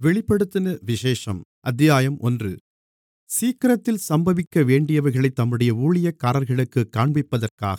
வெளிப்படுத்தின விசேஷம் அத்தியாயம் ஒன்று சீக்கிரத்தில் சம்பவிக்க வேண்டியவைகளைத் தம்முடைய ஊழியக்காரர்களுக்குக் காண்பிப்பதற்காக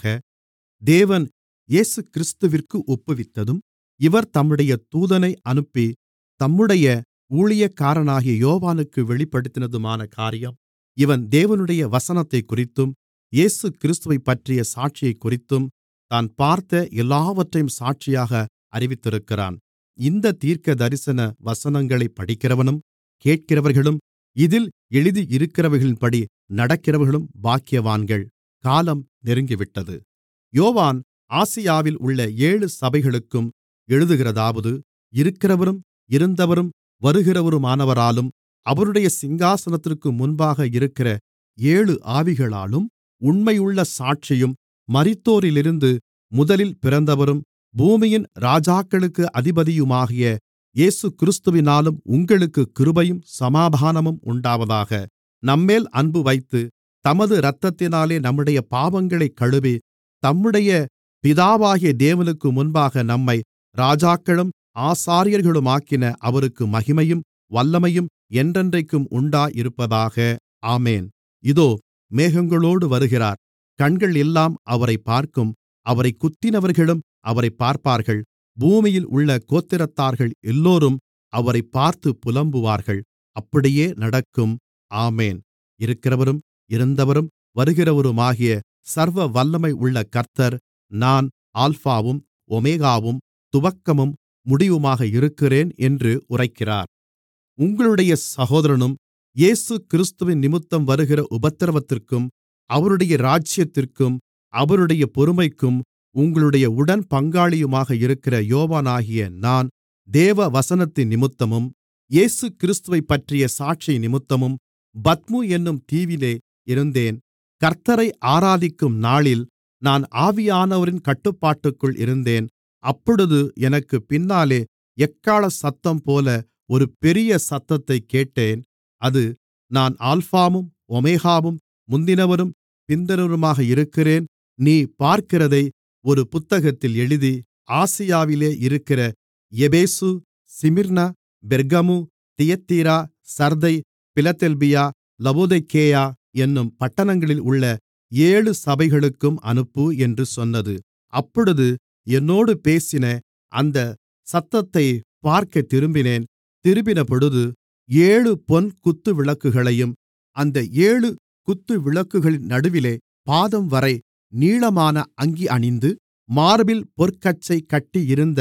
தேவன் இயேசுகிறிஸ்துவிற்கு ஒப்புவித்ததும் இவர் தம்முடைய தூதனை அனுப்பி தம்முடைய ஊழியக்காரனாகிய யோவானுக்கு வெளிப்படுத்தினதுமான காரியம் இவன் தேவனுடைய வசனத்தைக்குறித்தும் இயேசுகிறிஸ்துவைப்பற்றிய சாட்சியைக்குறித்தும் தான் பார்த்த எல்லாவற்றையும் சாட்சியாக அறிவித்திருக்கிறான் இந்தத் தீர்க்கதரிசன வசனங்களைப் படிக்கிறவனும் கேட்கிறவர்களும் இதில் எழுதியிருக்கிறவைகளின்படி நடக்கிறவர்களும் பாக்கியவான்கள் காலம் நெருங்கிவிட்டது யோவான் ஆசியாவில் உள்ள ஏழு சபைகளுக்கும் எழுதுகிறதாவது இருக்கிறவரும் இருந்தவரும் வருகிறவருமானவராலும் அவருடைய சிங்காசனத்திற்கு முன்பாக இருக்கிற ஏழு ஆவிகளாலும் உண்மையுள்ள சாட்சியும் மரித்தோரிலிருந்து முதலில் பிறந்தவரும் பூமியின் ராஜாக்களுக்கு அதிபதியுமாகிய இயேசுகிறிஸ்துவினாலும் உங்களுக்குக் கிருபையும் சமாதானமும் உண்டாவதாக நம்மேல் அன்புவைத்து தமது இரத்தத்தினாலே நம்முடைய பாவங்களைக் கழுவி தம்முடைய பிதாவாகிய தேவனுக்கு முன்பாக நம்மை ராஜாக்களும் ஆசாரியர்களுமாக்கின அவருக்கு மகிமையும் வல்லமையும் என்றென்றைக்கும் உண்டாயிருப்பதாக ஆமென் இதோ மேகங்களோடு வருகிறார் கண்கள் எல்லாம் அவரைப் பார்க்கும் அவரைக் குத்தினவர்களும் அவரைப் பார்ப்பார்கள் பூமியில் உள்ள கோத்திரத்தார்கள் எல்லோரும் அவரைப் பார்த்துப் புலம்புவார்கள் அப்படியே நடக்கும் ஆமென் இருக்கிறவரும் இருந்தவரும் வருகிறவருமாகிய சர்வ வல்லமை உள்ள கர்த்தர் நான் ஆல்பாவும் ஒமேகாவும் துவக்கமும் முடிவுமாக இருக்கிறேன் என்று உரைக்கிறார் உங்களுடைய சகோதரனும் இயேசுகிறிஸ்துவின் நிமித்தம் வருகிற உபத்திரவத்திற்கும் அவருடைய ராஜ்யத்திற்கும் அவருடைய பொறுமைக்கும் உங்களுடைய உடன்பங்காளியுமாக இருக்கிற யோவானாகிய நான் தேவ வசனத்தினிமித்தமும் இயேசுகிறிஸ்துவைப்பற்றிய சாட்சியினிமித்தமும் பத்மு என்னும் தீவிலே இருந்தேன் கர்த்த்தரை ஆராதிக்கும் நாளில் நான் ஆவியானவரின் கட்டுப்பாட்டுக்குள் இருந்தேன் அப்பொழுது எனக்குப் பின்னாலே எக்காள சத்தம்போல ஒரு பெரிய சத்தத்தைக் கேட்டேன் அது நான் அல்பாவும் ஒமேகாவும் முந்தினவரும் பிந்தினவருமாக இருக்கிறேன் நீ பார்க்கிறதை ஒரு புத்தகத்தில் எழுதி ஆசியாவிலே இருக்கிற எபேசு சிமிர்னா பெர்கமு தியத்தீரா சர்தை பிலதெல்பியா லவோதிக்கேயா என்னும் பட்டணங்களில் உள்ள ஏழு சபைகளுக்கும் அனுப்பு என்று சொன்னது அப்பொழுது என்னோடு பேசின அந்த சத்தத்தைப் பார்க்கத் திரும்பினேன் திரும்பினபொழுது ஏழு பொன் குத்துவிளக்குகளையும் அந்த ஏழு குத்துவிளக்குகளின் நடுவிலே பாதம்வரை நீளமான அங்கி அணிந்து மார்பில் பொற்கச்சை கட்டியிருந்த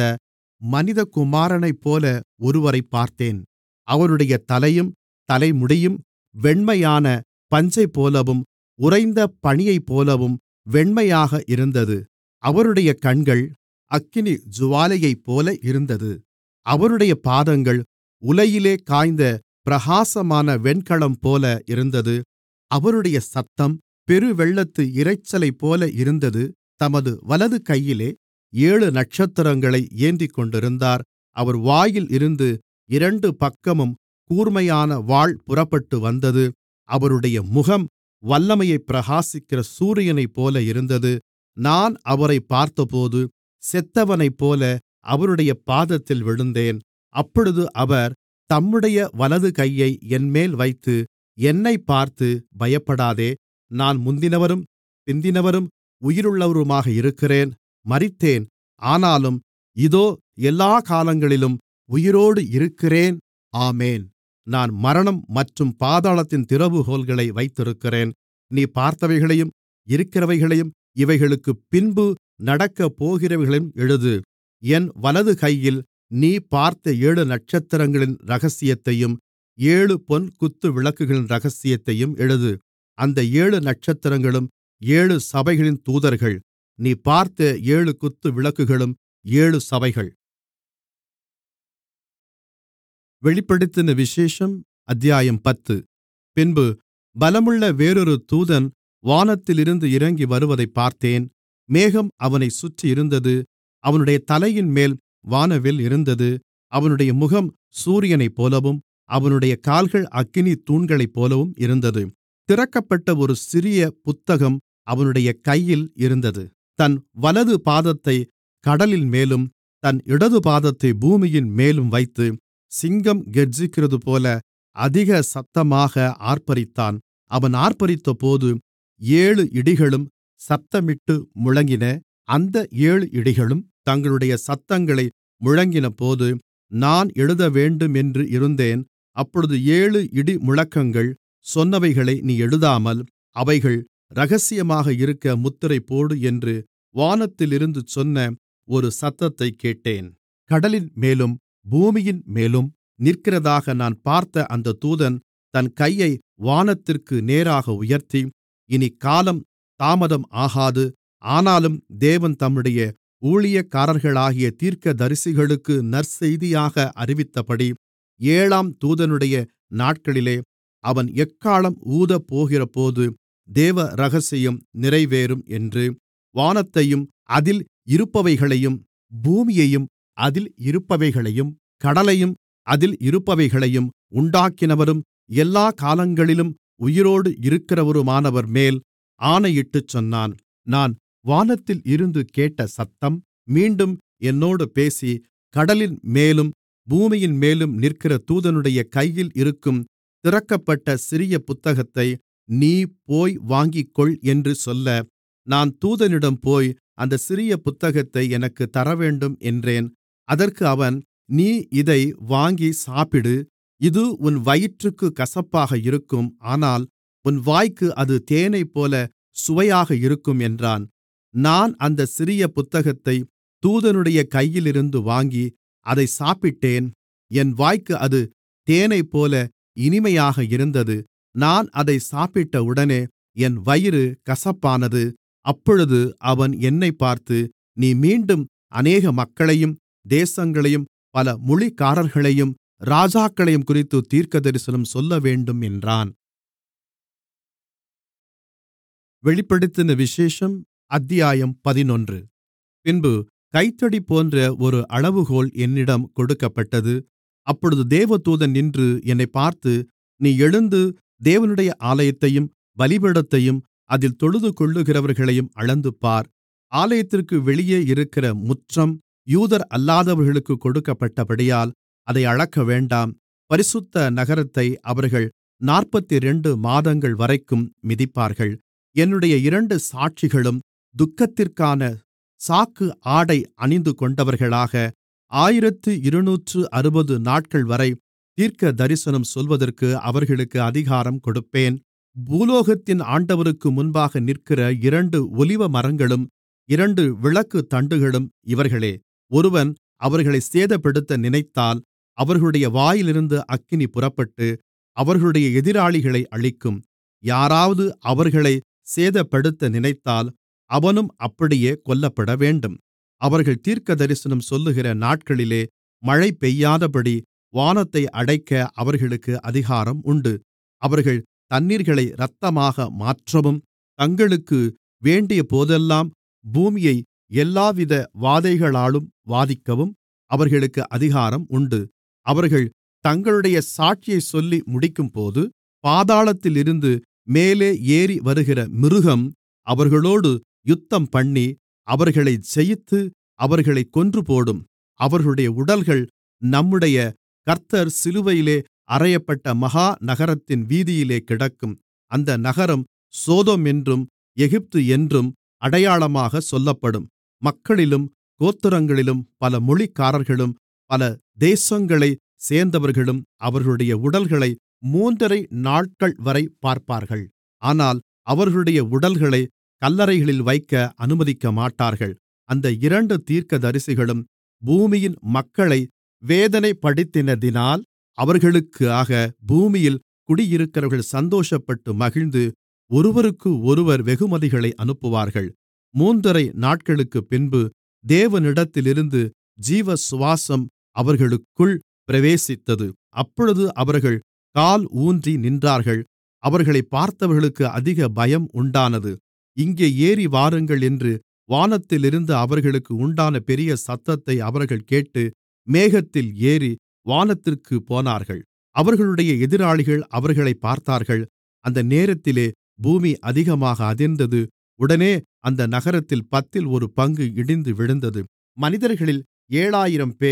மனிதகுமாரனைப்போல ஒருவரைப் பார்த்தேன் அவருடைய தலையும் தலைமுடியும் வெண்மையான பஞ்சைப்போலவும் உறைந்த பனியைப்போலவும் வெண்மையாக இருந்தது அவருடைய கண்கள் அக்கினி ஜூவாலையைப்போல இருந்தது அவருடைய பாதங்கள் உலையிலே காய்ந்த பிரகாசமான வெண்கலம்போல இருந்தது அவருடைய சத்தம் பெருவெள்ளத்து இரைச்சலைப்போல இருந்தது தமது வலது கையிலே ஏழு நட்சத்திரங்களை ஏந்திக்கொண்டிருந்தார் அவர் வாயில் இருந்து இரண்டு பக்கமும் கூர்மையான வாள் புறப்பட்டு வந்தது அவருடைய முகம் வல்லமையைப் பிரகாசிக்கிற சூரியனைப்போல இருந்தது நான் அவரைப் பார்த்தபோது செத்தவனைப்போல அவருடைய பாதத்தில் விழுந்தேன் அப்பொழுது அவர் தம்முடைய வலது கையை என்மேல் வைத்து என்னைப் பார்த்து பயப்படாதே நான் முந்தினவரும் பிந்தினவரும் உயிருள்ளவருமாக இருக்கிறேன் மரித்தேன் ஆனாலும் இதோ எல்லா காலங்களிலும் உயிரோடு இருக்கிறேன் ஆமேன் நான் மரணம் மற்றும் பாதாளத்தின் திறவுகோல்களை வைத்திருக்கிறேன் நீ பார்த்தவைகளையும் இருக்கிறவைகளையும் இவைகளுக்குப் பின்பு நடக்கப்போகிறவைகளையும் எழுது என் வலது கையில் நீ பார்த்த ஏழு நட்சத்திரங்களின் இரகசியத்தையும் ஏழு பொன் குத்து விளக்குகளின் இரகசியத்தையும் எழுது அந்த ஏழு நட்சத்திரங்களும் ஏழு சபைகளின் தூதர்கள் நீ பார்த்த ஏழு குத்து விளக்குகளும் ஏழு சபைகள் வெளிப்படுத்தின விசேஷம் அத்தியாயம் பத்து பின்பு பலமுள்ள வேறொரு தூதன் வானத்திலிருந்து இறங்கி வருவதைப் பார்த்தேன் மேகம் அவனைச் சுற்றியிருந்தது அவனுடைய தலையின்மேல் வானவில் இருந்தது அவனுடைய முகம் சூரியனைப்போலவும் அவனுடைய கால்கள் அக்கினி தூண்களைப்போலவும் இருந்தது திறக்கப்பட்ட ஒரு சிறிய புத்தகம் அவனுடைய கையில் இருந்தது தன் வலது பாதத்தை கடலின் மேலும் தன் இடது பாதத்தை பூமியின் மேலும் வைத்து சிங்கம் கெர்ச்சிக்கிறதுபோல அதிக சத்தமாக ஆர்ப்பரித்தான் அவன் ஆர்ப்பரித்தபோது ஏழு இடிகளும் சத்தமிட்டு முழங்கின அந்த ஏழு இடிகளும் தங்களுடைய சத்தங்களை முழங்கினபோது நான் எழுதவேண்டுமென்று இருந்தேன் அப்பொழுது ஏழு இடிமுழக்கங்கள் சொன்னவைகளை நீ எழுதாமல் அவைகள் இரகசியமாக இருக்க முத்திரை போடு என்று வானத்திலிருந்து சொன்ன ஒரு சத்தத்தைக் கேட்டேன் கடலின் மேலும் பூமியின் மேலும் நிற்கிறதாக நான் பார்த்த அந்த தூதன் தன் கையை வானத்திற்கு நேராக உயர்த்தி இனி காலம் தாமதம் ஆகாது ஆனாலும் தேவன் தம்முடைய ஊழியக்காரர்களாகிய தீர்க்கதரிசிகளுக்கு நற்செய்தியாக அறிவித்தபடி ஏழாம் தூதனுடைய நாட்களிலே அவன் எக்காளம் ஊதப்போகிறபோது தேவ இரகசியம் நிறைவேறும் என்று வானத்தையும் அதில் இருப்பவைகளையும் பூமியையும் அதில் இருப்பவைகளையும் கடலையும் அதில் இருப்பவைகளையும் உண்டாக்கினவரும் எல்லா காலங்களிலும் உயிரோடு இருக்கிறவருமானவர் மேல் ஆணையிட்டுச் சொன்னான் நான் வானத்தில் இருந்து கேட்ட சத்தம் மீண்டும் என்னோடு பேசி கடலின் மேலும் பூமியின் மேலும் நிற்கிற தூதனுடைய கையில் இருக்கும் திறக்கப்பட்ட சிறிய புத்தகத்தை நீ போய் வாங்கிக்கொள் என்று சொல்ல நான் தூதனிடம் போய் அந்த சிறிய புத்தகத்தை எனக்குத் தரவேண்டும் என்றேன் அதற்கு அவன் நீ இதை வாங்கி சாப்பிடு இது உன் வயிற்றுக்குக் கசப்பாக இருக்கும் ஆனால் உன் வாய்க்கு அது தேனைப்போல சுவையாக இருக்கும் என்றான் நான் அந்த சிறிய புத்தகத்தை தூதனுடைய கையிலிருந்து வாங்கி அதை சாப்பிட்டேன் என் வாய்க்கு அது தேனைப்போல இனிமையாக இருந்தது நான் அதை சாப்பிட்டவுடனே என் வயிறு கசப்பானது அப்பொழுது அவன் என்னைப் பார்த்து நீ மீண்டும் அநேக மக்களையும் தேசங்களையும் பல மொழிக்காரர்களையும் ராஜாக்களையும் குறித்து தீர்க்கதரிசனம் சொல்லவேண்டும் என்றான் வெளிப்படுத்தின விசேஷம் அத்தியாயம் பதினொன்று பின்பு கைத்தடி போன்ற ஒரு அளவுகோல் என்னிடம் கொடுக்கப்பட்டது அப்பொழுது தேவதூதன் நின்று என்னைப் பார்த்து நீ எழுந்து தேவனுடைய ஆலயத்தையும் பலிபீடத்தையும் அதில் தொழுதுகொள்ளுகிறவர்களையும் அளந்துபார் ஆலயத்திற்கு வெளியே இருக்கிற முற்றம் யூதர் அல்லாதவர்களுக்குக் கொடுக்கப்பட்டபடியால் அதை அளக்கவேண்டாம் பரிசுத்த நகரத்தை அவர்கள் நாற்பத்திரண்டு மாதங்கள் வரைக்கும் மிதிப்பார்கள் என்னுடைய இரண்டு சாட்சிகளும் துக்கத்திற்கான சாக்கு ஆடை அணிந்துகொண்டவர்களாக ஆயிரத்து இருநூற்று அறுபது நாட்கள்வரை தீர்க்கதரிசனம் சொல்வதற்கு அவர்களுக்கு அதிகாரம் கொடுப்பேன் பூலோகத்தின் ஆண்டவருக்கு முன்பாக நிற்கிற இரண்டு ஒலிவமரங்களும் இரண்டு விளக்குத் தண்டுகளும் இவர்களே ஒருவன் அவர்களைச் சேதப்படுத்த நினைத்தால் அவர்களுடைய வாயிலிருந்து அக்கினி புறப்பட்டு அவர்களுடைய எதிராளிகளை அழிக்கும் யாராவது அவர்களைச் சேதப்படுத்த நினைத்தால் அவனும் அப்படியே கொல்லப்படவேண்டும் அவர்கள் தீர்க்கதரிசனம் சொல்லுகிற நாட்களிலே மழை பெய்யாதபடி வானத்தை அடைக்க அவர்களுக்கு அதிகாரம் உண்டு அவர்கள் தண்ணீர்களை இரத்தமாக மாற்றவும் தங்களுக்கு வேண்டியபோதெல்லாம் பூமியை எல்லாவித வாதைகளாலும் வாதிக்கவும் அவர்களுக்கு அதிகாரம் உண்டு அவர்கள் தங்களுடைய சாட்சியைச் சொல்லி முடிக்கும்போது பாதாளத்திலிருந்து மேலே ஏறி வருகிற மிருகம் அவர்களோடு யுத்தம்பண்ணி அவர்களைச் ஜெயித்து அவர்களைக் கொன்றுபோடும் அவர்களுடைய உடல்கள் நம்முடைய கர்த்தர் சிலுவையிலே அறையப்பட்ட மகா நகரத்தின் வீதியிலே கிடக்கும் அந்த நகரம் சோதோம் என்றும் எகிப்து என்றும் அடையாளமாக சொல்லப்படும் மக்களிலும் கோத்திரங்களிலும் பல மொழிக்காரர்களும் பல தேசங்களைச் சேர்ந்தவர்களும் அவர்களுடைய உடல்களை மூன்றரை நாட்கள்வரை பார்ப்பார்கள் ஆனால் அவர்களுடைய உடல்களை கல்லறைகளில் வைக்க அனுமதிக்கமாட்டார்கள் அந்த இரண்டு தீர்க்கதரிசிகளும் பூமியின் மக்களை வேதனைப்படுத்தினதினால் அவர்களுக்காக பூமியில் குடியிருக்கிறவர்கள் சந்தோஷப்பட்டு மகிழ்ந்து ஒருவருக்கொருவர் வெகுமதிகளை அனுப்புவார்கள் மூன்றரை நாட்களுக்குப் பின்பு தேவனிடத்திலிருந்து ஜீவசுவாசம் அவர்களுக்குள் பிரவேசித்தது அப்பொழுது அவர்கள் கால் ஊன்றி நின்றார்கள் அவர்களைப் பார்த்தவர்களுக்கு அதிக பயம் உண்டானது இங்கே ஏறி வாருங்கள் என்று வானத்திலிருந்து அவர்களுக்கு உண்டான பெரிய சத்தத்தை அவர்கள் கேட்டு மேகத்தில் ஏறி வானத்திற்குப் போனார்கள் அவர்களுடைய எதிராளிகள் அவர்களைப் பார்த்தார்கள் அந்த நேரத்திலே பூமி அதிகமாக அதிர்ந்தது உடனே அந்த நகரத்தில் பத்தில் ஒரு பங்கு இடிந்து விழுந்தது மனிதர்களில் ஏழாயிரம்பேர்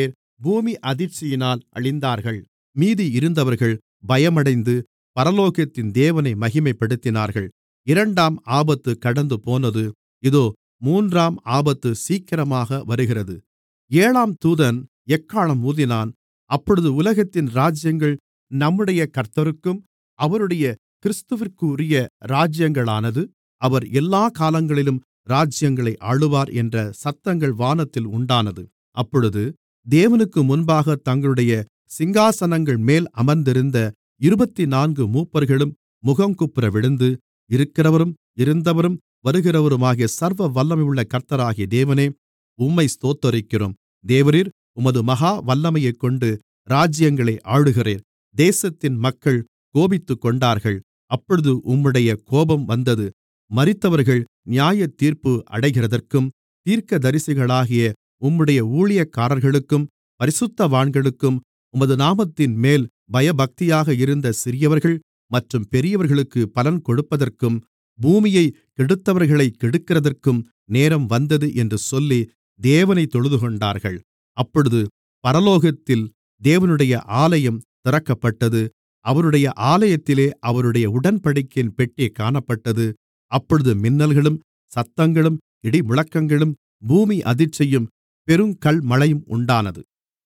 பூமி அதிர்ச்சியினால் அழிந்தார்கள் மீதி இருந்தவர்கள் பயமடைந்து பரலோகத்தின் தேவனை மகிமைப்படுத்தினார்கள் இரண்டாம் ஆபத்து கடந்து போனது இதோ மூன்றாம் ஆபத்து சீக்கிரமாக வருகிறது ஏழாம் தூதன் எக்காளம் ஊதினான் அப்பொழுது உலகத்தின் ராஜ்யங்கள் நம்முடைய கர்த்தருக்கும் அவருடைய கிறிஸ்துவிற்குரிய ராஜ்யங்களானது அவர் எல்லா காலங்களிலும் ராஜ்யங்களை ஆளுவார் என்ற சத்தங்கள் வானத்தில் உண்டானது அப்பொழுது தேவனுக்கு முன்பாக தங்களுடைய சிங்காசனங்கள் மேல் அமர்ந்திருந்த இருபத்துநான்கு மூப்பர்களும் முகங்குப்புற விழுந்து இருக்கிறவரும் இருந்தவரும் வருகிறவருமாகிய சர்வ வல்லமையுள்ள கர்த்தராகிய தேவனே உம்மை ஸ்தோத்தரிக்கிறோம் தேவரீர் உமது மகா வல்லமையைக்கொண்டு ராஜ்யங்களை ஆளுகிறீர் தேசத்தின் மக்கள் கோபித்துக்கொண்டார்கள் அப்பொழுது உம்முடைய கோபம் வந்தது மரித்தவர்கள் நியாயத்தீர்ப்பு அடைகிறதற்கும் தீர்க்கதரிசிகளாகிய உம்முடைய ஊழியக்காரர்களுக்கும் பரிசுத்தவான்களுக்கும் உமது நாமத்தின்மேல் பயபக்தியாக இருந்த சிறியவர்கள் மற்றும் பெரியவர்களுக்கு பலன் கொடுப்பதற்கும் பூமியை கெடுத்தவர்களை கெடுக்கிறதற்கும் நேரம் வந்தது என்று சொல்லி தேவனை தொழுதுகொண்டார்கள் அப்பொழுது பரலோகத்தில் தேவனுடைய ஆலயம் திறக்கப்பட்டது அவருடைய ஆலயத்திலே அவருடைய உடன்படிக்கையின் பெட்டி காணப்பட்டது அப்பொழுது மின்னல்களும் சத்தங்களும் இடிமுழக்கங்களும் பூமி அதிர்ச்சியும் பெருங்கல்மழையும் உண்டானது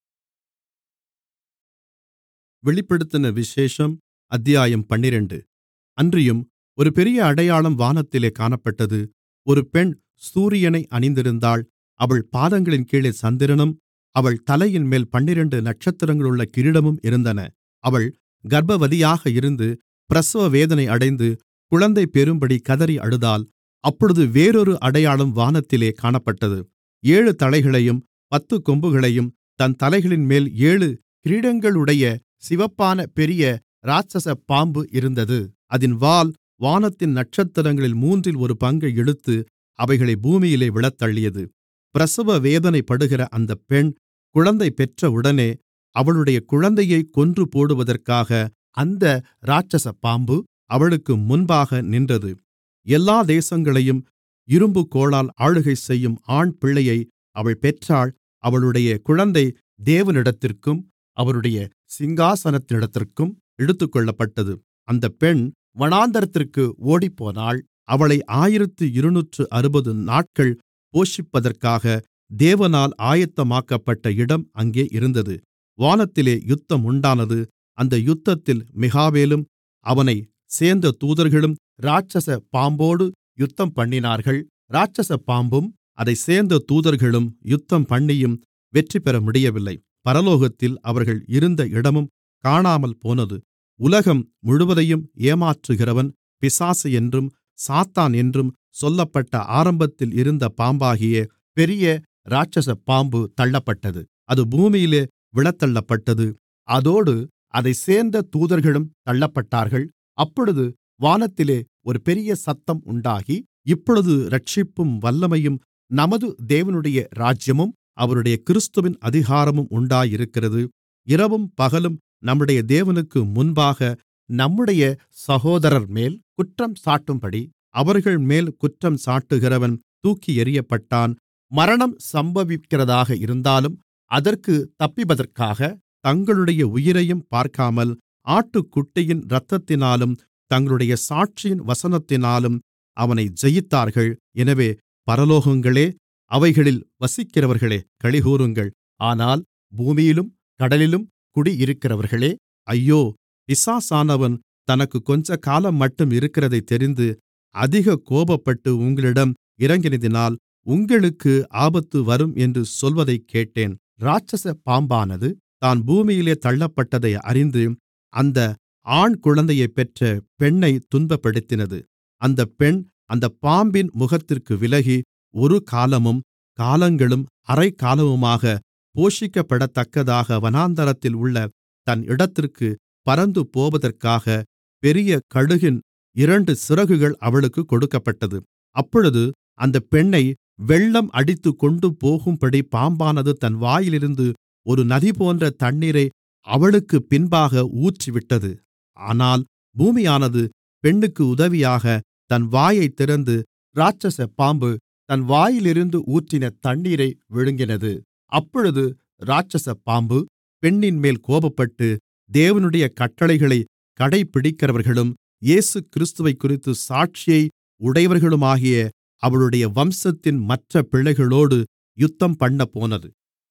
வெளிப்படுத்தின விசேஷம் அத்தியாயம் பன்னிரண்டு அன்றியும் ஒரு பெரிய அடையாளம் வானத்திலே காணப்பட்டது ஒரு பெண் சூரியனை அணிந்திருந்தாள் அவள் பாதங்களின் கீழே சந்திரனும் அவள் தலையின்மேல் பன்னிரண்டு நட்சத்திரங்களுள்ள கிரீடமும் இருந்தன அவள் கர்ப்பவதியாக இருந்து பிரசவ வேதனை அடைந்து குழந்தை பெறும்படி கதறி அழுதாள் அப்பொழுது வேறொரு அடையாளம் வானத்திலே காணப்பட்டது ஏழு தலைகளையும் பத்து கொம்புகளையும் தன் தலைகளின்மேல் ஏழு கிரீடங்களுடைய சிவப்பான பெரிய இராட்சச பாம்பு இருந்தது அதின் வால் வானத்தின் நட்சத்திரங்களில் மூன்றில் ஒரு பங்கை இழுத்து அவைகளை பூமியிலே விழத்தள்ளியது பிரசவ வேதனைப்படுகிற அந்த பெண் குழந்தை பெற்றவுடனே அவளுடைய குழந்தையை கொன்று போடுவதற்காக அந்த இராட்சச பாம்பு அவளுக்கு முன்பாக நின்றது எல்லா தேசங்களையும் இரும்புக்கோலால் ஆளுகை செய்யும் ஆண் பிள்ளையை அவள் பெற்றாள் அவளுடைய குழந்தை தேவனிடத்திற்கும் அவருடைய சிங்காசனத்தினிடத்திற்கும் எடுத்துக்கொள்ளப்பட்டது அந்த பெண் வனாந்தரத்திற்கு ஓடிப்போனாள் அவளை ஆயிரத்து இருநூற்று அறுபது நாட்கள் போஷிப்பதற்காக தேவனால் ஆயத்தமாக்கப்பட்ட இடம் அங்கே இருந்தது வானத்திலே யுத்தம் உண்டானது அந்த யுத்தத்தில் மிகாவேலும் அவனை சேர்ந்த தூதர்களும் இராட்சச பாம்போடு யுத்தம் பண்ணினார்கள் இராட்சச பாம்பும் அதை சேர்ந்த தூதர்களும் யுத்தம் பண்ணியும் வெற்றி பெற முடியவில்லை பரலோகத்தில் அவர்கள் இருந்த இடமும் காணாமல் போனது உலகம் முழுவதையும் ஏமாற்றுகிறவன் பிசாசு என்றும் சாத்தான் என்றும் சொல்லப்பட்ட ஆரம்பத்தில் இருந்த பாம்பாகிய பெரிய இராட்சச பாம்பு தள்ளப்பட்டது அது பூமியிலே விழத்தள்ளப்பட்டது அதோடு அதைச் சேர்ந்த தூதர்களும் தள்ளப்பட்டார்கள் அப்பொழுது வானத்திலே ஒரு பெரிய சத்தம் உண்டாகி இப்பொழுது இரட்சிப்பும் வல்லமையும் நமது தேவனுடைய ராஜ்யமும் அவருடைய கிறிஸ்துவின் அதிகாரமும் உண்டாயிருக்கிறது இரவும் பகலும் நம்முடைய தேவனுக்கு முன்பாக நம்முடைய சகோதரர்மேல் குற்றம் சாட்டும்படி அவர்கள்மேல் குற்றம் சாட்டுகிறவன் தூக்கி எறியப்பட்டான் மரணம் சம்பவிக்கிறதாக இருந்தாலும் அதற்கு தப்பிப்பதற்காக தங்களுடைய உயிரையும் பார்க்காமல் ஆட்டுக்குட்டியின் இரத்தத்தினாலும் தங்களுடைய சாட்சியின் வசனத்தினாலும் அவனை ஜெயித்தார்கள் எனவே பரலோகங்களே அவைகளில் வசிக்கிறவர்களே களிகூருங்கள் ஆனால் பூமியிலும் கடலிலும் குடியிருக்கிறவர்களே ஐயோ பிசாசானவன் தனக்கு கொஞ்ச காலம் மட்டும் இருக்கிறதைத் தெரிந்து அதிக கோபப்பட்டு உங்களிடம் இறங்கினதினால் உங்களுக்கு ஆபத்து வரும் என்று சொல்வதைக் கேட்டேன் இராட்சச பாம்பானது தான் பூமியிலே தள்ளப்பட்டதை அறிந்து அந்த ஆண் குழந்தையைப் பெற்ற பெண்ணை துன்பப்படுத்தினது அந்த பெண் அந்த பாம்பின் முகத்திற்கு விலகி ஒரு காலமும் காலங்களும் அரைக்காலமுமாக போஷிக்கப்படத்தக்கதாக வனாந்தரத்தில் உள்ள தன் இடத்திற்கு பறந்து போவதற்காக பெரிய கழுகின் இரண்டு சிறகுகள் அவளுக்கு கொடுக்கப்பட்டது அப்பொழுது அந்த பெண்ணை வெள்ளம் அடித்துக்கொண்டு போகும்படி பாம்பானது தன் வாயிலிருந்து ஒரு நதிபோன்ற தண்ணீரை அவளுக்கு பின்பாக ஊற்றிவிட்டது ஆனால் பூமியானது பெண்ணுக்கு உதவியாக தன் வாயைத் திறந்து இராட்சச பாம்பு தன் வாயிலிருந்து ஊற்றின தண்ணீரை விழுங்கினது அப்பொழுது இராட்சச பாம்பு பெண்ணின்மேல் கோபப்பட்டு தேவனுடைய கட்டளைகளைக் கடைப்பிடிக்கிறவர்களும் இயேசுகிறிஸ்துவைக்குறித்து சாட்சியை உடையவர்களுமாகிய அவளுடைய வம்சத்தின் மற்ற பிள்ளைகளோடு யுத்தம்பண்ணப்போனது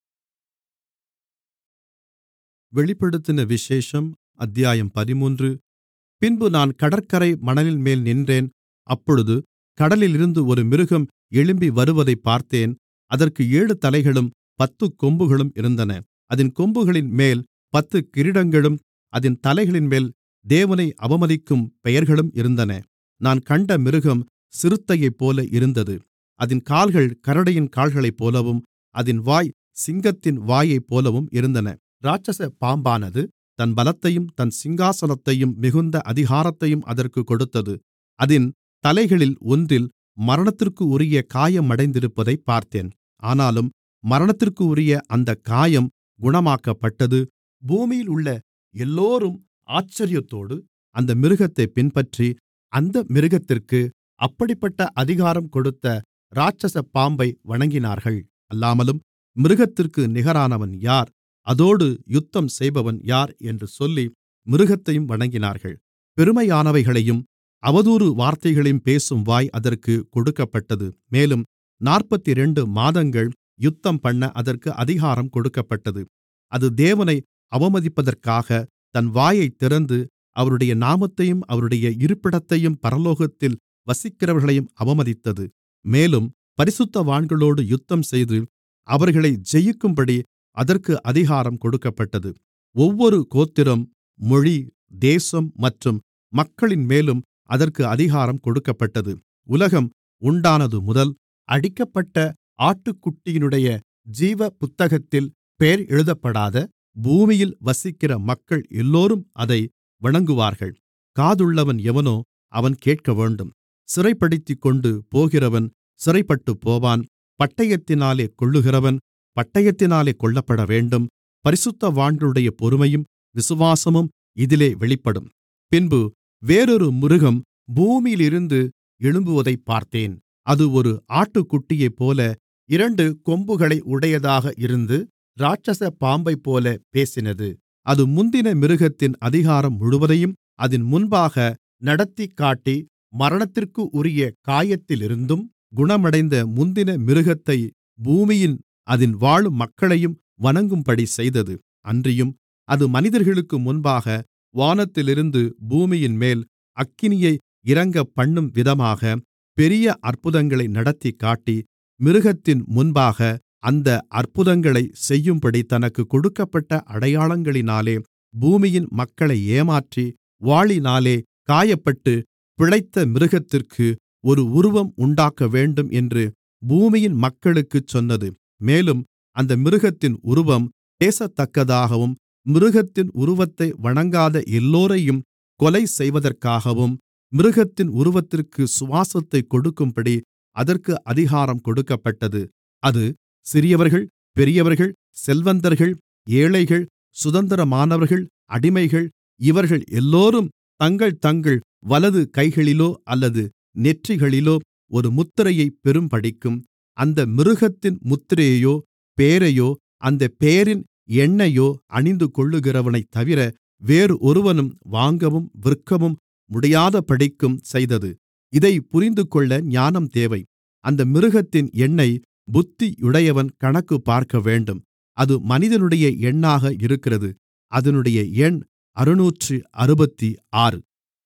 வெளிப்படுத்தின விசேஷம் அத்தியாயம் பதிமூன்று பின்பு நான் கடற்கரை மணலின்மேல் நின்றேன் அப்பொழுது கடலிலிருந்து ஒரு மிருகம் எழும்பி வருவதைப் பார்த்தேன் அதற்கு ஏழு தலைகளும் பத்துக் கொம்புகளும் இருந்தன அதின் கொம்புகளின்மேல் பத்துக் கிரீடங்களும் அதின் தலைகளின்மேல் தேவனை அவமதிக்கும் பெயர்களும் இருந்தன நான் கண்ட மிருகம் சிறுத்தையைப்போல இருந்தது அதின் கால்கள் கரடியின் கால்களைப்போலவும் அதின் வாய் சிங்கத்தின் வாயைப்போலவும் இருந்தன இராட்சச பாம்பானது தன் பலத்தையும் தன் சிங்காசனத்தையும் மிகுந்த அதிகாரத்தையும் அதற்குக் கொடுத்தது அதின் தலைகளில் ஒன்றில் மரணத்திற்குரிய காயமடைந்திருப்பதைப் பார்த்தேன் ஆனாலும் மரணத்திற்குரிய அந்தக் காயம் குணமாக்கப்பட்டது பூமியிலுள்ள எல்லோரும் ஆச்சரியத்தோடு அந்த மிருகத்தைப் பின்பற்றி அந்த மிருகத்திற்கு அப்படிப்பட்ட அதிகாரம் கொடுத்த இராட்சச பாம்பை வணங்கினார்கள் அல்லாமலும் மிருகத்திற்கு நிகரானவன் யார் அதோடு யுத்தம் செய்பவன் யார் என்று சொல்லி மிருகத்தையும் வணங்கினார்கள் பெருமையானவைகளையும் அவதூறு வார்த்தைகளையும் பேசும் வாய் அதற்குக் கொடுக்கப்பட்டது மேலும் நாற்பத்திரண்டு மாதங்கள் யுத்தம்பண்ண அதற்கு அதிகாரம் கொடுக்கப்பட்டது அது தேவனை அவமதிப்பதற்காக தன் வாயைத் திறந்து அவருடைய நாமத்தையும் அவருடைய இருப்பிடத்தையும் பரலோகத்தில் வசிக்கிறவர்களையும் அவமதித்தது மேலும் பரிசுத்தவான்களோடு யுத்தம்செய்து அவர்களை ஜெயிக்கும்படி அதற்கு அதிகாரம் கொடுக்கப்பட்டது ஒவ்வொரு கோத்திரம் மொழி தேசம் மற்றும் மக்களின்மேலும் அதற்கு அதிகாரம் கொடுக்கப்பட்டது உலகம் உண்டானது முதல் அடிக்கப்பட்ட ஆட்டுக்குட்டியினுடைய ஜீவ புத்தகத்தில் பெயர் எழுதப்படாத பூமியில் வசிக்கிற மக்கள் எல்லோரும் அதை வணங்குவார்கள் காதுள்ளவன் எவனோ அவன் கேட்கவேண்டும் சிறைப்படுத்திக்கொண்டு போகிறவன் சிறைப்பட்டுப்போவான் பட்டயத்தினாலே கொல்லுகிறவன் பட்டயத்தினாலே கொல்லப்படவேண்டும் பரிசுத்தவான்களுடைய பொறுமையும் விசுவாசமும் இதிலே வெளிப்படும் பின்பு வேறொரு மிருகம் பூமியிலிருந்து எழும்புவதைப் பார்த்தேன் அது ஒரு ஆட்டுக்குட்டியைப்போல இரண்டு கொம்புகளை உடையதாக இருந்து இராட்சச பாம்பைப்போல பேசினது அது முந்தின மிருகத்தின் அதிகாரம் முழுவதையும் அதின் முன்பாக நடத்திக்காட்டி மரணத்திற்குரிய காயத்திலிருந்தும் குணமடைந்த முந்தின மிருகத்தை பூமியின் அதின் வாழும் மக்களையும் வணங்கும்படி செய்தது அன்றியும் அது மனிதர்களுக்கு முன்பாக வானத்திலிருந்து பூமியின்மேல் அக்கினியை இறங்கப்பண்ணும் விதமாக பெரிய அற்புதங்களை நடத்திக்காட்டி மிருகத்தின் முன்பாக அந்த அற்புதங்களைச் செய்யும்படி தனக்குக் கொடுக்கப்பட்ட அடையாளங்களினாலே பூமியின் மக்களை ஏமாற்றி வாளினாலே காயப்பட்டு பிழைத்த மிருகத்திற்கு ஒரு உருவம் உண்டாக்கவேண்டும் என்று பூமியின் மக்களுக்குச் சொன்னது மேலும் அந்த மிருகத்தின் உருவம் பேசத்தக்கதாகவும் மிருகத்தின் உருவத்தை வணங்காத எல்லோரையும் கொலை செய்வதற்காகவும் மிருகத்தின் உருவத்திற்கு சுவாசத்தைக் கொடுக்கும்படி அதற்கு அதிகாரம் கொடுக்கப்பட்டது அது சிறியவர்கள் பெரியவர்கள் செல்வந்தர்கள் ஏழைகள் சுதந்திரமானவர்கள் அடிமைகள் இவர்கள் எல்லோரும் தங்கள் தங்கள் வலது கைகளிலோ அல்லது நெற்றிகளிலோ ஒரு முத்திரையைப் பெறும்படிக்கும் அந்த மிருகத்தின் முத்திரையையோ பெயரையோ அந்தப் பெயரின் எண்ணையோ அணிந்துகொள்ளுகிறவனைத் தவிர வேறு ஒருவனும் வாங்கவும் விற்கவும் முடியாதபடிக்கும் செய்தது இதைப் புரிந்துகொள்ள ஞானம் தேவை அந்த மிருகத்தின் எண்ணை புத்தியுடையவன் கணக்கு பார்க்கவேண்டும் அது மனிதனுடைய எண்ணாக இருக்கிறது அதனுடைய எண் அறுநூற்று அறுபத்தி ஆறு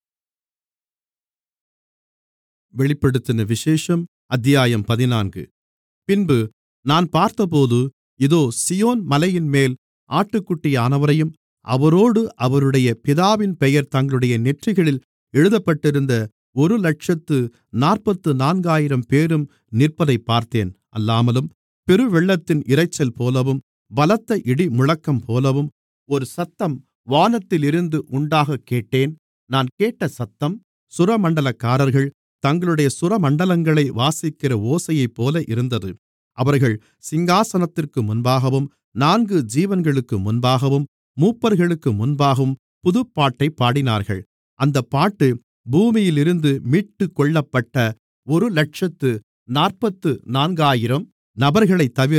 வெளிப்படுத்தின விசேஷம் அத்தியாயம் பதினான்கு பின்பு நான் பார்த்தபோது இதோ சியோன் மலையின்மேல் ஆட்டுக்குட்டியானவரையும் அவரோடு அவருடைய பிதாவின் பெயர் தங்களுடைய நெற்றிகளில் எழுதப்பட்டிருந்த ஒரு லட்சத்து நாற்பத்து நான்காயிரம்பேரும் நிற்பதைப் பார்த்தேன் அல்லாமலும் பெருவெள்ளத்தின் இரைச்சல் போலவும் பலத்த இடிமுழக்கம் போலவும் ஒரு சத்தம் வானத்திலிருந்து உண்டாகக் கேட்டேன் நான் கேட்ட சத்தம் சுரமண்டலக்காரர்கள் தங்களுடைய சுரமண்டலங்களை வாசிக்கிற ஓசையைப்போல இருந்தது அவர்கள் சிங்காசனத்திற்கு முன்பாகவும் நான்கு ஜீவன்களுக்கு முன்பாகவும் மூப்பர்களுக்கு முன்பாகவும் புதுப்பாட்டைப் பாடினார்கள் அந்தப் பாட்டு பூமியிலிருந்து மீட்டுக்கொள்ளப்பட்ட ஒரு லட்சத்து நாற்பத்து நான்காயிரம் நபர்களைத் தவிர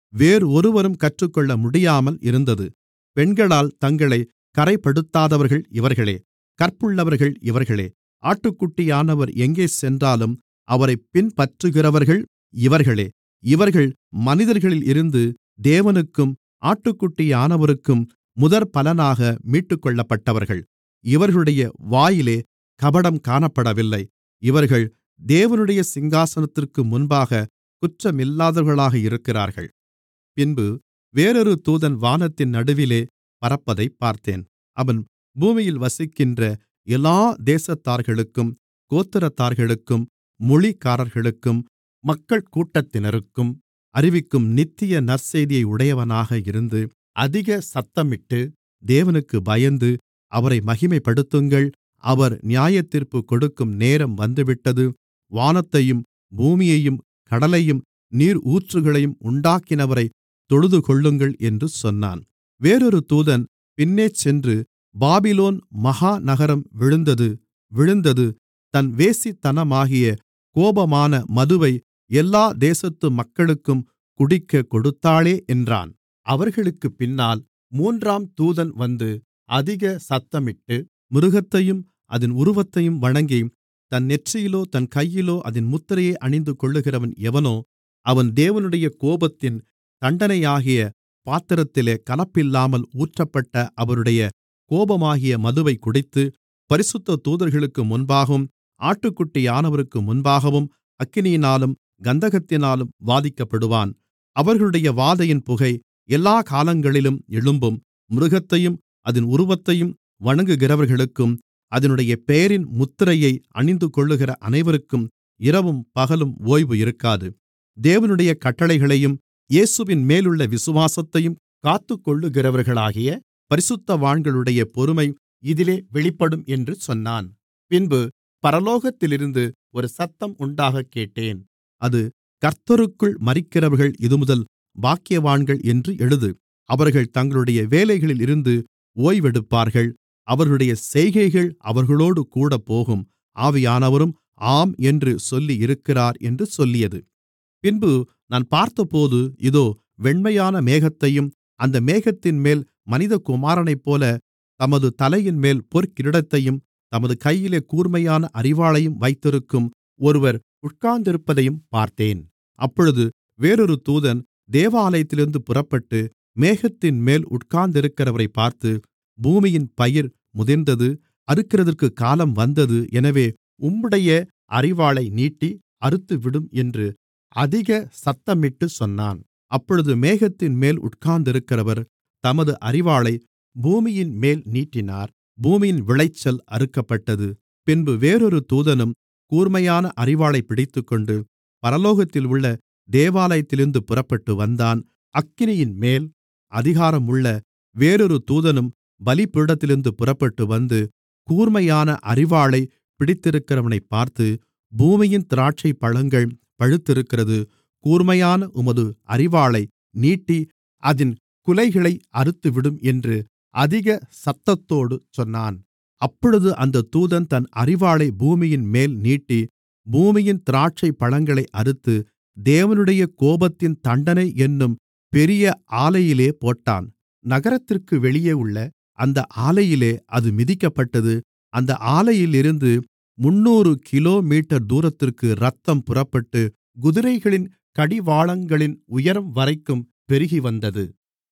வேறொருவரும் கற்றுக்கொள்ள முடியாமல் இருந்தது பெண்களால் தங்களைக் கறைப்படுத்தாதவர்கள் இவர்களே கற்புள்ளவர்கள் இவர்களே ஆட்டுக்குட்டியானவர் எங்கே சென்றாலும் அவரைப் பின்பற்றுகிறவர்கள் இவர்களே இவர்கள் மனிதர்களில் இருந்து தேவனுக்கும் ஆட்டுக்குட்டியானவருக்கும் முதற்பலனாக மீட்டுக்கொள்ளப்பட்டவர்கள் இவர்களுடைய வாயிலே கபடம் காணப்படவில்லை இவர்கள் தேவனுடைய சிங்காசனத்திற்கு முன்பாக குற்றமில்லாதவர்களாக இருக்கிறார்கள் பின்பு வேறொரு தூதன் வானத்தின் நடுவிலே பறப்பதைப் பார்த்தேன் அவன் பூமியில் வசிக்கின்ற எல்லா தேசத்தார்களுக்கும் கோத்திரத்தார்களுக்கும் மொழிக்காரர்களுக்கும் மக்கள் கூட்டத்தினருக்கும் அறிவிக்கும் நித்திய நற்செய்தியை உடையவனாக இருந்து அதிக சத்தமிட்டு தேவனுக்கு பயந்து அவரை மகிமைப்படுத்துங்கள் அவர் நியாயத்தீர்ப்பு கொடுக்கும் நேரம் வந்துவிட்டது வானத்தையும் பூமியையும் கடலையும் நீர் ஊற்றுகளையும் உண்டாக்கினவரை தொழுதுகொள்ளுங்கள் என்று சொன்னான் வேறொரு தூதன் பின்னே சென்று பாபிலோன் மகா நகரம் விழுந்தது விழுந்தது தன் வேசித்தனமாகிய கோபமான மதுவை எல்லா தேசத்து மக்களுக்கும் குடிக்கக் கொடுத்தாளே என்றான் அவர்களுக்குப் பின்னால் மூன்றாம் தூதன் வந்து அதிக சத்தமிட்டு மிருகத்தையும் அதின் உருவத்தையும் வணங்கி தன் நெற்றியிலோ தன் கையிலோ அதின் முத்திரையை அணிந்து கொள்ளுகிறவன் எவனோ அவன் தேவனுடைய கோபத்தின் தண்டனையாகிய பாத்திரத்திலே கலப்பில்லாமல் ஊற்றப்பட்ட அவருடைய கோபமாகிய மதுவை குடித்து பரிசுத்த தூதர்களுக்கு முன்பாகவும் ஆட்டுக்குட்டியானவருக்கு முன்பாகவும் அக்கினியினாலும் கந்தகத்தினாலும் வாதிக்கப்படுவான் அவர்களுடைய வாதையின் புகை எல்லா காலங்களிலும் எழும்பும் மிருகத்தையும் அதின் உருவத்தையும் வணங்குகிறவர்களுக்கும் அதனுடைய பெயரின் முத்திரையை அணிந்துகொள்ளுகிற அனைவருக்கும் இரவும் பகலும் ஓய்வு இருக்காது தேவனுடைய கட்டளைகளையும் இயேசுவின் மேலுள்ள விசுவாசத்தையும் காத்துக்கொள்ளுகிறவர்களாகிய பரிசுத்தவான்களுடைய பொறுமை இதிலே வெளிப்படும் என்று சொன்னான் பின்பு பரலோகத்திலிருந்து ஒரு சத்தம் உண்டாகக் கேட்டேன் அது கர்த்தருக்குள் மரிக்கிறவர்கள் இதுமுதல் பாக்கியவான்கள் என்று எழுது அவர்கள் தங்களுடைய வேலைகளில் இருந்து ஓய்வெடுப்பார்கள் அவர்களுடைய செய்கைகள் அவர்களோடு கூடப்போகும் ஆவியானவரும் ஆம் என்று சொல்லியிருக்கிறார் என்று சொல்லியது பின்பு நான் பார்த்தபோது இதோ வெண்மையான மேகத்தையும் அந்த மேகத்தின்மேல் மனிதகுமாரனைப்போல தமது தலையின்மேல் பொற்கிரீடத்தையும் தமது கையிலே கூர்மையான அரிவாளையும் வைத்திருக்கும் ஒருவர் உட்கார்ந்திருப்பதையும் பார்த்தேன் அப்பொழுது வேறொரு தூதன் தேவாலயத்திலிருந்து புறப்பட்டு மேகத்தின்மேல் உட்கார்ந்திருக்கிறவரைப் பார்த்து பூமியின் பயிர் முதிர்ந்தது அறுக்கிறதற்கு காலம் வந்தது எனவே உம்முடைய அரிவாளை நீட்டி அறுத்துவிடும் என்று அதிக சத்தமிட்டுச் சொன்னான் அப்பொழுது மேகத்தின்மேல் உட்கார்ந்திருக்கிறவர் தமது அரிவாளை பூமியின்மேல் நீட்டினார் பூமியின் விளைச்சல் அறுக்கப்பட்டது பின்பு வேறொரு தூதனும் கூர்மையான அரிவாளைப் பிடித்துக்கொண்டு பரலோகத்தில் உள்ள தேவாலயத்திலிருந்து புறப்பட்டு வந்தான் அக்கினியின்மேல் அதிகாரமுள்ள வேறொரு தூதனும் பலிபீடத்திலிருந்து புறப்பட்டு வந்து கூர்மையான அரிவாளை பிடித்திருக்கிறவனைப் பார்த்து பூமியின் திராட்சைப்பழங்கள் பழுத்திருக்கிறது கூர்மையான உமது அரிவாளை நீட்டி அதின் குலைகளை அறுத்துவிடும் என்று அதிக சத்தத்தோடு சொன்னான் அப்பொழுது அந்த தூதன் தன் அரிவாளை பூமியின்மேல் நீட்டி பூமியின் திராட்சைப்பழங்களை அறுத்து தேவனுடைய கோபத்தின் தண்டனை என்னும் பெரிய ஆலையிலே போட்டான் நகரத்திற்கு வெளியே உள்ள அந்த ஆலையிலே அது மிதிக்கப்பட்டது அந்த ஆலையிலிருந்து முந்நூறு கிலோமீட்டர் தூரத்திற்கு இரத்தம் புறப்பட்டு குதிரைகளின் கடிவாளங்களின் உயரம் வரைக்கும் பெருகிவந்தது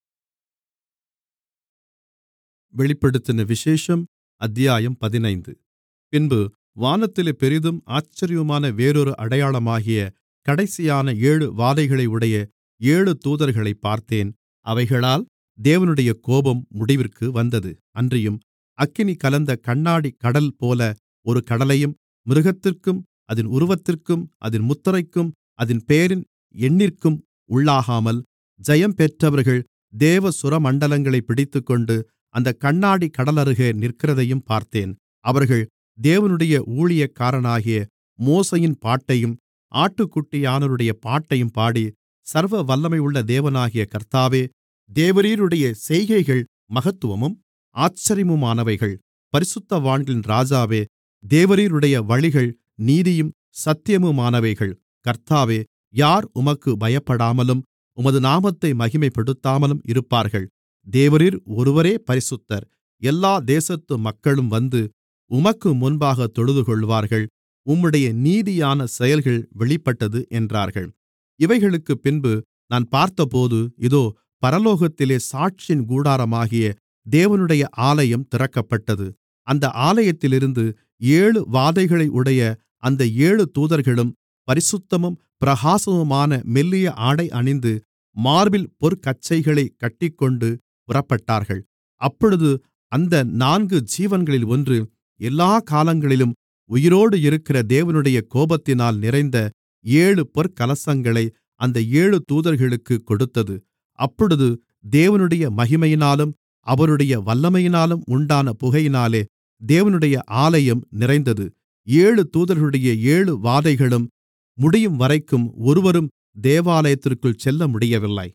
வெளிப்படுத்தின விசேஷம் அத்தியாயம் பதினைந்து பின்பு வானத்திலே பெரிதும் ஆச்சரியமான வேறொரு அடையாளமாகிய கடைசியான ஏழு வாதைகளை உடைய ஏழு தூதர்களைப் பார்த்தேன் அவைகளால் தேவனுடைய கோபம் முடிவிற்கு வந்தது அன்றியும் அக்கினி கலந்த கண்ணாடி கடல் போல ஒரு கடலையும் மிருகத்திற்கும் அதின் உருவத்திற்கும் அதின் முத்திரைக்கும் அதின் பெயரின் எண்ணிற்கும் உள்ளாகாமல் ஜெயம் பெற்றவர்கள் தேவ சுரமண்டலங்களைப் பிடித்துக்கொண்டு அந்த கண்ணாடி கடலருகே நிற்கிறதையும் பார்த்தேன் அவர்கள் தேவனுடைய ஊழியக்காரனாகிய மோசையின் பாட்டையும் ஆட்டுக்குட்டியானவருடைய பாட்டையும் பாடி சர்வ வல்லமையுள்ள தேவனாகிய கர்த்தாவே தேவரீருடைய செய்கைகள் மகத்துவமும் ஆச்சரியமுமானவைகள் பரிசுத்தவான்களின் ராஜாவே தேவரீருடைய வழிகள் நீதியும் சத்தியமுமானவைகள் கர்த்தாவே யார் உமக்கு பயப்படாமலும் உமது நாமத்தை மகிமைப்படுத்தாமலும் இருப்பார்கள் தேவரீர் ஒருவரே பரிசுத்தர் எல்லா தேசத்து மக்களும் வந்து உமக்கு முன்பாக தொழுதுகொள்வார்கள் உம்முடைய நீதியான செயல்கள் வெளிப்பட்டது என்றார்கள் இவைகளுக்குப் பின்பு நான் பார்த்தபோது இதோ பரலோகத்திலே சாட்சியின் கூடாரமாகிய தேவனுடைய ஆலயம் திறக்கப்பட்டது அந்த ஆலயத்திலிருந்து ஏழு வாதைகளை உடைய அந்த ஏழு தூதர்களும் பரிசுத்தமும் பிரகாசமுமான மெல்லிய ஆடை அணிந்து மார்பில் பொற்கச்சைகளைக் கட்டிக்கொண்டு புறப்பட்டார்கள் அப்பொழுது அந்த நான்கு ஜீவன்களில் ஒன்று எல்லா காலங்களிலும் உயிரோடு இருக்கிற தேவனுடைய கோபத்தினால் நிறைந்த ஏழு பொற்கலசங்களை அந்த ஏழு தூதர்களுக்குக் கொடுத்தது அப்பொழுது தேவனுடைய மகிமையினாலும் அவருடைய வல்லமையினாலும் உண்டான புகையினாலே தேவனுடைய ஆலயம் நிறைந்தது ஏழு தூதர்களுடைய ஏழு வாதைகளும் முடியும்வரைக்கும் ஒருவரும் தேவாலயத்திற்குள் செல்ல முடியவில்லை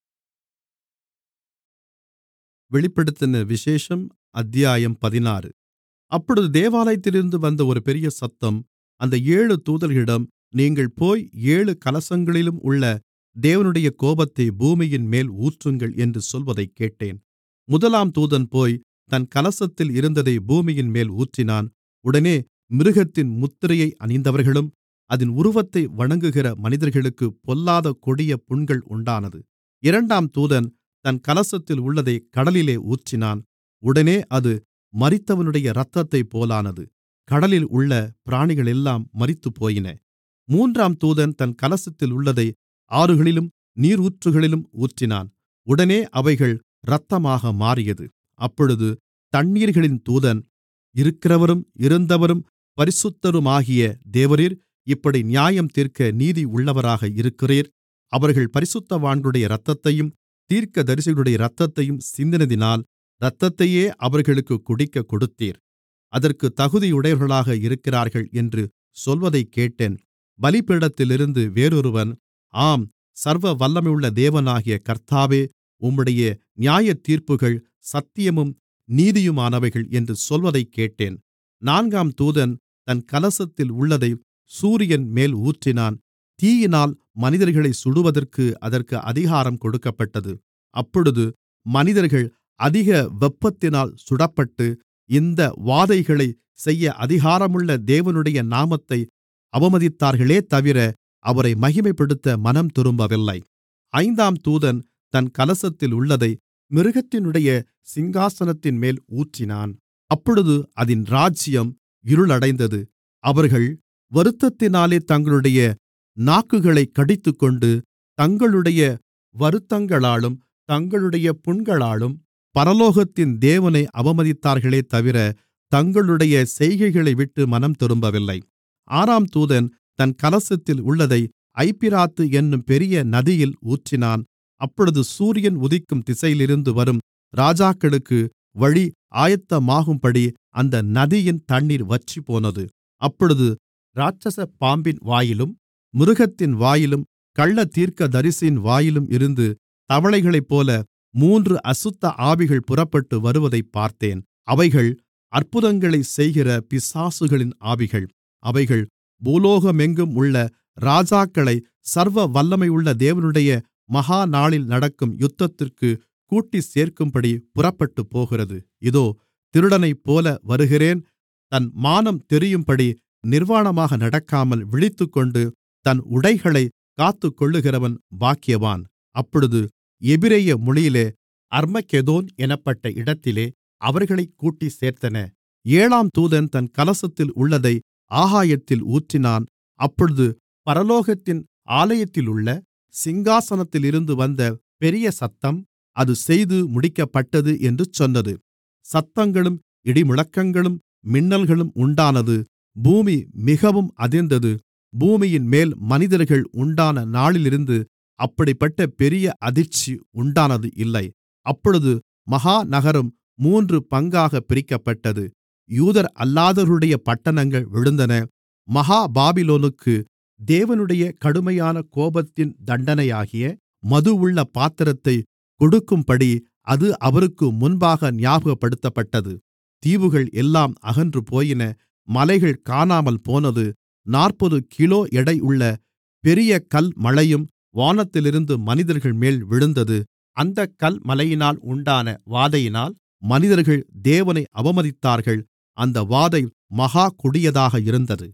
வெளிப்படுத்தின விசேஷம் அத்தியாயம் பதினாறு அப்பொழுது தேவாலயத்திலிருந்து வந்த ஒரு பெரிய சத்தம் அந்த ஏழு தூதர்களிடம் நீங்கள் போய் ஏழு கலசங்களிலும் உள்ள தேவனுடைய கோபத்தை பூமியின்மேல் ஊற்றுங்கள் என்று சொல்வதைக் கேட்டேன் முதலாம் தூதன் போய் தன் கலசத்தில் இருந்ததை பூமியின்மேல் ஊற்றினான் உடனே மிருகத்தின் முத்திரையை அணிந்தவர்களும் அதின் உருவத்தை வணங்குகிற மனிதர்களுக்கு பொல்லாத கொடிய புண்கள் உண்டானது இரண்டாம் தூதன் தன் கலசத்தில் உள்ளதை கடலிலே ஊற்றினான் உடனே அது மரித்தவனுடைய இரத்தத்தைப் போலானது கடலில் உள்ள பிராணிகளெல்லாம் மரித்துப்போயின மூன்றாம் தூதன் தன் கலசத்தில் உள்ளதை ஆறுகளிலும் நீரூற்றுகளிலும் ஊற்றினான் உடனே அவைகள் இரத்தமாக மாறியது அப்பொழுது தண்ணீர்களின் தூதன் இருக்கிறவரும் இருந்தவரும் பரிசுத்தருமாகிய தேவரீர் இப்படி நியாயம் தீர்க்க நீதி உள்ளவராக இருக்கிறீர் அவர்கள் பரிசுத்தவான்களுடைய இரத்தத்தையும் தீர்க்கதரிசிகளுடைய இரத்தத்தையும் சிந்தினதினால் இரத்தத்தையே அவர்களுக்குக் குடிக்கக் கொடுத்தீர் அதற்கு தகுதியுடையவர்களாக இருக்கிறார்கள் என்று சொல்வதைக் கேட்டேன் பலிபீடத்திலிருந்து வேறொருவன் ஆம் சர்வ வல்லமையுள்ள தேவனாகிய கர்த்தாவே உம்முடைய நியாயத்தீர்ப்புகள் சத்தியமும் நீதியுமானவைகள் என்று சொல்வதைக் கேட்டேன் நான்காம் தூதன் தன் கலசத்தில் உள்ளதை சூரியன் மேல் ஊற்றினான் தீயினால் மனிதர்களை சுடுவதற்கு அதற்கு அதிகாரம் கொடுக்கப்பட்டது அப்பொழுது மனிதர்கள் அதிக வெப்பத்தினால் சுடப்பட்டு இந்த வாதைகளைச் செய்ய அதிகாரமுள்ள தேவனுடைய நாமத்தை அவமதித்தார்களே தவிர அவரை மகிமைப்படுத்த மனம் திரும்பவில்லை ஐந்தாம் தூதன் தன் கலசத்தில் உள்ளதை மிருகத்தினுடைய சிங்காசனத்தின்மேல் ஊற்றினான் அப்பொழுது அதின் ராஜ்யம் இருளடைந்தது அவர்கள் வருத்தத்தினாலே தங்களுடைய நாக்குகளைக் கடித்துக்கொண்டு தங்களுடைய வருத்தங்களாலும் தங்களுடைய புண்களாலும் பரலோகத்தின் தேவனை அவமதித்தார்களே தவிர தங்களுடைய செய்கைகளைவிட்டு மனம் திரும்பவில்லை ஆறாம் தூதன் தன் கலசத்தில் உள்ளதை ஐப்பிராத்து என்னும் பெரிய நதியில் ஊற்றினான் அப்பொழுது சூரியன் உதிக்கும் திசையிலிருந்து வரும் ராஜாக்களுக்கு வழி ஆயத்தமாகும்படி அந்த நதியின் தண்ணீர் வற்றிப்போனது அப்பொழுது இராட்சச பாம்பின் வாயிலும் மிருகத்தின் வாயிலும் கள்ளத்தீர்க்கதரிசியின் வாயிலும் இருந்து தவளைகளைப்போல மூன்று அசுத்த ஆவிகள் புறப்பட்டு வருவதைப் பார்த்தேன் அவைகள் அற்புதங்களைச் செய்கிற பிசாசுகளின் ஆவிகள் அவைகள் பூலோகமெங்கும் உள்ள ராஜாக்களை சர்வ வல்லமையுள்ள தேவனுடைய மகா நாளில் நடக்கும் யுத்தத்திற்கு கூட்டிச் சேர்க்கும்படி புறப்பட்டுப் போகிறது இதோ திருடனைப்போல வருகிறேன் தன் மானம் தெரியும்படி நிர்வாணமாக நடக்காமல் விழித்துக்கொண்டு தன் உடைகளைக் காத்துக்கொள்ளுகிறவன் பாக்கியவான் அப்பொழுது எபிரெய மொழியிலே அர்மகெதோன் எனப்பட்ட இடத்திலே அவர்களைக் கூட்டிச் சேர்த்தன ஏழாம் தூதன் தன் கலசத்தில் உள்ளதை ஆகாயத்தில் ஊற்றினான் அப்பொழுது பரலோகத்தின் ஆலயத்திலுள்ள சிங்காசனத்திலிருந்து வந்த பெரிய சத்தம் அது செய்து முடிக்கப்பட்டது என்று சொன்னது சத்தங்களும் இடிமுழக்கங்களும் மின்னல்களும் உண்டானது பூமி மிகவும் அதிர்ந்தது பூமியின்மேல் மனிதர்கள் உண்டான நாளிலிருந்து அப்படிப்பட்ட பெரிய அதிர்ச்சி உண்டானது இல்லை அப்பொழுது மகா நகரம் மூன்று பங்காகப் பிரிக்கப்பட்டது யூதர் அல்லாதவர்களுடைய பட்டணங்கள் விழுந்தன மகா பாபிலோனுக்கு தேவனுடைய கடுமையான கோபத்தின் தண்டனையாகிய மதுவுள்ள பாத்திரத்தைக் கொடுக்கும்படி அது அவருக்கு முன்பாக ஞாபகப்படுத்தப்பட்டது தீவுகள் எல்லாம் அகன்று போயின மலைகள் காணாமல் போனது நாற்பது கிலோ எடையுள்ள பெரிய கல் மழையும் வானத்திலிருந்து மனிதர்கள்மேல் விழுந்தது அந்தக் கல்மழையினால் உண்டான வாதையினால் மனிதர்கள் தேவனை அவமதித்தார்கள் அந்த வாதை மகா கொடியதாக இருந்தது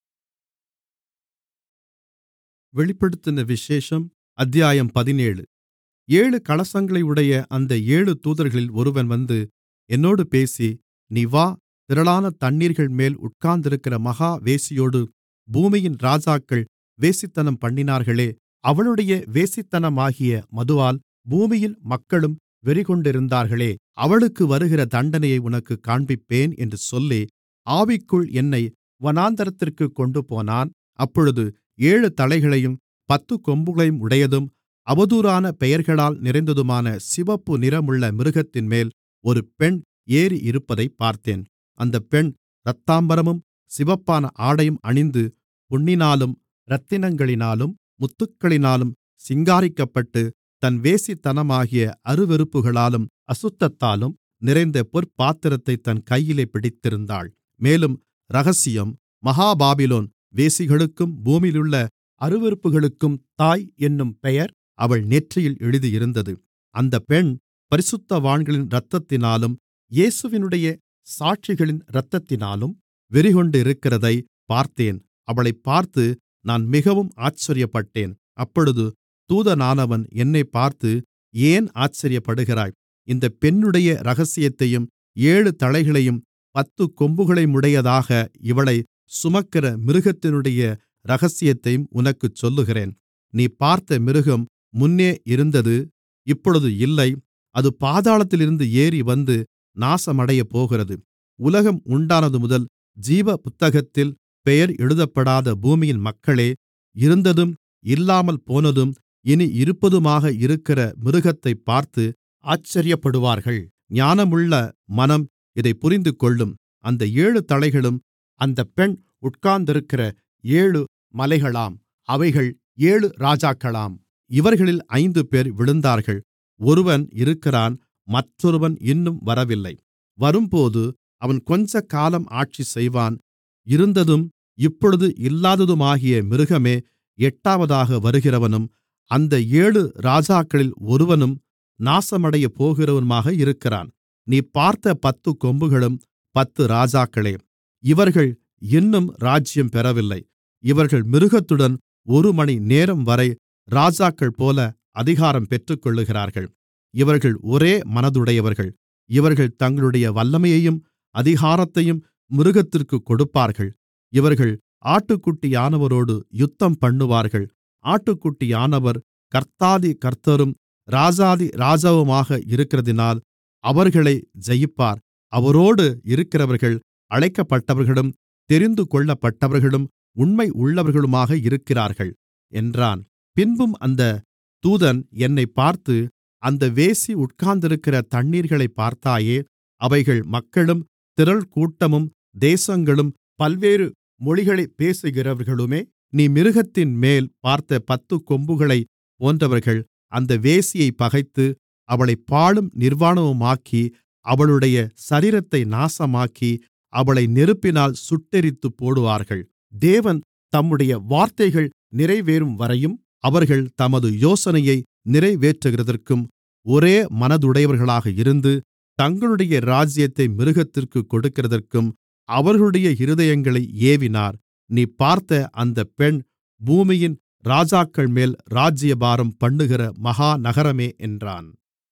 வெளிப்படுத்தின விசேஷம் அத்தியாயம் பதினேழு ஏழு கலசங்களையுடைய அந்த ஏழு தூதர்களில் ஒருவன் வந்து என்னோடு பேசி நீ வா திரளான தண்ணீர்கள்மேல் உட்கார்ந்திருக்கிற மகா வேசியோடு பூமியின் ராஜாக்கள் வேசித்தனம் பண்ணினார்களே அவளுடைய வேசித்தனமாகிய மதுவால் பூமியின் மக்களும் வெறிகொண்டிருந்தார்களே அவளுக்கு வருகிற தண்டனையை உனக்குக் காண்பிப்பேன் என்று சொல்லி ஆவிக்குள் என்னை வனாந்திரத்திற்குக் கொண்டுபோனான் அப்பொழுது ஏழு தலைகளையும் பத்துக் கொம்புகளையும் உடையதும் அவதூறான பெயர்களால் நிறைந்ததுமான சிவப்பு நிறமுள்ள மிருகத்தின்மேல் ஒரு பெண் ஏறி இருப்பதைப் பார்த்தேன் அந்தப் பெண் இரத்தாம்பரமும் சிவப்பான ஆடையும் அணிந்து பொன்னினாலும் இரத்தினங்களினாலும் முத்துக்களினாலும் சிங்காரிக்கப்பட்டு தன் வேசித்தனமாகிய அருவருப்புகளாலும் அசுத்தத்தாலும் நிறைந்த பொற்பாத்திரத்தைத் தன் கையிலே பிடித்திருந்தாள் மேலும் இரகசியம் மகா பாபிலோன் வேசிகளுக்கும் பூமியிலுள்ள அருவருப்புகளுக்கும் தாய் என்னும் பெயர் அவள் நெற்றியில் எழுதியிருந்தது அந்தப் பெண் பரிசுத்தவான்களின் இரத்தத்தினாலும் இயேசுவினுடைய சாட்சிகளின் இரத்தத்தினாலும் வெறிகொண்டிருக்கிறதைப் பார்த்தேன் அவளைப் பார்த்து நான் மிகவும் ஆச்சரியப்பட்டேன் அப்பொழுது தூதனானவன் என்னைப் பார்த்து ஏன் ஆச்சரியப்படுகிறாய் இந்தப் பெண்ணுடைய இரகசியத்தையும் ஏழு தலைகளையும் பத்துக் கொம்புகளையுமுடையதாக இவளைச் சுமக்கிற மிருகத்தினுடைய இரகசியத்தையும் உனக்குச் சொல்லுகிறேன் நீ பார்த்த மிருகம் முன்னே இருந்தது இப்பொழுது இல்லை அது பாதாளத்திலிருந்து ஏறி வந்து நாசமடையப்போகிறது உலகம் உண்டானதுமுதல் ஜீவ புத்தகத்தில் பெயர் எழுதப்படாத பூமியின் மக்களே இருந்ததும் இல்லாமல் போனதும் இனி இருப்பதுமாக இருக்கிற மிருகத்தைப் பார்த்து ஆச்சரியப்படுவார்கள் ஞானமுள்ள மனம் இதைப் புரிந்துகொள்ளும் அந்த ஏழு தலைகளும் அந்தப் பெண் உட்கார்ந்திருக்கிற ஏழு மலைகளாம் அவைகள் ஏழு ராஜாக்களாம் இவர்களில் ஐந்துபேர் விழுந்தார்கள் ஒருவன் இருக்கிறான் மற்றொருவன் இன்னும் வரவில்லை வரும்போது அவன் கொஞ்சக்காலம் ஆட்சி செய்வான் இருந்ததும் இப்பொழுது இல்லாததுமாகிய மிருகமே எட்டாவதாக வருகிறவனும் அந்த ஏழு ராஜாக்களில் ஒருவனும் நாசமடையப் போகிறவனுமாக இருக்கிறான் நீ பார்த்த பத்துக் கொம்புகளும் பத்து ராஜாக்களே இவர்கள் இன்னும் ராஜ்யம் பெறவில்லை இவர்கள் மிருகத்துடன் ஒரு மணி நேரம்வரை ராஜாக்கள்போல அதிகாரம் பெற்றுக்கொள்ளுகிறார்கள் இவர்கள் ஒரே மனதுடையவர்கள் இவர்கள் தங்களுடைய வல்லமையையும் அதிகாரத்தையும் மிருகத்திற்குக் கொடுப்பார்கள் இவர்கள் ஆட்டுக்குட்டியானவரோடு யுத்தம் பண்ணுவார்கள் ஆட்டுக்குட்டியானவர் கர்த்தாதி கர்த்தரும் ராஜாதி ராஜாவுமாக இருக்கிறதினால் அவர்களை ஜெயிப்பார் அவரோடு இருக்கிறவர்கள் அழைக்கப்பட்டவர்களும் தெரிந்து கொள்ளப்பட்டவர்களும் உண்மை உள்ளவர்களுமாக இருக்கிறார்கள் என்றான் பின்பும் அந்த தூதன் என்னைப் பார்த்து அந்த வேசி உட்கார்ந்திருக்கிற தண்ணீர்களைப் பார்த்தாயே அவைகள் மக்களும் திரள் கூட்டமும் தேசங்களும் பல்வேறு மொழிகளைப் பேசுகிறவர்களுமே நீ மிருகத்தின்மேல் பார்த்த பத்துக் கொம்புகளைப் போன்றவர்கள் அந்த வேசியைப் பகைத்து அவளைப் பாழும் நிர்வாணமுமாக்கி அவளுடைய சரீரத்தை நாசமாக்கி அவளை நெருப்பினால் சுட்டெரித்துப் போடுவார்கள் தேவன் தம்முடைய வார்த்தைகள் நிறைவேறும்வரையும் அவர்கள் தமது யோசனையை நிறைவேற்றுகிறதற்கும் ஒரே மனதுடையவர்களாக இருந்து தங்களுடைய ராஜ்யத்தை மிருகத்திற்குக் கொடுக்கிறதற்கும் அவர்களுடைய இருதயங்களை ஏவினார் நீ பார்த்த அந்தப் பெண் பூமியின் ராஜாக்கள்மேல் ராஜ்யபாரம் பண்ணுகிற மகா நகரமே என்றான்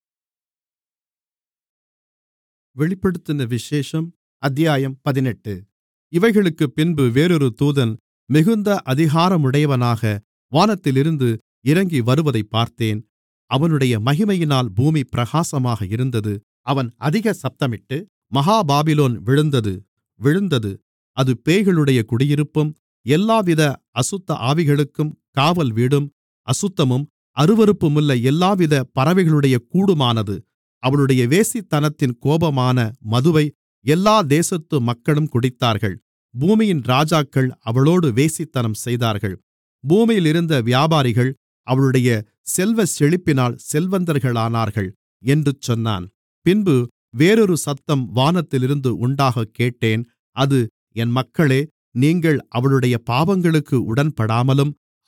வெளிப்படுத்தின விசேஷம் அத்தியாயம் பதினெட்டு இவைகளுக்குப் பின்பு வேறொரு தூதன் மிகுந்த அதிகாரமுடையவனாக வானத்திலிருந்து இறங்கி வருவதைப் பார்த்தேன் அவனுடைய மகிமையினால் பூமி பிரகாசமாக இருந்தது அவன் அதிக சத்தமிட்டு மகா பாபிலோன் விழுந்தது விழுந்தது அது பேய்களுடைய குடியிருப்பும் எல்லாவித அசுத்த ஆவிகளுக்கும் காவல் வீடும் அசுத்தமும் அருவருப்புமுள்ள எல்லாவித பறவைகளுடைய கூடுமானது அவளுடைய வேசித்தனத்தின் கோபமான மதுவை எல்லா தேசத்து மக்களும் குடித்தார்கள் பூமியின் ராஜாக்கள் அவளோடு வேசித்தனம் செய்தார்கள் பூமியிலிருந்த வியாபாரிகள் அவளுடைய செல்வச் செழிப்பினால் செல்வந்தர்களானார்கள் என்று சொன்னான் பின்பு வேறொரு சத்தம் வானத்திலிருந்து உண்டாகக் கேட்டேன் அது என் மக்களே நீங்கள் அவளுடைய பாவங்களுக்கு உடன்படாமலும்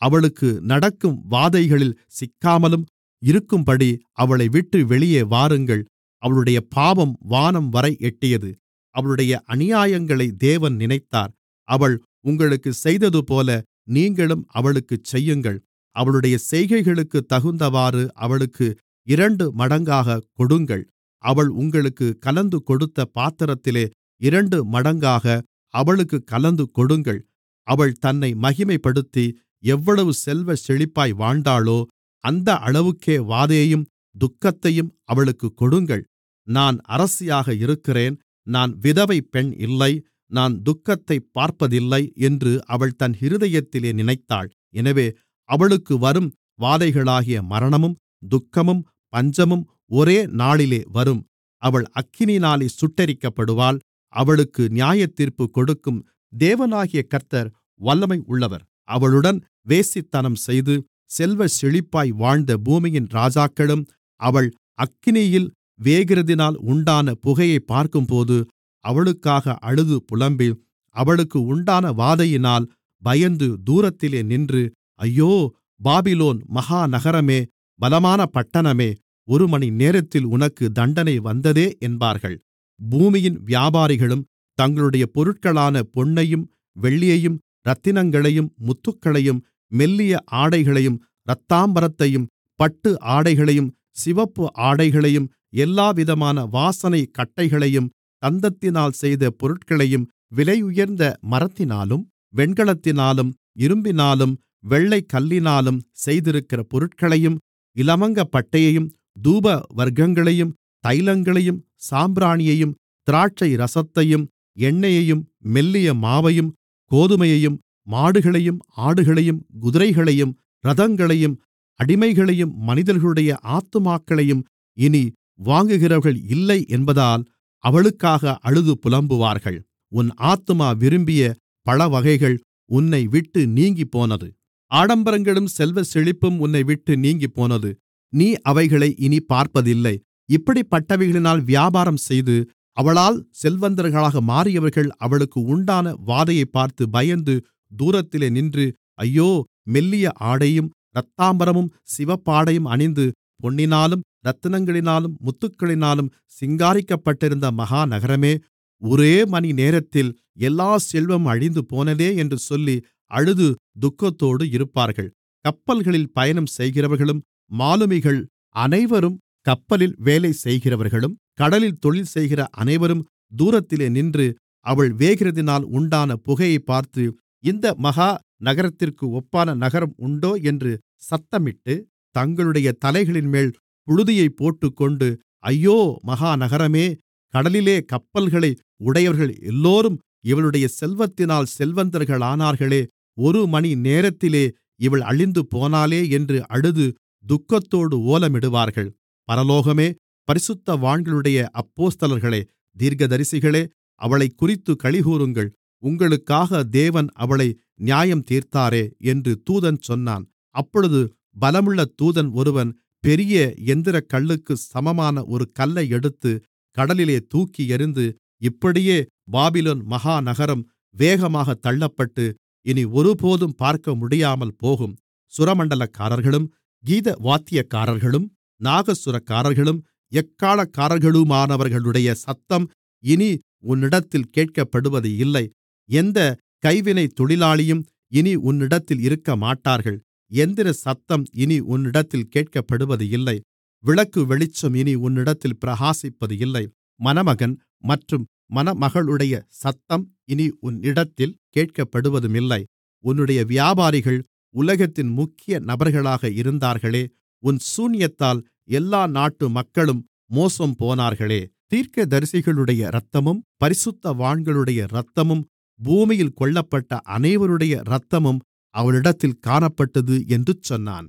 அவளுக்கு நடக்கும் வாதைகளில் சிக்காமலும் இருக்கும்படி அவளை விட்டு வெளியே வாருங்கள் அவளுடைய பாவம் வானம்வரை எட்டியது அவளுடைய அநியாயங்களை தேவன் நினைத்தார் அவள் உங்களுக்குச் செய்ததுபோல நீங்களும் அவளுக்குச் செய்யுங்கள் அவளுடைய செய்கைகளுக்குத் தகுந்தவாறு அவளுக்கு இரண்டு மடங்காகக் கொடுங்கள் அவள் உங்களுக்குக் கலந்து கொடுத்த பாத்திரத்திலே இரண்டு மடங்காக அவளுக்குக் கலந்து கொடுங்கள் அவள் தன்னை மகிமைப்படுத்தி எவ்வளவு செல்வச் செழிப்பாய் வாழ்ந்தாளோ அந்த அளவுக்கே வாதையையும் துக்கத்தையும் அவளுக்குக் கொடுங்கள் நான் அரசியாக இருக்கிறேன் நான் விதவை பெண் இல்லை நான் துக்கத்தைப் பார்ப்பதில்லை என்று அவள் தன் இருதயத்திலே நினைத்தாள் எனவே அவளுக்கு வரும் வாதைகளாகிய மரணமும் துக்கமும் பஞ்சமும் ஒரே நாளிலே வரும் அவள் அக்கினியினாலே சுட்டெரிக்கப்படுவாள் அவளுக்கு நியாயத்தீர்ப்பு கொடுக்கும் தேவனாகிய கர்த்தர் வல்லமை உள்ளவர் அவளுடன் வேசித்தனம் செய்து செல்வச் செழிப்பாய் வாழ்ந்த பூமியின் ராஜாக்களும் அவள் அக்கினியில் வேகிறதினால் உண்டான புகையைப் பார்க்கும்போது அவளுக்காக அழுது புலம்பி அவளுக்கு உண்டான வாதையினால் பயந்து தூரத்திலே நின்று ஐயோ பாபிலோன் மகா நகரமே பலமான பட்டணமே ஒரு மணி நேரத்தில் உனக்கு தண்டனை வந்ததே என்பார்கள் பூமியின் வியாபாரிகளும் தங்களுடைய பொருட்களான பொன்னையும் வெள்ளியையும் இரத்தினங்களையும் முத்துக்களையும் மெல்லிய ஆடைகளையும் இரத்தாம்பரத்தையும் பட்டு ஆடைகளையும் சிவப்பு ஆடைகளையும் எல்லாவிதமான வாசனை கட்டைகளையும் தந்தத்தினால் செய்த பொருட்களையும் விலையுயர்ந்த மரத்தினாலும் வெண்கலத்தினாலும் இரும்பினாலும் வெள்ளைக்கல்லினாலும் செய்திருக்கிற பொருட்களையும் இலவங்கப்பட்டையையும் தூப வர்க்கங்களையும் தைலங்களையும் சாம்பிராணியையும் திராட்சை ரசத்தையும் எண்ணெயையும் மெல்லிய மாவையும் கோதுமையையும் மாடுகளையும் ஆடுகளையும் குதிரைகளையும் இரதங்களையும் அடிமைகளையும் மனிதர்களுடைய ஆத்துமாக்களையும் இனி வாங்குகிறவர்கள் இல்லை என்பதால் அவளுக்காக அழுது புலம்புவார்கள் உன் ஆத்துமா விரும்பிய பழவகைகள் உன்னை விட்டு நீங்கிப்போனது ஆடம்பரங்களும் செல்வச் செழிப்பும் உன்னை விட்டு நீங்கிப்போனது நீ அவைகளை இனி பார்ப்பதில்லை இப்படிப்பட்டவைகளினால் வியாபாரம் செய்து அவளால் செல்வந்தர்களாக மாறியவர்கள் அவளுக்கு உண்டான வாதையைப் பார்த்து பயந்து தூரத்திலே நின்று ஐயோ மெல்லிய ஆடையும் இரத்தாம்பரமும் சிவப்பாடையும் அணிந்து பொன்னினாலும் இரத்தினங்களினாலும் முத்துக்களினாலும் சிங்காரிக்கப்பட்டிருந்த மகா நகரமே ஒரே மணி நேரத்தில் எல்லா செல்வமும் அழிந்து போனதே என்று சொல்லி அழுது துக்கத்தோடு இருப்பார்கள் கப்பல்களில் பயணம் செய்கிறவர்களும் மாலுமிகள் அனைவரும் கப்பலில் வேலை செய்கிறவர்களும் கடலில் தொழில் செய்கிற அனைவரும் தூரத்திலே நின்று அவள் வேகிறதினால் உண்டான புகையைப் பார்த்து இந்த மகா நகரத்திற்கு ஒப்பான நகரம் உண்டோ என்று சத்தமிட்டு தங்களுடைய தலைகளின்மேல் புழுதியைப் போட்டுக்கொண்டு ஐயோ மகா நகரமே கடலிலே கப்பல்களை உடையவர்கள் எல்லோரும் இவளுடைய செல்வத்தினால் செல்வந்தர்களானார்களே ஒரு மணி நேரத்திலே இவள் அழிந்து போனாளே என்று அழுது துக்கத்தோடு ஓலமிடுவார்கள் பரலோகமே பரிசுத்தவான்களுடைய அப்போஸ்தலர்களே தீர்க்கதரிசிகளே அவளைக் குறித்து களிகூருங்கள் உங்களுக்காக தேவன் அவளை நியாயம் தீர்த்தாரே என்று தூதன் சொன்னான் அப்பொழுது பலமுள்ள தூதன் ஒருவன் பெரிய எந்திரக்கல்லுக்கு சமமான ஒரு கல்லை எடுத்து கடலிலே தூக்கி எறிந்து இப்படியே பாபிலோன் மகா நகரம் வேகமாக தள்ளப்பட்டு இனி ஒருபோதும் பார்க்க முடியாமல் போகும் சுரமண்டலக்காரர்களும் கீத வாத்தியக்காரர்களும் நாகசுரக்காரர்களும் எக்காளக்காரர்களுமானவர்களுடைய சத்தம் இனி உன்னிடத்தில் கேட்கப்படுவது இல்லை எந்த கைவினைத் தொழிலாளியும் இனி உன்னிடத்தில் இருக்கமாட்டார்கள் எந்திர சத்தம் இனி உன்னிடத்தில் கேட்கப்படுவது இல்லை விளக்கு வெளிச்சம் இனி உன்னிடத்தில் பிரகாசிப்பது இல்லை மணமகன் மற்றும் மணமகளுடைய சத்தம் இனி உன்னிடத்தில் கேட்கப்படுவதுமில்லை உன்னுடைய வியாபாரிகள் உலகத்தின் முக்கிய நபர்களாக இருந்தார்களே உன் சூனியத்தால் எல்லா நாட்டு மக்களும் மோசம் போனார்களே தீர்க்கதரிசிகளுடைய இரத்தமும் பரிசுத்தவான்களுடைய இரத்தமும் பூமியில் கொல்லப்பட்ட அனைவருடைய இரத்தமும் அவளிடத்தில் காணப்பட்டது என்று சொன்னான்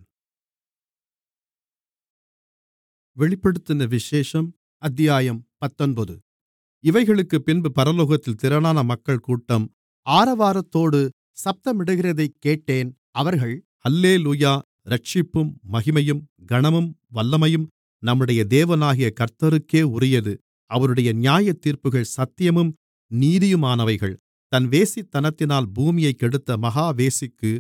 வெளிப்படுத்தின விசேஷம் அத்தியாயம் பத்தொன்பது இவைகளுக்குப் பின்பு பரலோகத்தில் திரளான மக்கள் கூட்டம் ஆரவாரத்தோடு சத்தமிடுகிறதைக் கேட்டேன் அவர்கள் அல்லேலூயா இரட்சிப்பும் மகிமையும் கனமும் வல்லமையும் நம்முடைய தேவனாகிய கர்த்தருக்கே உரியது அவருடைய நியாயத்தீர்ப்புகள் சத்தியமும் நீதியுமானவைகள் தன் வேசித்தனத்தினால் பூமியைக் கெடுத்த மகா வேசிக்கு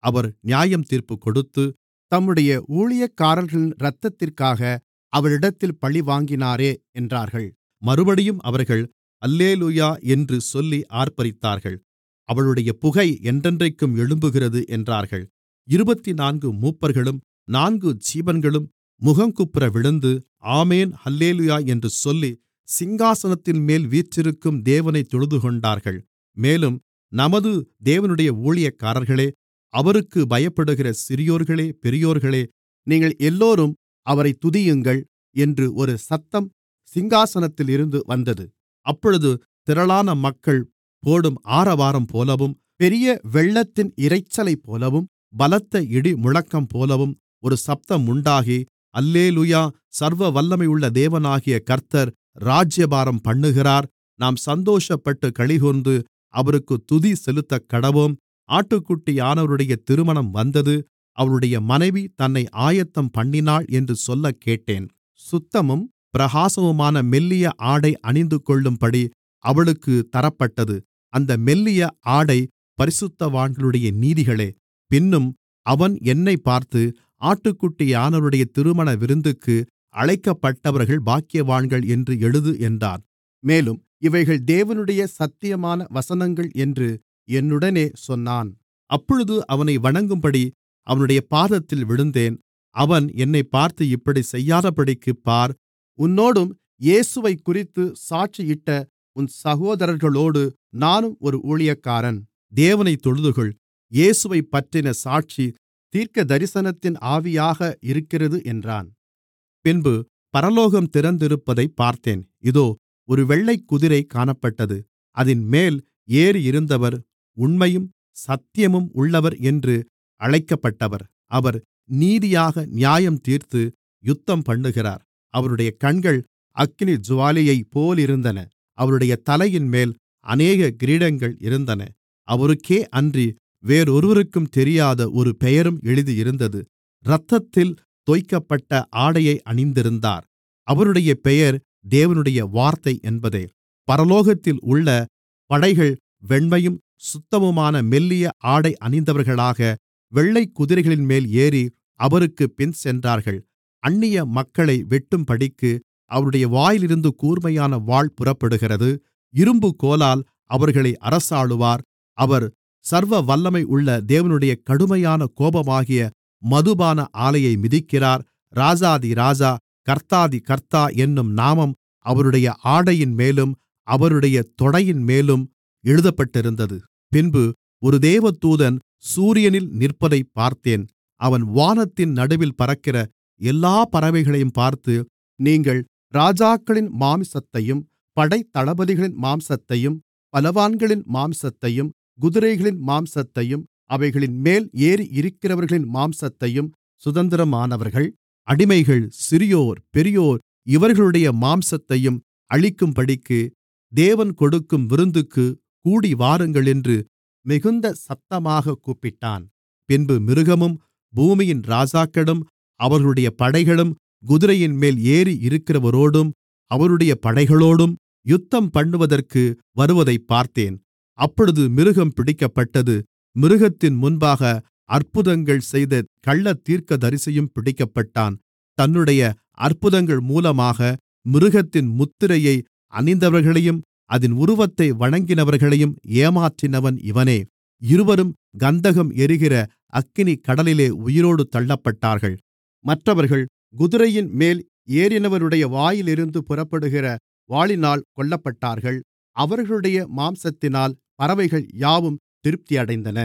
அவர் நியாயத்தீர்ப்பு கொடுத்து தம்முடைய ஊழியக்காரர்களின் இரத்தத்திற்காக அவரிடத்தில் பழிவாங்கினாரே என்றார்கள் மறுபடியும் அவர்கள் அல்லேலூயா என்று சொல்லி ஆர்ப்பரித்தார்கள் அவளுடைய புகை என்றென்றைக்கும் எழும்புகிறது என்றார்கள் இருபத்துநான்கு மூப்பர்களும் நான்கு ஜீவன்களும் முகங்குப்புற விழுந்து ஆமென் அல்லேலூயா என்று சொல்லி சிங்காசனத்தின்மேல் வீற்றிருக்கும் தேவனைத் தொழுதுகொண்டார்கள் மேலும் நமது தேவனுடைய ஊழியக்காரர்களே அவருக்குப் பயப்படுகிற சிறியோர்களே பெரியோர்களே நீங்கள் எல்லோரும் அவரைத் துதியுங்கள் என்று ஒரு சத்தம் சிங்காசனத்திலிருந்து வந்தது அப்பொழுது திரளான மக்கள் போடும் ஆரவாரம்போலவும் பெரிய வெள்ளத்தின் இரைச்சலைப்போலவும் பலத்த இடிமுழக்கம்போலவும் ஒரு சத்தம் உண்டாகி அல்லேலூயா சர்வ வல்லமையுள்ள தேவனாகிய கர்த்தர் ராஜ்யபாரம் பண்ணுகிறார் நாம் சந்தோஷப்பட்டு களிகூர்ந்து அவருக்கு துதி செலுத்தக்கடவோம் ஆட்டுக்குட்டியானவருடைய திருமணம் வந்தது அவருடைய மனைவி தன்னை ஆயத்தம் பண்ணினாள் என்று சொல்லக் கேட்டேன் சுத்தமும் பிரகாசமுமான மெல்லிய ஆடை அணிந்துகொள்ளும்படி அவளுக்குத் தரப்பட்டது அந்த மெல்லிய ஆடை பரிசுத்தவான்களுடைய நீதிகளே பின்னும் அவன் என்னைப் பார்த்து ஆட்டுக்குட்டியானவருடைய திருமண விருந்துக்கு அழைக்கப்பட்டவர்கள் பாக்கியவான்கள் என்று எழுது என்றார் மேலும் இவைகள் தேவனுடைய சத்தியமான வசனங்கள் என்று என்னுடனே சொன்னான் அப்பொழுது அவனை வணங்கும்படி அவனுடைய பாதத்தில் விழுந்தேன் அவன் என்னைப் பார்த்து இப்படிச் செய்யாதபடிக்குப் பார் உன்னோடும் இயேசுவைக்குறித்து சாட்சியிட்ட உன் சகோதரர்களோடு நானும் ஒரு ஊழியக்காரன் தேவனைத் தொழுதுகொள் இயேசுவைப் பற்றின சாட்சி தீர்க்கதரிசனத்தின் ஆவியாக இருக்கிறது என்றான் பின்பு பரலோகம் திறந்திருப்பதைப் பார்த்தேன் இதோ ஒரு வெள்ளைக்குதிரை காணப்பட்டது அதின்மேல் ஏறியிருந்தவர் உண்மையும் சத்தியமும் உள்ளவர் என்று அழைக்கப்பட்டவர் அவர் நீதியாக நியாயந்தீர்த்து யுத்தம்பண்ணுகிறார் அவருடைய கண்கள் அக்கினி ஜூவாலையைப் போலிருந்தன அவருடைய தலையின்மேல் அநேக கிரீடங்கள் இருந்தன அவருக்கே அன்றி வேறொருவருக்கும் தெரியாத ஒரு பெயரும் எழுதியிருந்தது இரத்தத்தில் தோய்க்கப்பட்ட ஆடையை அணிந்திருந்தார் அவருடைய பெயர் தேவனுடைய வார்த்தை என்பதே பரலோகத்தில் உள்ள படைகள் வெண்மையும் சுத்தமுமான மெல்லிய ஆடை அணிந்தவர்களாக வெள்ளைக்குதிரைகளின்மேல் ஏறி அவருக்குப் பின்சென்றார்கள் அந்நிய மக்களை வெட்டும்படிக்கு அவருடைய வாயிலிருந்து கூர்மையான வாள் புறப்படுகிறது இரும்புக்கோலால் அவர்களை அரசாளுவார் அவர் சர்வ வல்லமை உள்ள தேவனுடைய கடுமையான கோபமாகிய மதுபான ஆலையை மிதிக்கிறார் ராஜாதி ராஜா கர்த்தாதி கர்த்தா என்னும் நாமம் அவருடைய ஆடையின்மேலும் அவருடைய தொடையின்மேலும் எழுதப்பட்டிருந்தது பின்பு ஒரு தேவதூதன் சூரியனில் நிற்பதைப் பார்த்தேன் அவன் வானத்தின் நடுவில் பறக்கிற எல்லா பறவைகளையும் பார்த்து நீங்கள் ராஜாக்களின் மாம்சத்தையும் படைத்தளபதிகளின் மாம்சத்தையும் பலவான்களின் மாம்சத்தையும் குதிரைகளின் மாம்சத்தையும் அவைகளின்மேல் ஏறியிருக்கிறவர்களின் மாம்சத்தையும் சுதந்திரமானவர்கள் அடிமைகள் சிறியோர் பெரியோர் இவர்களுடைய மாம்சத்தையும் அழிக்கும்படிக்கு தேவன் கொடுக்கும் விருந்துக்குக் கூடிவாருங்கள் என்று மிகுந்த சத்தமாகக் கூப்பிட்டான் பின்பு மிருகமும் பூமியின் ராஜாக்களும் அவர்களுடைய படைகளும் குதிரையின்மேல் ஏறியிருக்கிறவரோடும் அவருடைய படைகளோடும் யுத்தம்பண்ணுவதற்கு வருவதைப் பார்த்தேன் அப்பொழுது மிருகம் பிடிக்கப்பட்டது மிருகத்தின் முன்பாக அற்புதங்கள் செய்த கள்ளத்தீர்க்கதரிசியும் பிடிக்கப்பட்டான் தன்னுடைய அற்புதங்கள் மூலமாக மிருகத்தின் முத்திரையை அணிந்தவர்களையும் அதின் உருவத்தை வணங்கினவர்களையும் ஏமாற்றினவன் இவனே இருவரும் கந்தகம் எரிகிற அக்கினிக் கடலிலே உயிரோடு தள்ளப்பட்டார்கள் மற்றவர்கள் குதிரையின் மேல் ஏறினவருடைய வாயிலிருந்து புறப்படுகிற வாளினால் கொல்லப்பட்டார்கள் அவர்களுடைய மாம்சத்தினால் பறவைகள் யாவும் திருப்தியடைந்தன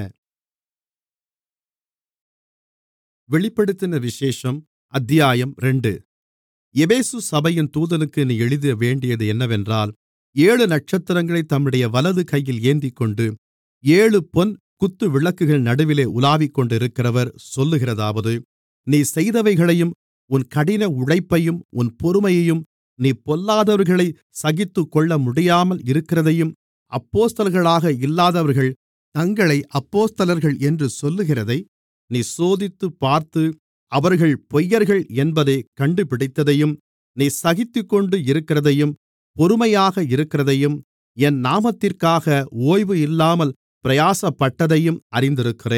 வெளிப்படுத்தின விசேஷம் அத்தியாயம் ரெண்டு எபேசு சபையின் தூதனுக்கு நீ எழுத வேண்டியது என்னவென்றால் ஏழு நட்சத்திரங்களைத் தம்முடைய வலது கையில் ஏந்திக்கொண்டு ஏழு பொன் குத்துவிளக்குகள் நடுவிலே உலாவிக்கொண்டிருக்கிறவர் சொல்லுகிறதாவது நீ செய்தவைகளையும் உன் கடின உழைப்பையும் உன் பொறுமையையும் நீ பொல்லாதவர்களை சகித்துக்கொள்ள முடியாமல் இருக்கிறதையும் அப்போஸ்தலர்களாக இல்லாதவர்கள் தங்களை அப்போஸ்தலர்கள் என்று சொல்லுகிறதை நீ சோதித்துப் பார்த்து அவர்கள் பொய்யர்கள் என்பதைக் கண்டுபிடித்ததையும் நீ சகித்துக்கொண்டு இருக்கிறதையும் பொறுமையாக இருக்கிறதையும் என் நாமத்திற்காக ஓய்வு இல்லாமல் பிரயாசப்பட்டதையும் அறிந்திருக்கிறேன்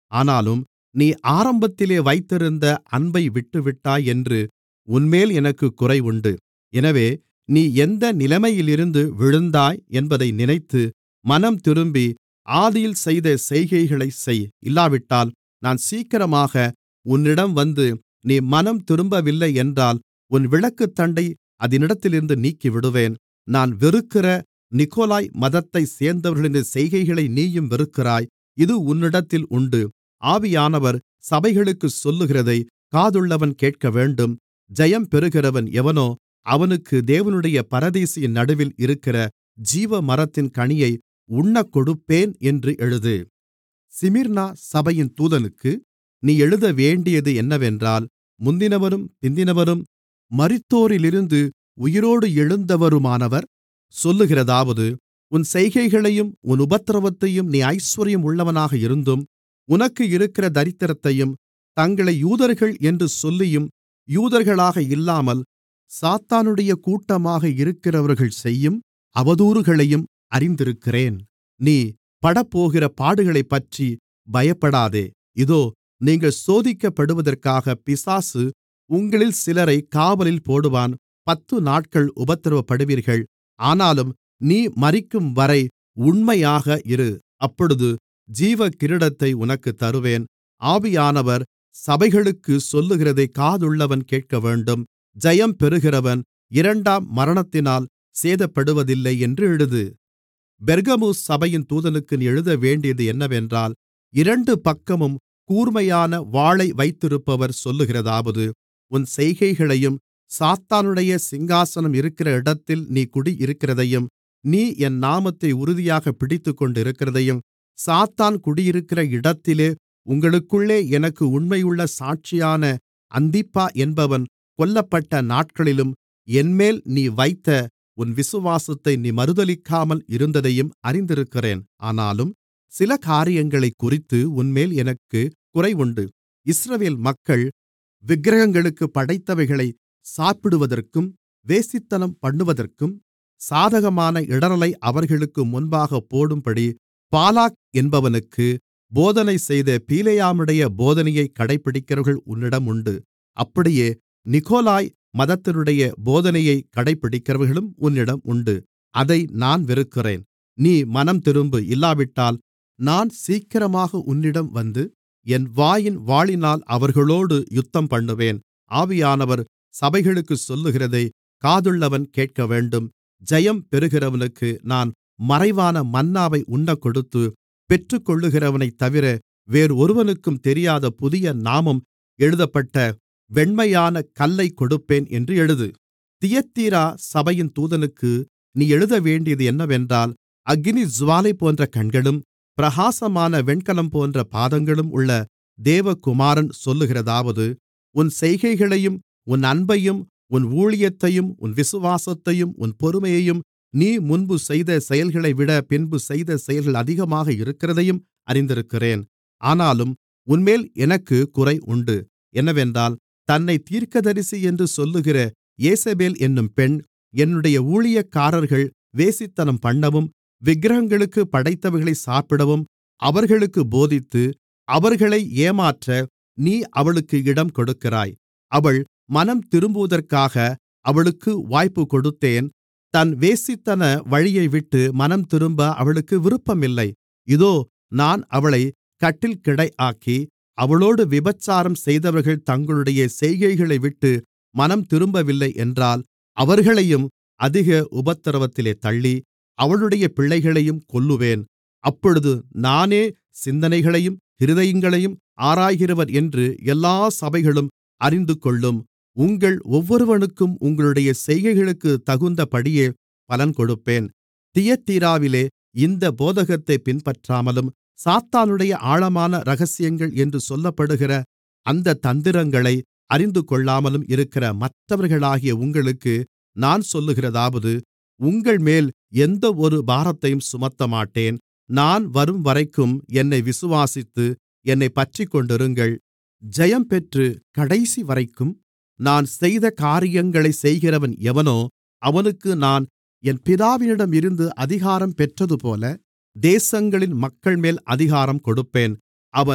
ஆனாலும் நீ ஆரம்பத்திலே வைத்திருந்த அன்பை விட்டுவிட்டாய் என்று உன்மேல் எனக்குக் குறை உண்டு எனவே நீ எந்த நிலைமையிலிருந்து விழுந்தாய் என்பதை நினைத்து மனம் திரும்பி ஆதியில் செய்த செய்கைகளைச் செய் இல்லாவிட்டால் நான் சீக்கிரமாக உன்னிடம் வந்து நீ மனம் திரும்பவில்லை என்றால் உன் விளக்குத்தண்டை அதனிடத்திலிருந்து நீக்கிவிடுவேன் நான் வெறுக்கிற நிக்கோலாய் மதத்தைச் சேர்ந்தவர்களின் செய்கைகளை நீயும் வெறுக்கிறாய் இது உன்னிடத்தில் உண்டு ஆவியானவர் சபைகளுக்குச் சொல்லுகிறதை காதுள்ளவன் கேட்கவேண்டும் ஜெயம் பெறுகிறவன் எவனோ அவனுக்கு தேவனுடைய பரதீசின் நடுவில் இருக்கிற ஜீவமரத்தின் கனியை உண்ணக்கொடுப்பேன் என்று எழுது சிமிர்னா சபையின் தூதனுக்கு நீ எழுதவேண்டியது என்னவென்றால் முந்தினவரும் பிந்தினவரும் மரித்தோரிலிருந்து உயிரோடு எழுந்தவருமானவர் சொல்லுகிறதாவது உன் செய்கைகளையும் உன் உபத்திரவத்தையும் நீ ஐசுவரியம் உள்ளவனாக இருந்தும் உனக்கு இருக்கிற தரித்திரத்தையும் தங்களை யூதர்கள் என்று சொல்லியும் யூதர்களாக இல்லாமல் சாத்தானுடைய கூட்டமாக இருக்கிறவர்கள் செய்யும் அவதூறுகளையும் அறிந்திருக்கிறேன் நீ படப்போகிற பாடுகளைப்பற்றி பயப்படாதே இதோ நீங்கள் சோதிக்கப்படுவதற்காக பிசாசு உங்களில் சிலரை காவலில் போடுவான் பத்து நாட்கள் உபத்திரவப்படுவீர்கள் ஆனாலும் நீ மரிக்கும்வரை உண்மையாக இரு அப்பொழுது ஜீவகிரீடத்தை உனக்குத் தருவேன் ஆவியானவர் சபைகளுக்குச் சொல்லுகிறதைக் காதுள்ளவன் கேட்கவேண்டும் ஜெயம் பெறுகிறவன் இரண்டாம் மரணத்தினால் சேதப்படுவதில்லை என்று எழுது பெர்கமு சபையின் தூதனுக்கு நீ எழுதவேண்டியது என்னவென்றால் இரண்டு பக்கமும் கூர்மையான வாளை வைத்திருப்பவர் சொல்லுகிறதாவது உன் செய்கைகளையும் சாத்தானுடைய சிங்காசனம் இருக்கிற இடத்தில் நீ குடியிருக்கிறதையும் நீ என் நாமத்தை உறுதியாகப் பிடித்துக்கொண்டிருக்கிறதையும் சாத்தான் குடியிருக்கிற இடத்திலே உங்களுக்குள்ளே எனக்கு உண்மையுள்ள சாட்சியான அந்திப்பா என்பவன் கொல்லப்பட்ட நாட்களிலும் என்மேல் நீ வைத்த உன் விசுவாசத்தை நீ மறுதலிக்காமல் இருந்ததையும் அறிந்திருக்கிறேன் ஆனாலும் சில காரியங்களைக்குறித்து உன்மேல் எனக்குக் குறைவுண்டு இஸ்ரவேல் மக்கள் விக்கிரகங்களுக்குப் படைத்தவைகளை சாப்பிடுவதற்கும் வேசித்தனம் பண்ணுவதற்கும் சாதகமான இடறலை அவர்களுக்கு முன்பாகப் போடும்படி பாலாக் என்பவனுக்கு போதனை செய்த பீலேயாமுடைய போதனையைக் கடைப்பிடிக்கிறவர்கள் உன்னிடம் உண்டு அப்படியே நிக்கோலாய் மதத்தினுடைய போதனையைக் கடைப்பிடிக்கிறவர்களும் உன்னிடம் உண்டு அதை நான் வெறுக்கிறேன் நீ மனம்திரும்பு இல்லாவிட்டால் நான் சீக்கிரமாக உன்னிடம் வந்து என் வாயின் வாளினால் அவர்களோடு யுத்தம்பண்ணுவேன் ஆவியானவர் சபைகளுக்குச் சொல்லுகிறதை காதுள்ளவன் கேட்கவேண்டும் ஜெயம் பெறுகிறவனுக்கு நான் மறைவான மன்னாவை உண்ணக்கொடுத்து பெற்றுக்கொள்ளுகிறவனைத்தவிர வேறொருவனுக்கும் தெரியாத புதிய நாமம் எழுதப்பட்ட வெண்மையான கல்லைக் கொடுப்பேன் என்று எழுது தியத்தீரா சபையின் தூதனுக்கு நீ எழுதவேண்டியது என்னவென்றால் அக்கினி ஜுவாலை போன்ற கண்களும் பிரகாசமான வெண்கலம் போன்ற பாதங்களும் உள்ள தேவகுமாரன் சொல்லுகிறதாவது உன் செய்கைகளையும் உன் அன்பையும் உன் ஊழியத்தையும் உன் விசுவாசத்தையும் உன் பொறுமையையும் நீ முன்பு செய்த செயல்களைவிட பின்பு செய்த செயல்கள் அதிகமாக இருக்கிறதையும் அறிந்திருக்கிறேன் ஆனாலும் உன்மேல் எனக்குக் குறை உண்டு என்னவென்றால் தன்னை தீர்க்கதரிசி என்று சொல்லுகிற யேசபேல் என்னும் பெண் என்னுடைய ஊழியக்காரர்கள் வேசித்தனம் பண்ணவும் விக்கிரகங்களுக்கு படைத்தவைகளை சாப்பிடவும் அவர்களுக்கு போதித்து அவர்களை ஏமாற்ற நீ அவளுக்கு இடம் கொடுக்கிறாய் அவள் மனம் திரும்புவதற்காக அவளுக்கு வாய்ப்பு கொடுத்தேன் தன் வேசித்தன வழியைவிட்டு மனம் திரும்ப அவளுக்கு விருப்பமில்லை இதோ நான் அவளை கட்டில் கிடையாக்கி அவளோடு விபச்சாரம் செய்தவர்கள் தங்களுடைய செய்கைகளை விட்டு மனம் திரும்பவில்லை என்றால் அவர்களையும் அதிக உபத்திரவத்திலே தள்ளி அவளுடைய பிள்ளைகளையும் கொல்லுவேன் அப்பொழுது நானே சிந்தனைகளையும் இருதயங்களையும் ஆராய்கிறவர் என்று எல்லா சபைகளும் அறிந்துகொள்ளும் உங்கள் ஒவ்வொருவனுக்கும் உங்களுடைய செய்கைகளுக்குத் தகுந்தபடியே பலன் கொடுப்பேன் தியத்தீராவிலே இந்த போதகத்தைப் பின்பற்றாமலும் சாத்தானுடைய ஆழமான இரகசியங்கள் என்று சொல்லப்படுகிற அந்த தந்திரங்களை அறிந்துகொள்ளாமலும் இருக்கிற மற்றவர்களாகிய உங்களுக்கு நான் சொல்லுகிறதாவது உங்கள்மேல் எந்தவொரு பாரத்தையும் சுமத்தமாட்டேன் நான் வரும்வரைக்கும் என்னை விசுவாசித்து என்னைப் பற்றிக்கொண்டிருங்கள் ஜெயம் பெற்று கடைசிவரைக்கும் நான் செய்த காரியங்களைச் செய்கிறவன் எவனோ அவனுக்கு நான் என் பிதாவினிடமிருந்து அதிகாரம் பெற்றதுபோல தேசங்களின் மக்கள்மேல் அதிகாரம் கொடுப்பேன் அவன்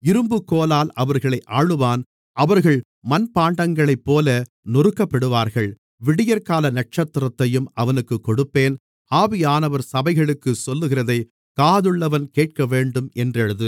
இரும்புக்கோலால் அவர்களை ஆளுவான் அவர்கள் மண்பாண்டங்களைப்போல நொறுக்கப்படுவார்கள் விடியற்கால நட்சத்திரத்தையும் அவனுக்குக் கொடுப்பேன் ஆவியானவர் சபைகளுக்குச் சொல்லுகிறதை காதுள்ளவன் கேட்கவேண்டும் என்றெழுது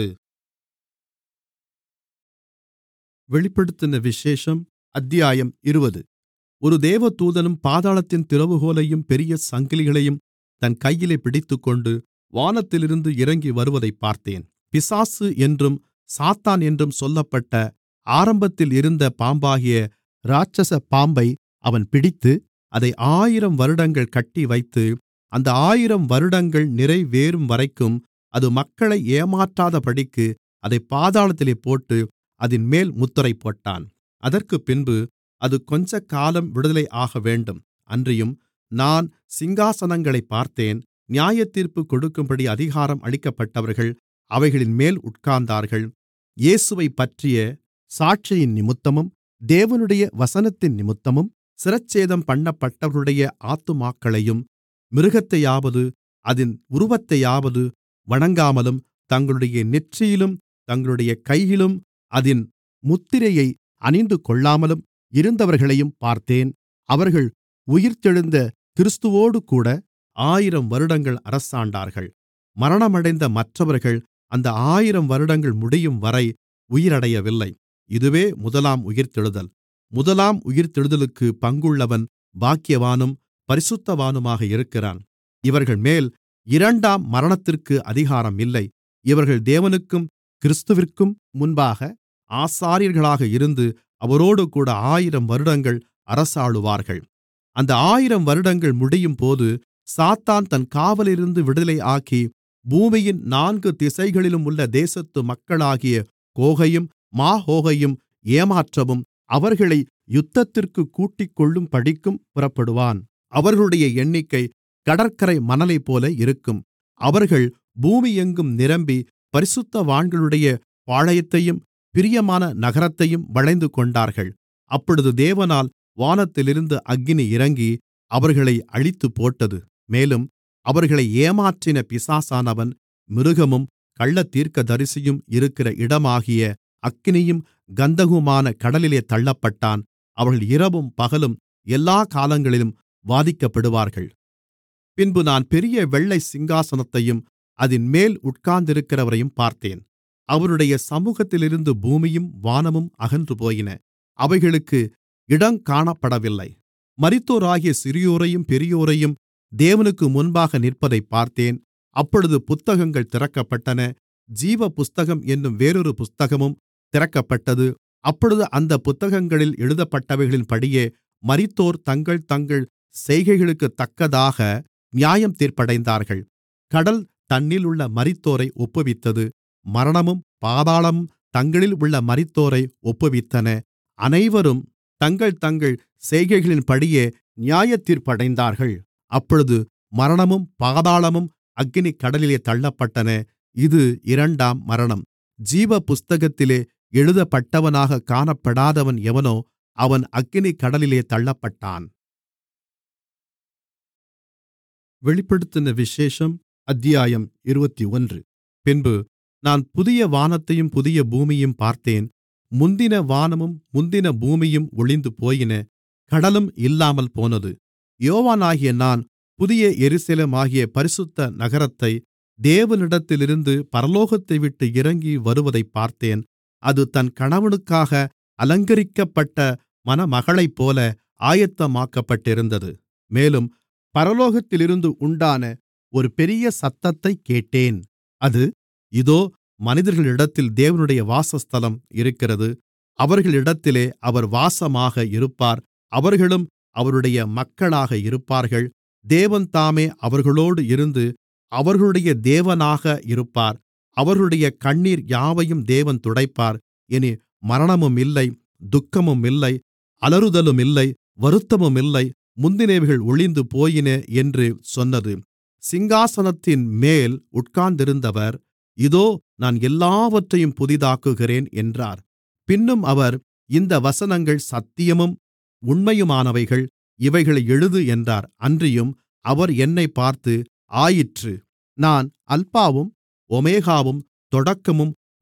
வெளிப்படுத்தின விசேஷம் அத்தியாயம் இருபது ஒரு தேவதூதனும் பாதாளத்தின் திறவுகோலையும் பெரிய சங்கிலிகளையும் தன் கையிலே பிடித்துக்கொண்டு வானத்திலிருந்து இறங்கி வருவதைப் பார்த்தேன் பிசாசு என்றும் சாத்தான் என்றும் சொல்லப்பட்ட ஆரம்பத்தில் இருந்த பாம்பாகிய இராட்சச பாம்பை அவன் பிடித்து அதை ஆயிரம் வருடங்கள் கட்டிவைத்து அந்த ஆயிரம் வருடங்கள் நிறைவேறும்வரைக்கும் அது மக்களை ஏமாற்றாதபடிக்கு அதைப் பாதாளத்திலே போட்டு அதின்மேல் முத்திரை போட்டான் அதற்குப்பின்பு அது கொஞ்சக்காலம் விடுதலை ஆகவேண்டும் அன்றியும் நான் சிங்காசனங்களைப் பார்த்தேன் நியாயத்தீர்ப்பு கொடுக்கும்படி அதிகாரம் அளிக்கப்பட்டவர்கள் அவைகளின்மேல் உட்கார்ந்தார்கள் இயேசுவைப்பற்றிய சாட்சியின் நிமித்தமும் தேவனுடைய வசனத்தின் நிமித்தமும் சிரச்சேதம் பண்ணப்பட்டவர்களுடைய ஆத்துமாக்களையும் மிருகத்தையாவது அதின் உருவத்தையாவது வணங்காமலும் தங்களுடைய நெற்றியிலும் தங்களுடைய கையிலும் அதின் முத்திரையை அணிந்துகொள்ளாமலும் இருந்தவர்களையும் பார்த்தேன் அவர்கள் உயிர்த்தெழுந்த கிறிஸ்துவோடுகூட ஆயிரம் வருடங்கள் அரசாண்டார்கள் மரணமடைந்த மற்றவர்கள் அந்த ஆயிரம் வருடங்கள் முடியும்வரை உயிரடையவில்லை இதுவே முதலாம் உயிர்த்தெழுதல் முதலாம் உயிர்த்தெழுதலுக்கு பங்குள்ளவன் பாக்கியவானும் பரிசுத்தவானுமாக இருக்கிறான் இவர்கள்மேல் இரண்டாம் மரணத்திற்கு அதிகாரம் இல்லை இவர்கள் தேவனுக்கும் கிறிஸ்துவிற்கும் முன்பாக ஆசாரியர்களாக இருந்து அவரோடுகூட ஆயிரம் வருடங்கள் அரசாளுவார்கள் அந்த ஆயிரம் வருடங்கள் முடியும்போது சாத்தான் தன் காவலிலிருந்து விடுதலையாக்கி பூமியின் நான்கு திசைகளிலும் உள்ள தேசத்து மக்களாகிய கோகையும் மாகோகையும் ஏமாற்றவும் அவர்களை யுத்தத்திற்குக் கூட்டிக்கொள்ளும்படிக்கும் புறப்படுவான் அவர்களுடைய எண்ணிக்கை கடற்கரை மணலைப்போல இருக்கும் அவர்கள் பூமியெங்கும் நிரம்பி பரிசுத்தவான்களுடைய பாளையத்தையும் பிரியமான நகரத்தையும் வளைந்து கொண்டார்கள் அப்பொழுது தேவனால் வானத்திலிருந்து அக்கினி இறங்கி அவர்களை அழித்துப்போட்டது மேலும் அவர்களை ஏமாற்றின பிசாசானவன் மிருகமும் கள்ளத்தீர்க்கதரிசியும் இருக்கிற இடமாகிய அக்கினியும் கந்தகுமான கடலிலே தள்ளப்பட்டான் அவர்கள் இரவும் பகலும் எல்லா காலங்களிலும் வாதிக்கப்படுவார்கள் பின்பு நான் பெரிய வெள்ளை சிங்காசனத்தையும் அதின்மேல் உட்கார்ந்திருக்கிறவரையும் பார்த்தேன் அவருடைய சமூகத்திலிருந்து பூமியும் வானமும் அகன்றுபோயின அவைகளுக்கு இடம் காணப்படவில்லை மரித்தோராகிய சிறியோரையும் பெரியோரையும் தேவனுக்கு முன்பாக நிற்பதைப் பார்த்தேன் அப்பொழுது புத்தகங்கள் திறக்கப்பட்டன ஜீவ புஸ்தகம் என்னும் வேறொரு புஸ்தகமும் திறக்கப்பட்டது அப்பொழுது அந்த புத்தகங்களில் எழுதப்பட்டவைகளின்படியே மரித்தோர் தங்கள் தங்கள் செய்கைகளுக்குத்தக்கதாக நியாயம் தீர்ப்படைந்தார்கள் கடல் தன்னிலுள்ள மரித்தோரை ஒப்புவித்தது மரணமும் பாதாளமும் தங்களில் உள்ள மரித்தோரை ஒப்புவித்தன அனைவரும் தங்கள் தங்கள் செய்கைகளின்படியே நியாயத்தீர்ப்படைந்தார்கள் அப்பொழுது மரணமும் பாதாளமும் அக்கினிக் கடலிலே தள்ளப்பட்டன இது இரண்டாம் மரணம் ஜீவ புஸ்தகத்திலே எழுதப்பட்டவனாக காணப்படாதவன் எவனோ அவன் அக்கினிக் கடலிலே தள்ளப்பட்டான் வெளிப்படுத்தின விசேஷம் அத்தியாயம் இருபத்தொன்று பின்பு நான் புதிய வானத்தையும் புதிய பூமியையும் பார்த்தேன் முந்தின வானமும் முந்தின பூமியும் ஒழிந்துபோயின கடலும் இல்லாமல் போனது யோவானாகிய நான் புதிய எருசலேமாகிய பரிசுத்த நகரத்தை தேவனிடத்திலிருந்து பரலோகத்தைவிட்டு இறங்கி வருவதைப் பார்த்தேன் அது தன் கணவனுக்காக அலங்கரிக்கப்பட்ட மணமகளைப்போல ஆயத்தமாக்கப்பட்டிருந்தது மேலும் பரலோகத்திலிருந்து உண்டான ஒரு பெரிய சத்தத்தைக் கேட்டேன் அது இதோ மனிதர்களிடத்தில் தேவனுடைய வாசஸ்தலம் இருக்கிறது அவர்களிடத்திலே அவர் வாசமாக இருப்பார் அவர்களும் அவருடைய மக்களாக இருப்பார்கள் தேவன்தாமே அவர்களோடு இருந்து அவர்களுடைய தேவனாக இருப்பார் அவர்களுடைய கண்ணீர் யாவையும் தேவன் துடைப்பார் இனி மரணமும் இல்லை துக்கமும் இல்லை அலறுதலும் இல்லை வருத்தமும் இல்லை முந்தினவைகள் ஒழிந்து போயின என்று சொன்னது சிங்காசனத்தின் மேல் உட்கார்ந்திருந்தவர் இதோ நான் எல்லாவற்றையும் புதிதாக்குகிறேன் என்றார் பின்னும் அவர் இந்த வசனங்கள் சத்தியமும் உண்மையுமானவைகள் இவைகளை எழுது என்றார் அன்றியும் அவர் என்னைப் பார்த்து ஆயிற்று நான் அல்பாவும் ஒமேகாவும் தொடக்கமும்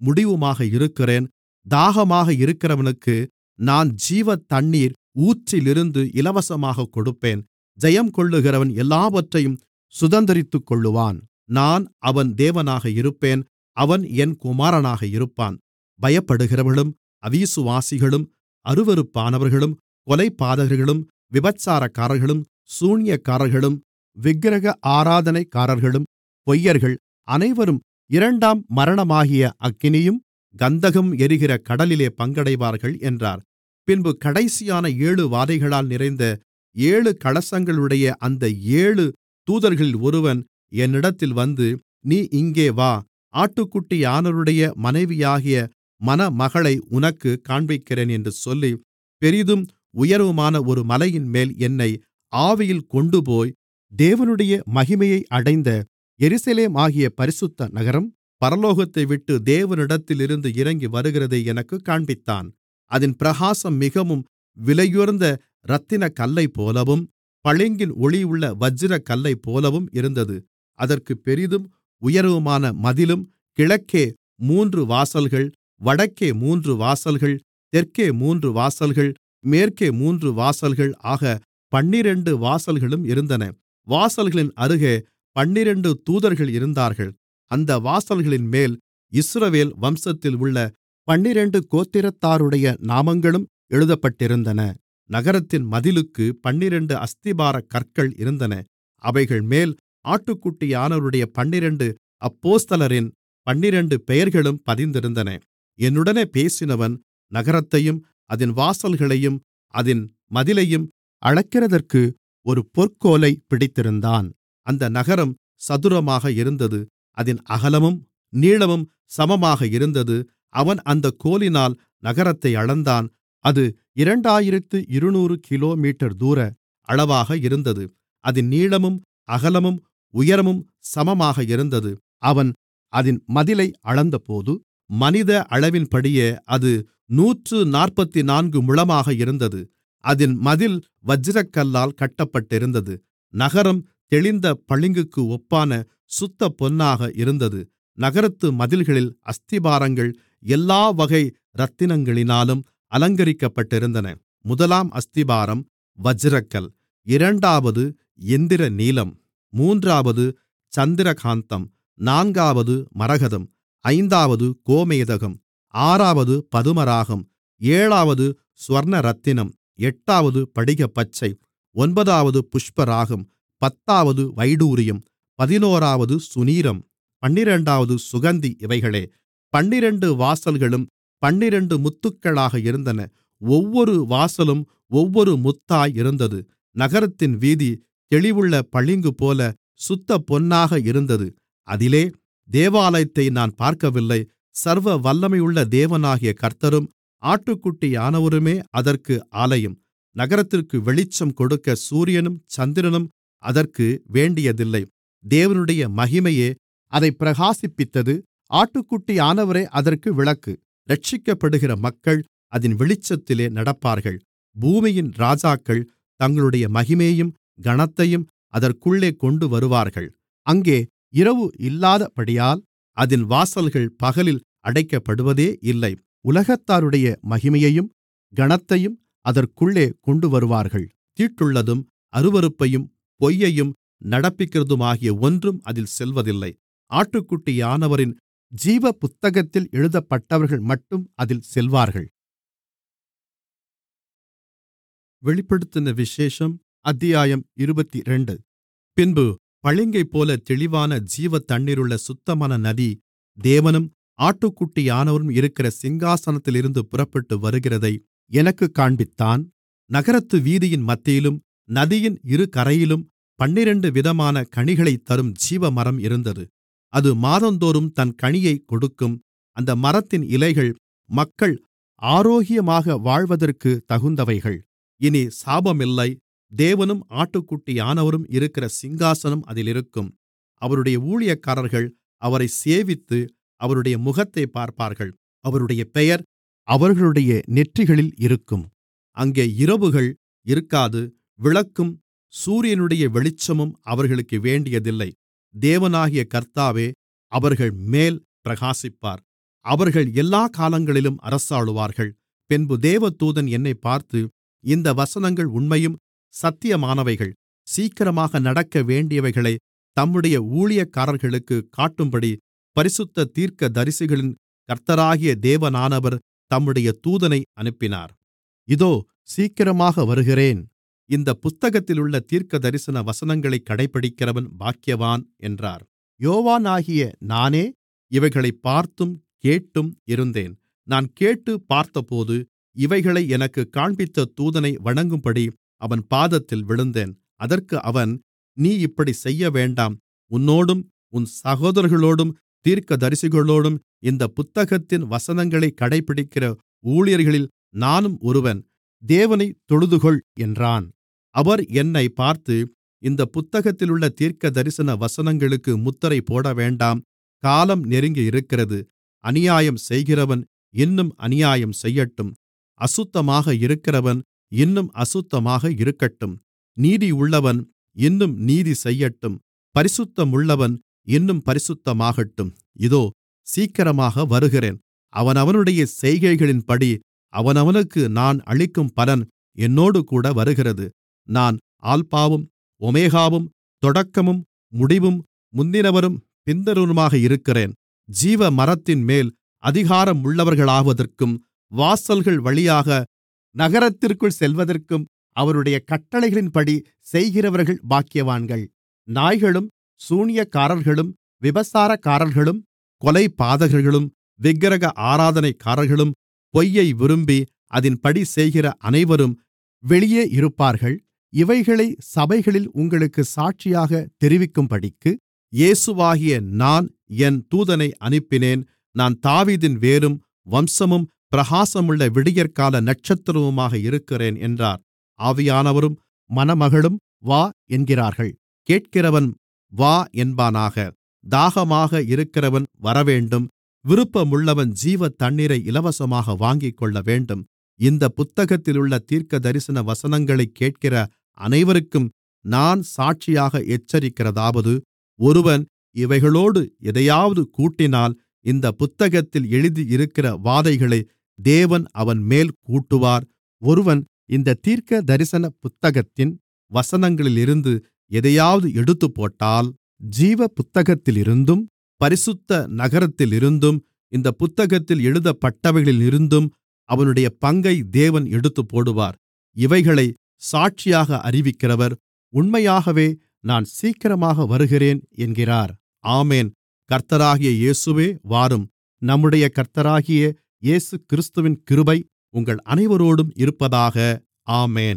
முடிவுமாக இருக்கிறேன் தாகமாக இருக்கிறவனுக்கு நான் ஜீவத்தண்ணீர் ஊற்றிலிருந்து இலவசமாகக் கொடுப்பேன் ஜெயங்கொள்ளுகிறவன் எல்லாவற்றையும் சுதந்தரித்துக்கொள்ளுவான் நான் அவன் தேவனாக இருப்பேன் அவன் என் குமாரனாக இருப்பான் பயப்படுகிறவர்களும் அவிசுவாசிகளும் அருவருப்பானவர்களும் கொலைபாதகர்களும் விபச்சாரக்காரர்களும் சூனியக்காரர்களும் விக்கிரக ஆராதனைக்காரர்களும் பொய்யர்கள் அனைவரும் இரண்டாம் மரணமாகிய அக்கினியும் கந்தகம் எரிகிற கடலிலே பங்கடைவார்கள் என்றார் பின்பு கடைசியான ஏழு வாதைகளால் நிறைந்த ஏழு கலசங்களுடைய அந்த ஏழு தூதர்களில் ஒருவன் என்னிடத்தில் வந்து நீ இங்கே வா ஆட்டுக்குட்டியானவருடைய மனைவியாகிய மணமகளை உனக்குக் காண்பிக்கிறேன் என்று சொல்லி பெரிதும் உயரவுமான ஒரு மலையின்மேல் என்னை ஆவியில் கொண்டுபோய் தேவனுடைய மகிமையை அடைந்த எருசலேமாகிய பரிசுத்த நகரம் பரலோகத்தைவிட்டு தேவனிடத்திலிருந்து இறங்கி வருகிறதை எனக்குக் காண்பித்தான் அதின் பிரகாசம் மிகவும் விலையுயர்ந்த இரத்தினக் கல்லைப்போலவும் பளிங்கின் ஒளியுள்ள வச்சிரக் கல்லைப்போலவும் இருந்தது அதற்குப் பெரிதும் உயரவுமான மதிலும் கிழக்கே மூன்று வாசல்கள் வடக்கே மூன்று வாசல்கள் தெற்கே மூன்று வாசல்கள் மேற்கே மூன்று வாசல்கள் ஆக பன்னிரண்டு வாசல்களும் இருந்தன வாசல்களின் அருகே பன்னிரண்டு தூதர்கள் இருந்தார்கள் அந்த வாசல்களின்மேல் இஸ்ரவேல் வம்சத்தில் உள்ள பன்னிரண்டு கோத்திரத்தாருடைய நாமங்களும் எழுதப்பட்டிருந்தன நகரத்தின் மதிலுக்கு பன்னிரண்டு அஸ்திபாரக் கற்கள் இருந்தன அவைகள்மேல் ஆட்டுக்குட்டியானவருடைய பன்னிரண்டு அப்போஸ்தலரின் பன்னிரண்டு பெயர்களும் பதிந்திருந்தன என்னுடனே பேசினவன் நகரத்தையும் அதின் வாசல்களையும் அதின் மதிலையும் அளக்கிறதற்கு ஒரு பொற்கோலை பிடித்திருந்தான் அந்த நகரம் சதுரமாக இருந்தது அதின் அகலமும் நீளமும் சமமாக இருந்தது அவன் அந்தக் கோலினால் நகரத்தை அளந்தான் அது இரண்டாயிரத்து இருநூறு கிலோமீட்டர் தூர அளவாக இருந்தது அதின் நீளமும் அகலமும் உயரமும் சமமாக இருந்தது அவன் அதின் மதிலை அளந்தபோது மனித அளவின்படியே அது நூற்று நாற்பத்துநான்கு முழமாக இருந்தது அதின் மதில் வச்சிரக்கல்லால் கட்டப்பட்டிருந்தது நகரம் தெளிந்த பளிங்குக்கு ஒப்பான சுத்தப் பொன்னாக இருந்தது நகரத்து மதில்களில் அஸ்திபாரங்கள் எல்லா வகை இரத்தினங்களினாலும் அலங்கரிக்கப்பட்டிருந்தன முதலாம் அஸ்திபாரம் வச்சிரக்கல் இரண்டாவது இந்திரநீலம் மூன்றாவது சந்திரகாந்தம் நான்காவது மரகதம் ஐந்தாவது கோமேதகம் ஆறாவது பதுமராகம் ஏழாவது சுவர்ணரத்தினம் எட்டாவது படிகப்பச்சை ஒன்பதாவது புஷ்பராகம் பத்தாவது வைடூரியம் பதினோராவது சுநீரம் பன்னிரண்டாவது சுகந்தி இவைகளே பன்னிரண்டு வாசல்களும் பன்னிரண்டு முத்துக்களாக இருந்தன ஒவ்வொரு வாசலும் ஒவ்வொரு முத்தாய் இருந்தது நகரத்தின் வீதி தெளிவுள்ள பளிங்குபோல சுத்தப் பொன்னாக இருந்தது அதிலே தேவாலயத்தை நான் பார்க்கவில்லை சர்வ வல்லமையுள்ள தேவனாகிய கர்த்தரும் ஆட்டுக்குட்டியானவருமே அதற்கு ஆலயம் நகரத்திற்கு வெளிச்சம் கொடுக்க சூரியனும் சந்திரனும் அதற்கு வேண்டியதில்லை தேவனுடைய மகிமையே அதைப் பிரகாசிப்பித்தது ஆட்டுக்குட்டியானவரே அதற்கு விளக்கு இரட்சிக்கப்படுகிற மக்கள் அதின் வெளிச்சத்திலே நடப்பார்கள் பூமியின் ராஜாக்கள் தங்களுடைய மகிமையையும் கனத்தையும் அதற்குள்ளே கொண்டுவருவார்கள் அங்கே இரவு இல்லாதபடியால் அதின் வாசல்கள் பகலில் அடைக்கப்படுவதே இல்லை உலகத்தாருடைய மகிமையையும் கனத்தையும் அதற்குள்ளே கொண்டுவருவார்கள் தீட்டுள்ளதும் அருவருப்பையும் பொய்யையும் நடப்பிக்கிறதுமாகிய ஒன்றும் அதில் செல்வதில்லை ஆட்டுக்குட்டியானவரின் ஜீவ புத்தகத்தில் எழுதப்பட்டவர்கள் மட்டும் அதில் செல்வார்கள் வெளிப்படுத்தின விசேஷம் அத்தியாயம் இருபத்திரண்டு பின்பு பளிங்கைப்போல தெளிவான ஜீவ தண்ணீருள்ள சுத்தமான நதி தேவனும் ஆட்டுக்குட்டியானவரும் இருக்கிற சிங்காசனத்திலிருந்து புறப்பட்டு வருகிறதை எனக்குக் காண்பித்தான் நகரத்து வீதியின் மத்தியிலும் நதியின் இரு கரையிலும் பன்னிரண்டு விதமான கனிகளைத் தரும் ஜீவமரம் இருந்தது அது மாதந்தோறும் தன் கனியைக் கொடுக்கும் அந்த மரத்தின் இலைகள் மக்கள் ஆரோக்கியமாக வாழ்வதற்கு தகுந்தவைகள் இனி சாபமில்லை தேவனும் ஆட்டுக்குட்டியானவரும் இருக்கிற சிங்காசனம் அதில் இருக்கும் அவருடைய ஊழியக்காரர்கள் அவரை சேவித்து அவருடைய முகத்தைப் பார்ப்பார்கள் அவருடைய பெயர் அவர்களுடைய நெற்றிகளில் இருக்கும் அங்கே இரவுகள் இருக்காது விளக்கும் சூரியனுடைய வெளிச்சமும் அவர்களுக்கு வேண்டியதில்லை தேவனாகிய கர்த்தாவே அவர்கள் மேல் பிரகாசிப்பார் அவர்கள் எல்லாக் காலங்களிலும் அரசாளுவார்கள் பின்பு தேவதூதன் என்னைப் பார்த்து இந்த வசனங்கள் உண்மையும் சத்தியமானவைகள் சீக்கிரமாக நடக்க வேண்டியவைகளைத் தம்முடைய ஊழியக்காரர்களுக்குக் காட்டும்படி பரிசுத்த தீர்க்கதரிசிகளின் கர்த்தராகிய தேவனானவர் தம்முடைய தூதனை அனுப்பினார் இதோ சீக்கிரமாக வருகிறேன் இந்தப் புத்தகத்திலுள்ள தீர்க்கதரிசன வசனங்களைக் கடைப்பிடிக்கிறவன் பாக்கியவான் என்றார் யோவானாகிய நானே இவைகளைப் பார்த்தும் கேட்டும் இருந்தேன் நான் கேட்டுப் பார்த்தபோது இவைகளை எனக்குக் காண்பித்த தூதனை வணங்கும்படி அவன் பாதத்தில் விழுந்தேன் அதற்கு அவன் நீ இப்படிச் செய்யவேண்டாம் உன்னோடும் உன் சகோதரர்களோடும் தீர்க்கதரிசிகளோடும் இந்தப் புத்தகத்தின் வசனங்களைக் கடைப்பிடிக்கிற ஊழியர்களில் நானும் ஒருவன் தேவனைத் தொழுதுகொள் என்றான் அவர் என்னைப் பார்த்து இந்தப் புத்தகத்திலுள்ள தீர்க்கதரிசன வசனங்களுக்கு முத்திரை போடவேண்டாம் காலம் நெருங்கியிருக்கிறது அநியாயம் செய்கிறவன் இன்னும் அநியாயம் செய்யட்டும் அசுத்தமாக இருக்கிறவன் இன்னும் அசுத்தமாக இருக்கட்டும் நீதியுள்ளவன் இன்னும் நீதி செய்யட்டும் பரிசுத்தமுள்ளவன் இன்னும் பரிசுத்தமாகட்டும் இதோ சீக்கிரமாக வருகிறேன் அவனவனுடைய செய்கைகளின்படி அவனவனுக்கு நான் அளிக்கும் பலன் என்னோடுகூட வருகிறது நான் ஆல்பாவும் ஒமேகாவும் தொடக்கமும் முடிவும் முந்தினவரும் பிந்தினவருமாக இருக்கிறேன் ஜீவமரத்தின்மேல் அதிகாரமுள்ளவர்களாவதற்கும் வாசல்கள் வழியாக நகரத்திற்குள் செல்வதற்கும் அவருடைய கட்டளைகளின்படி செய்கிறவர்கள் பாக்கியவான்கள் நாய்களும் சூனியக்காரர்களும் விபசாரக்காரர்களும் கொலைபாதகர்களும் விக்கிரக ஆராதனைக்காரர்களும் பொய்யை விரும்பி அதின்படி செய்கிற அனைவரும் வெளியே இருப்பார்கள் இவைகளை சபைகளில் உங்களுக்குச் சாட்சியாகத் தெரிவிக்கும்படிக்கு இயேசுவாகிய நான் என் தூதனை அனுப்பினேன் நான் தாவீதின் வேரும் வம்சமும் பிரகாசமுள்ள விடியற்கால நட்சத்திரமுமாக இருக்கிறேன் என்றார் ஆவியானவரும் மணமகளும் வா என்கிறார்கள் கேட்கிறவன் வா என்பானாக தாகமாக இருக்கிறவன் வரவேண்டும் விருப்பமுள்ளவன் ஜீவ தண்ணீரை இலவசமாக வாங்கிக்கொள்ளவேண்டும் இந்தப் புத்தகத்திலுள்ள தீர்க்கதரிசன வசனங்களைக் கேட்கிற அனைவருக்கும் நான் சாட்சியாக எச்சரிக்கிறதாவது ஒருவன் இவைகளோடு எதையாவது கூட்டினால் இந்தப் புத்தகத்தில் எழுதியிருக்கிற வாதைகளை தேவன் அவன்மேல் கூட்டுவார் ஒருவன் இந்த தீர்க்கதரிசன புத்தகத்தின் வசனங்களிலிருந்து எதையாவது எடுத்துப்போட்டால் ஜீவ புத்தகத்திலிருந்தும் பரிசுத்த நகரத்திலிருந்தும் இந்தப் புத்தகத்தில் எழுதப்பட்டவைகளிலிருந்தும் அவனுடைய பங்கை தேவன் எடுத்துப்போடுவார் இவைகளை சாட்சியாக அறிவிக்கிறவர் உண்மையாகவே நான் சீக்கிரமாக வருகிறேன் என்கிறார் ஆமென் கர்த்தராகிய இயேசுவே வாரும் நம்முடைய கர்த்தராகிய இயேசு கிறிஸ்துவின் கிருபை உங்கள் அனைவரோடும் இருப்பதாக ஆமென்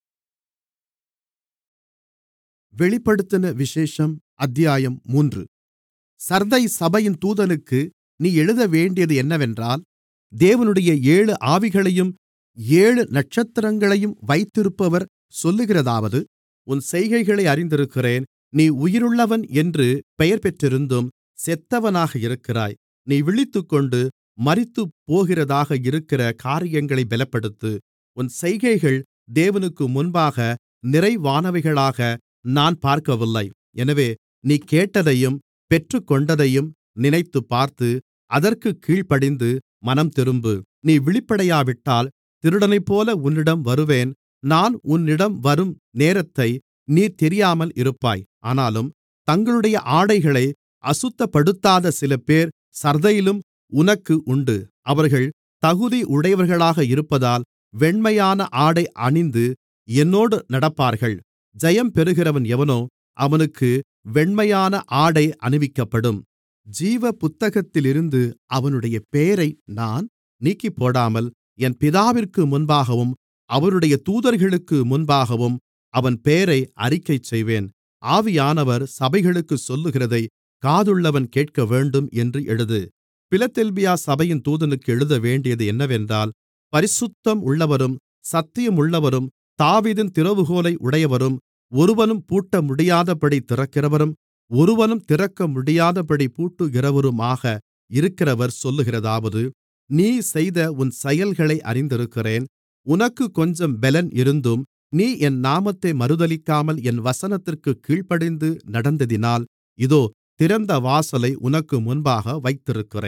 வெளிப்படுத்தின விசேஷம் அத்தியாயம் மூன்று சர்தை சபையின் தூதனுக்கு நீ எழுதவேண்டியது என்னவென்றால் தேவனுடைய ஏழு ஆவிகளையும் ஏழு நட்சத்திரங்களையும் வைத்திருப்பவர் சொல்லுகிறதாவது உன் செய்கைகளை அறிந்திருக்கிறேன் நீ உயிருள்ளவன் என்று பெயர் பெற்றிருந்தும் செத்தவனாக இருக்கிறாய் நீ விழித்துக்கொண்டு மரித்துப்போகிறதாக இருக்கிற காரியங்களை பலப்படுத்து உன் செய்கைகள் தேவனுக்கு முன்பாக நிறைவானவைகளாக நான் பார்க்கவில்லை எனவே நீ கேட்டதையும் பெற்றுக்கொண்டதையும் நினைத்துப்பார்த்து அதற்குக் கீழ்ப்படிந்து மனம்திரும்பு நீ விழிப்படையாவிட்டால் திருடனைப்போல உன்னிடம் வருவேன் நான் உன்னிடம் வரும் நேரத்தை நீ தெரியாமல் இருப்பாய் ஆனாலும் தங்களுடைய ஆடைகளை அசுத்தப்படுத்தாத சிலபேர் சர்தையிலும் உனக்கு உண்டு அவர்கள் தகுதி உடையவர்களாக இருப்பதால் வெண்மையான ஆடை அணிந்து என்னோடு நடப்பார்கள் ஜெயம் பெறுகிறவன் எவனோ அவனுக்கு வெண்மையான ஆடை அணிவிக்கப்படும் ஜீவ புத்தகத்திலிருந்து அவனுடைய பெயரை நான் நீக்கிப்போடாமல் என் பிதாவிற்கு முன்பாகவும் அவருடைய தூதர்களுக்கு முன்பாகவும் அவன் பெயரை அறிக்கைசெய்வேன் ஆவியானவர் சபைகளுக்குச் சொல்லுகிறதை காதுள்ளவன் கேட்கவேண்டும் என்று எழுது பிலதெல்பியா சபையின் தூதனுக்கு எழுதவேண்டியது என்னவென்றால் பரிசுத்தம் உள்ளவரும் சத்தியமுள்ளவரும் தாவீதின் திறவுகோலை உடையவரும் ஒருவனும் பூட்டமுடியாதபடி திறக்கிறவரும் ஒருவனும் திறக்கமுடியாதபடி பூட்டுகிறவருமாக இருக்கிறவர் சொல்லுகிறதாவது நீ செய்த உன் செயல்களை அறிந்திருக்கிறேன் உனக்குக் கொஞ்சம் பெலன் இருந்தும் நீ என் நாமத்தை மறுதலிக்காமல் என் வசனத்திற்குக் கீழ்ப்படிந்து நடந்ததினால் இதோ திறந்த வாசலை உனக்கு முன்பாக வைத்திருக்கிறேன்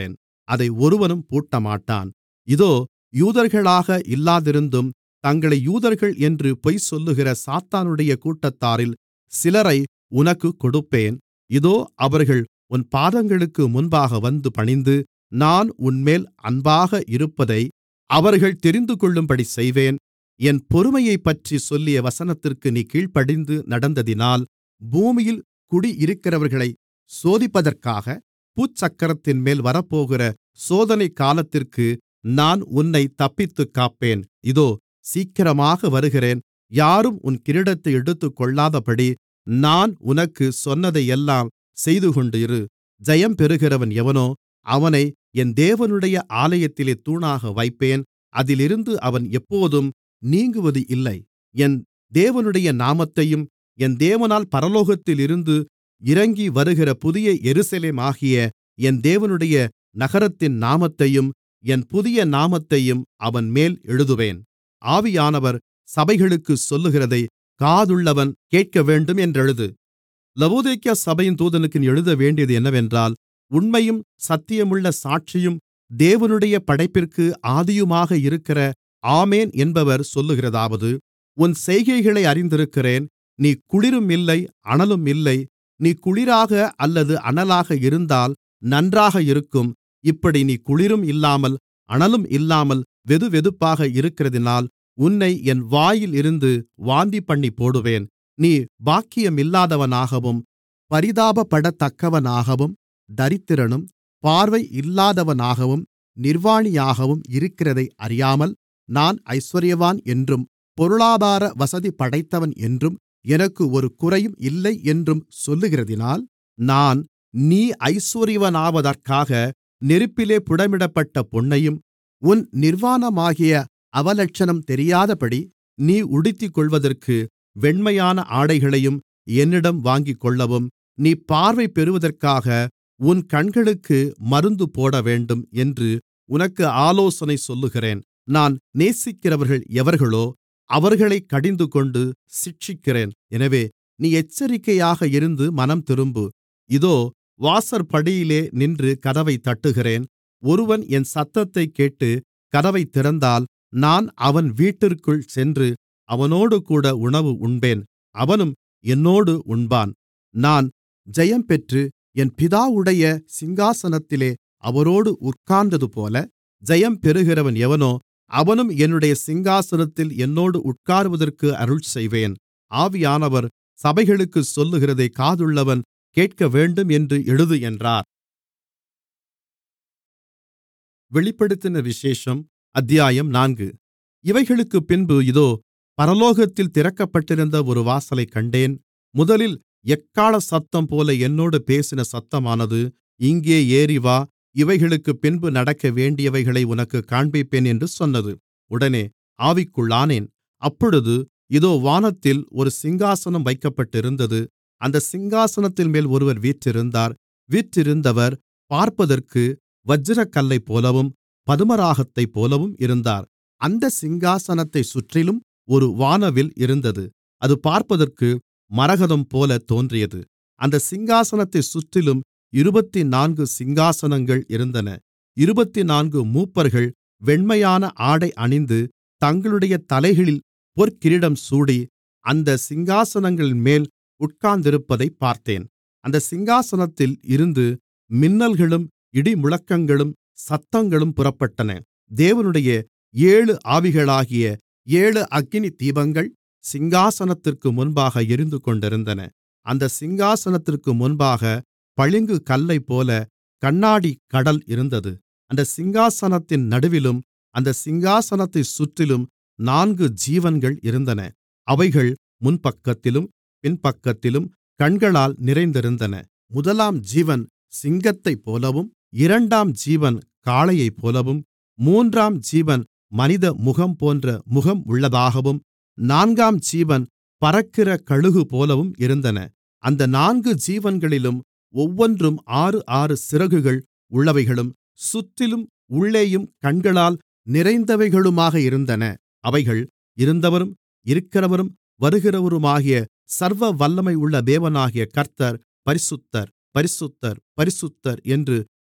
அதை ஒருவனும் பூட்டமாட்டான் இதோ யூதர்களாக இல்லாதிருந்தும் தங்களை யூதர்கள் என்று பொய்சொல்லுகிற சாத்தானுடைய கூட்டத்தாரில் சிலரை உனக்குக் கொடுப்பேன் இதோ அவர்கள் உன் பாதங்களுக்கு முன்பாக வந்து பணிந்து நான் உன்மேல் அன்பாக இருப்பதை அவர்கள் தெரிந்துகொள்ளும்படி செய்வேன் என் பொறுமையைப்பற்றி சொல்லிய வசனத்திற்கு நீ கீழ்ப்படிந்து நடந்ததினால் பூமியில் குடியிருக்கிறவர்களைச் சோதிப்பதற்காக பூச்சக்கரத்தின்மேல் வரப்போகிற சோதனை காலத்திற்கு நான் உன்னைத் தப்பித்துக் காப்பேன் இதோ சீக்கிரமாக வருகிறேன் யாரும் உன் கிரீடத்தை எடுத்துக்கொள்ளாதபடி நான் உனக்குச் சொன்னதையெல்லாம் செய்துகொண்டு இரு ஜெயம் பெறுகிறவன் எவனோ அவனை என் தேவனுடைய ஆலயத்திலே தூணாக வைப்பேன் அதிலிருந்து அவன் எப்போதும் நீங்குவது இல்லை என் தேவனுடைய நாமத்தையும் என் தேவனால் பரலோகத்திலிருந்து இறங்கி வருகிற புதிய எருசலேமாகிய என் தேவனுடைய நகரத்தின் நாமத்தையும் என் புதிய நாமத்தையும் அவன்மேல் எழுதுவேன் ஆவியானவர் சபைகளுக்குச் சொல்லுகிறதை காதுள்ளவன் கேட்கவேண்டும் என்றெழுது லவோதிக்கா சபையின் தூதனுக்கு நீ எழுதவேண்டியது என்னவென்றால் உண்மையும் சத்தியமுள்ள சாட்சியும் தேவனுடைய படைப்பிற்கு ஆதியுமாக இருக்கிற ஆமென் என்பவர் சொல்லுகிறதாவது உன் செய்கைகளை அறிந்திருக்கிறேன் நீ குளிரும் இல்லை அனலும் இல்லை நீ குளிராக அல்லது அனலாக இருந்தால் நன்றாக இருக்கும் இப்படி நீ குளிரும் இல்லாமல் அனலும் இல்லாமல் வெதுவெதுப்பாக இருக்கிறதினால் உன்னை என் வாயில் இருந்து வாந்திபண்ணி போடுவேன் நீ பாக்கியமில்லாதவனாகவும் பரிதாபப்படத்தக்கவனாகவும் தரித்திரனும் பார்வை இல்லாதவனாகவும் நிர்வாணியாகவும் இருக்கிறதை அறியாமல் நான் ஐசுவரியவான் என்றும் பொருளாதார வசதி படைத்தவன் என்றும் எனக்கு ஒரு குறையும் இல்லை என்றும் சொல்லுகிறதினால் நான் நீ ஐசுவரியவனாவதற்காக நெருப்பிலே புடமிடப்பட்ட பொன்னையும் உன் நிர்வாணமாகிய அவலட்சணம் தெரியாதபடி நீ உடுத்திக்கொள்வதற்கு வெண்மையான ஆடைகளையும் என்னிடம் வாங்கிக்கொள்ளவும் நீ பார்வை பெறுவதற்காக உன் கண்களுக்கு மருந்து போடவேண்டும் என்று உனக்கு ஆலோசனை சொல்லுகிறேன் நான் நேசிக்கிறவர்கள் எவர்களோ அவர்களைக் கடிந்துகொண்டு சிட்சிக்கிறேன் எனவே நீ எச்சரிக்கையாக இருந்து மனம்திரும்பு இதோ வாசற்படியிலே நின்று கதவைத் தட்டுகிறேன் ஒருவன் என் சத்தத்தைக் கேட்டு கதவைத் திறந்தால் நான் அவன் வீட்டிற்குள் சென்று அவனோடுகூட உணவு உண்பேன் அவனும் என்னோடு உண்பான் நான் ஜெயம்பெற்று என் பிதாவுடைய சிங்காசனத்திலே அவரோடு உட்கார்ந்ததுபோல ஜெயம் பெறுகிறவன் எவனோ அவனும் என்னுடைய சிங்காசனத்தில் என்னோடு உட்காருவதற்கு அருள்செய்வேன் ஆவியானவர் சபைகளுக்குச் சொல்லுகிறதை காதுள்ளவன் கேட்கவேண்டும் என்று எழுது என்றார் வெளிப்படுத்தின விசேஷம் அத்தியாயம் நான்கு இவைகளுக்குப் பின்பு இதோ பரலோகத்தில் திறக்கப்பட்டிருந்த ஒரு வாசலைக் கண்டேன் முதலில் எக்காள சத்தம்போல என்னோடு பேசின சத்தமானது இங்கே ஏறிவா இவைகளுக்குப் பின்பு நடக்கவேண்டியவைகளை உனக்குக் காண்பிப்பேன் என்று சொன்னது உடனே ஆவிக்குள்ளானேன் அப்பொழுது இதோ வானத்தில் ஒரு சிங்காசனம் வைக்கப்பட்டிருந்தது அந்த சிங்காசனத்தின்மேல் ஒருவர் வீற்றிருந்தார் வீற்றிருந்தவர் பார்ப்பதற்கு வச்சிரக்கல்லைப்போலவும் பதுமராகத்தைப்போலவும் இருந்தார் அந்த சிங்காசனத்தைச் சுற்றிலும் ஒரு வானவில் இருந்தது அது பார்ப்பதற்கு மரகதம்போல தோன்றியது அந்த சிங்காசனத்தைச் சுற்றிலும் இருபத்துநான்கு சிங்காசனங்கள் இருந்தன இருபத்துநான்கு மூப்பர்கள் வெண்மையான ஆடை அணிந்து தங்களுடைய தலைகளில் பொற்கிரீடம் சூடி அந்த சிங்காசனங்களின்மேல் உட்கார்ந்திருப்பதைப் பார்த்தேன் அந்த சிங்காசனத்தில் இருந்து மின்னல்களும் இடிமுழக்கங்களும் சத்தங்களும் புறப்பட்டன தேவனுடைய ஏழு ஆவிகளாகிய ஏழு அக்கினி தீபங்கள் சிங்காசனத்திற்கு முன்பாக எரிந்துகொண்டிருந்தன அந்த சிங்காசனத்திற்கு முன்பாக பளிங்கு கல்லைப்போல கண்ணாடிக் கடல் இருந்தது அந்த சிங்காசனத்தின் நடுவிலும் அந்த சிங்காசனத்தைச் சுற்றிலும் நான்கு ஜீவன்கள் இருந்தன அவைகள் முன்பக்கத்திலும் பின்பக்கத்திலும் கண்களால் நிறைந்திருந்தன முதலாம் ஜீவன் சிங்கத்தைப்போலவும் இரண்டாம் ஜீவன் காளையைப்போலவும் மூன்றாம் ஜீவன் மனித முகம் போன்ற முகம் உள்ளதாகவும் நான்காம் ஜீவன் பறக்கிற கழுகுபோலவும் இருந்தன அந்த நான்கு ஜீவன்களிலும் ஒவ்வொன்றும் ஆறு ஆறு சிறகுகள் உள்ளவைகளும் சுற்றிலும் உள்ளேயும் கண்களால் நிறைந்தவைகளுமாக இருந்தன அவைகள் இருந்தவரும் இருக்கிறவரும் வருகிறவருமாகிய சர்வ வல்லமையுள்ள தேவனாகிய கர்த்தர் பரிசுத்தர் பரிசுத்தர் பரிசுத்தர் என்று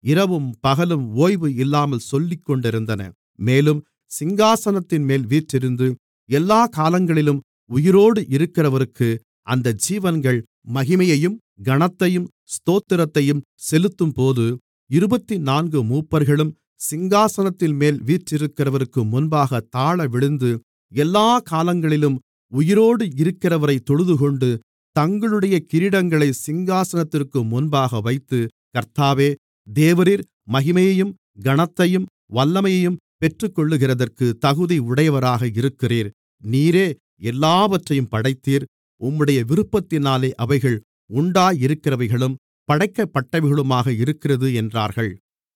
இரவும் பகலும் ஓய்வு இல்லாமல் சொல்லிக்கொண்டிருந்தன மேலும் சிங்காசனத்தின்மேல் வீற்றிருந்து எல்லாக் காலங்களிலும் உயிரோடு இருக்கிறவருக்கு அந்த ஜீவன்கள் மகிமையையும் கனத்தையும் ஸ்தோத்திரத்தையும் செலுத்தும்போது இருபத்துநான்கு மூப்பர்களும் சிங்காசனத்தின்மேல் வீற்றிருக்கிறவருக்கு முன்பாகத் தாழவிழுந்து எல்லாக் காலங்களிலும் உயிரோடு இருக்கிறவரைத் தொழுதுகொண்டு தங்களுடைய கிரீடங்களை சிங்காசனத்திற்கு முன்பாக வைத்து கர்த்தாவே தேவரீர் மகிமையையும் கனத்தையும் வல்லமையையும் பெற்றுக்கொள்ளுகிறதற்கு தகுதி உடையவராக இருக்கிறீர் நீரே எல்லாவற்றையும் படைத்தீர் உம்முடைய விருப்பத்தினாலே அவைகள் உண்டாயிருக்கிறவைகளும் படைக்கப்பட்டவைகளுமாக இருக்கிறது என்றார்கள்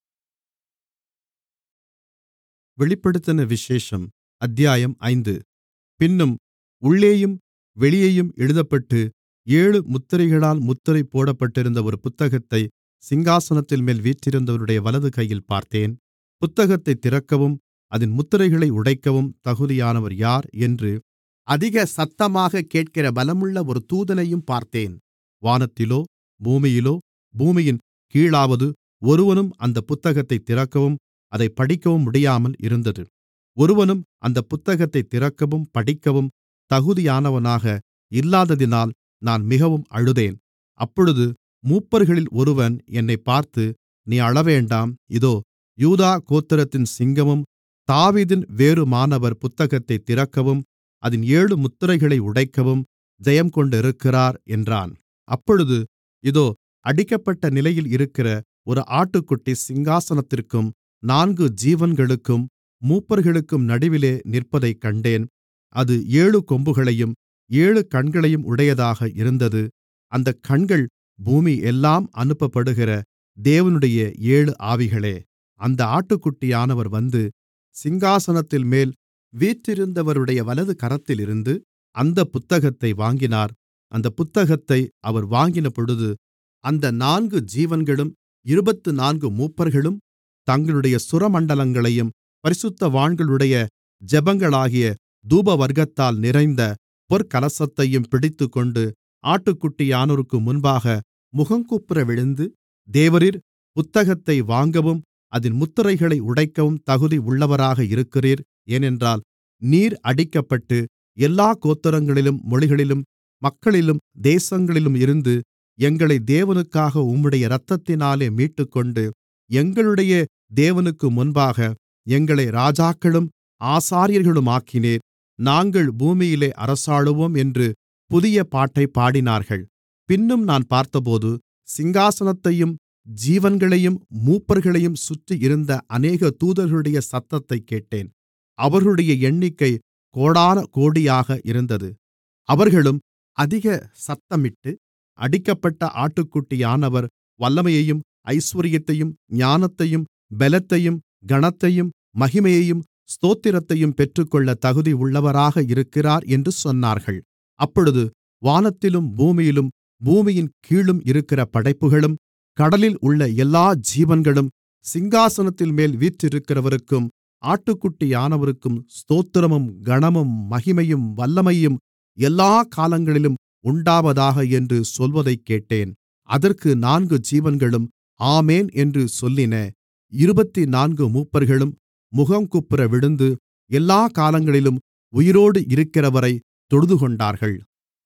வெளிப்படுத்தின விசேஷம் அத்தியாயம் ஐந்து பின்னும் உள்ளேயும் வெளியேயும் எழுதப்பட்டு ஏழு முத்திரைகளால் முத்திரை போடப்பட்டிருந்த ஒரு புத்தகத்தை சிங்காசனத்தின்மேல் வீற்றிருந்தவருடைய வலது கையில் பார்த்தேன் புத்தகத்தைத் திறக்கவும் அதின் முத்திரைகளை உடைக்கவும் தகுதியானவர் யார் என்று அதிக சத்தமாகக் கேட்கிற பலமுள்ள ஒரு தூதனையும் பார்த்தேன் வானத்திலோ பூமியிலோ பூமியின் கீழாவது ஒருவனும் அந்தப் புத்தகத்தைத் திறக்கவும் அதைப் படிக்கவும் முடியாமல் இருந்தது ஒருவனும் அந்தப் புத்தகத்தைத் திறக்கவும் படிக்கவும் தகுதியானவனாக இல்லாததினால் நான் மிகவும் அழுதேன் அப்பொழுது மூப்பர்களில் ஒருவன் என்னைப் பார்த்து நீ அழவேண்டாம் இதோ யூதா கோத்திரத்தின் சிங்கமும் தாவீதின் வேருமானவர் புத்தகத்தைத் திறக்கவும் அதின் ஏழு முத்திரைகளை உடைக்கவும் ஜெயங்கொண்டிருக்கிறார் என்றான் அப்பொழுது இதோ அடிக்கப்பட்ட நிலையில் இருக்கிற ஒரு ஆட்டுக்குட்டி சிங்காசனத்திற்கும் நான்கு ஜீவன்களுக்கும் மூப்பர்களுக்கும் நடுவிலே நிற்பதைக் கண்டேன் அது ஏழு கொம்புகளையும் ஏழு கண்களையும் உடையதாக இருந்தது அந்தக் கண்கள் பூமி எல்லாம் அனுப்பப்படுகிற தேவனுடைய ஏழு ஆவிகளே அந்த ஆட்டுக்குட்டியானவர் வந்து சிங்காசனத்தின்மேல் வீற்றிருந்தவருடைய வலது கரத்திலிருந்து அந்தப் புத்தகத்தை வாங்கினார் அந்தப் புத்தகத்தை அவர் வாங்கினபொழுது அந்த நான்கு ஜீவன்களும் இருபத்துநான்கு மூப்பர்களும் தங்களுடைய சுரமண்டலங்களையும் பரிசுத்தவான்களுடைய ஜெபங்களாகிய தூபவர்க்கத்தால் நிறைந்த பொற்கலசத்தையும் பிடித்துக்கொண்டு ஆட்டுக்குட்டியானோருக்கு முன்பாக முகங்குப்புற விழுந்து தேவரீர் புத்தகத்தை வாங்கவும் அதின் முத்திரைகளை உடைக்கவும் தகுதி உள்ளவராக இருக்கிறீர் ஏனென்றால் நீர் அடிக்கப்பட்டு எல்லாக் கோத்திரங்களிலும் மொழிகளிலும் மக்களிலும் தேசங்களிலும் இருந்து எங்களை தேவனுக்காக உம்முடைய இரத்தத்தினாலே மீட்டுக்கொண்டு எங்களுடைய தேவனுக்கு முன்பாக எங்களை ராஜாக்களும் ஆசாரியர்களுமாக்கினீர் நாங்கள் பூமியிலே அரசாளுவோம் என்று புதிய பாட்டைப் பாடினார்கள் பின்னும் நான் பார்த்தபோது சிங்காசனத்தையும் ஜீவன்களையும் மூப்பர்களையும் சுற்றியிருந்த அநேக தூதர்களுடைய சத்தத்தைக் கேட்டேன் அவர்களுடைய எண்ணிக்கை கோடானகோடியாக இருந்தது அவர்களும் அதிக சத்தமிட்டு அடிக்கப்பட்ட ஆட்டுக்குட்டியானவர் வல்லமையையும் ஐசுவரியத்தையும் ஞானத்தையும் பெலத்தையும் கனத்தையும் மகிமையையும் ஸ்தோத்திரத்தையும் பெற்றுக்கொள்ள தகுதி உள்ளவராக இருக்கிறார் என்று சொன்னார்கள் அப்பொழுது வானத்திலும் பூமியிலும் பூமியின் கீழும் இருக்கிற படைப்புகளும் கடலில் உள்ள எல்லா ஜீவன்களும் சிங்காசனத்தின்மேல் வீற்றிருக்கிறவருக்கும் ஆட்டுக்குட்டியானவருக்கும் ஸ்தோத்திரமும் கனமும் மகிமையும் வல்லமையும் எல்லாக் காலங்களிலும் உண்டாவதாக என்று சொல்வதைக் கேட்டேன் அதற்கு நான்கு ஜீவன்களும் ஆமென் என்று சொல்லின இருபத்துநான்கு மூப்பர்களும் முகங்குப்புற விழுந்து எல்லாக் காலங்களிலும் உயிரோடு இருக்கிறவரை தொழுதுகொண்டார்கள்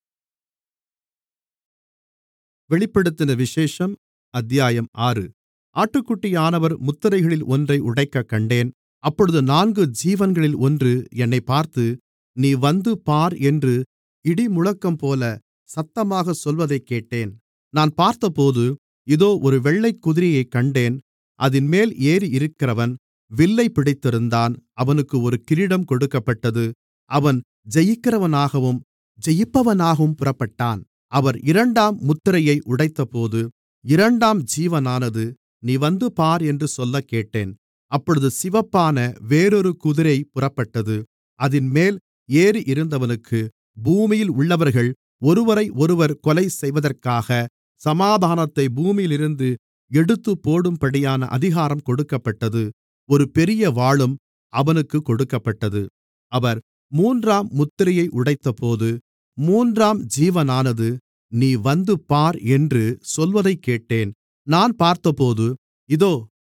வெளிப்படுத்தின விசேஷம் அத்தியாயம் ஆறு ஆட்டுக்குட்டியானவர் முத்திரைகளில் ஒன்றை உடைக்கக் கண்டேன் அப்பொழுது நான்கு ஜீவன்களில் ஒன்று என்னைப் பார்த்து நீ வந்து பார் என்று இடிமுழக்கம்போல சத்தமாகச் சொல்வதைக் கேட்டேன் நான் பார்த்தபோது இதோ ஒரு வெள்ளைக் குதிரையைக் கண்டேன் அதின்மேல் ஏறியிருக்கிறவன் வில்லைப் பிடித்திருந்தான் அவனுக்கு ஒரு கிரீடம் கொடுக்கப்பட்டது அவன் ஜெயிக்கிறவனாகவும் ஜெயிப்பவனாகவும் புறப்பட்டான் அவர் இரண்டாம் முத்திரையை உடைத்தபோது இரண்டாம் ஜீவனானது நீ வந்து பார் என்று சொல்லக்கேட்டேன் அப்பொழுது சிவப்பான வேறொரு குதிரை புறப்பட்டது அதின்மேல் ஏறியிருந்தவனுக்கு பூமியில் உள்ளவர்கள் ஒருவரையொருவர் கொலை செய்வதற்காக சமாதானத்தை பூமியிலிருந்து எடுத்துப்போடும்படியான அதிகாரம் கொடுக்கப்பட்டது ஒரு பெரிய வாளும் அவனுக்குக் கொடுக்கப்பட்டது அவர் மூன்றாம் முத்திரையை உடைத்தபோது மூன்றாம் ஜீவனானது நீ வந்து பார் என்று சொல்வதைக் கேட்டேன் நான் பார்த்தபோது இதோ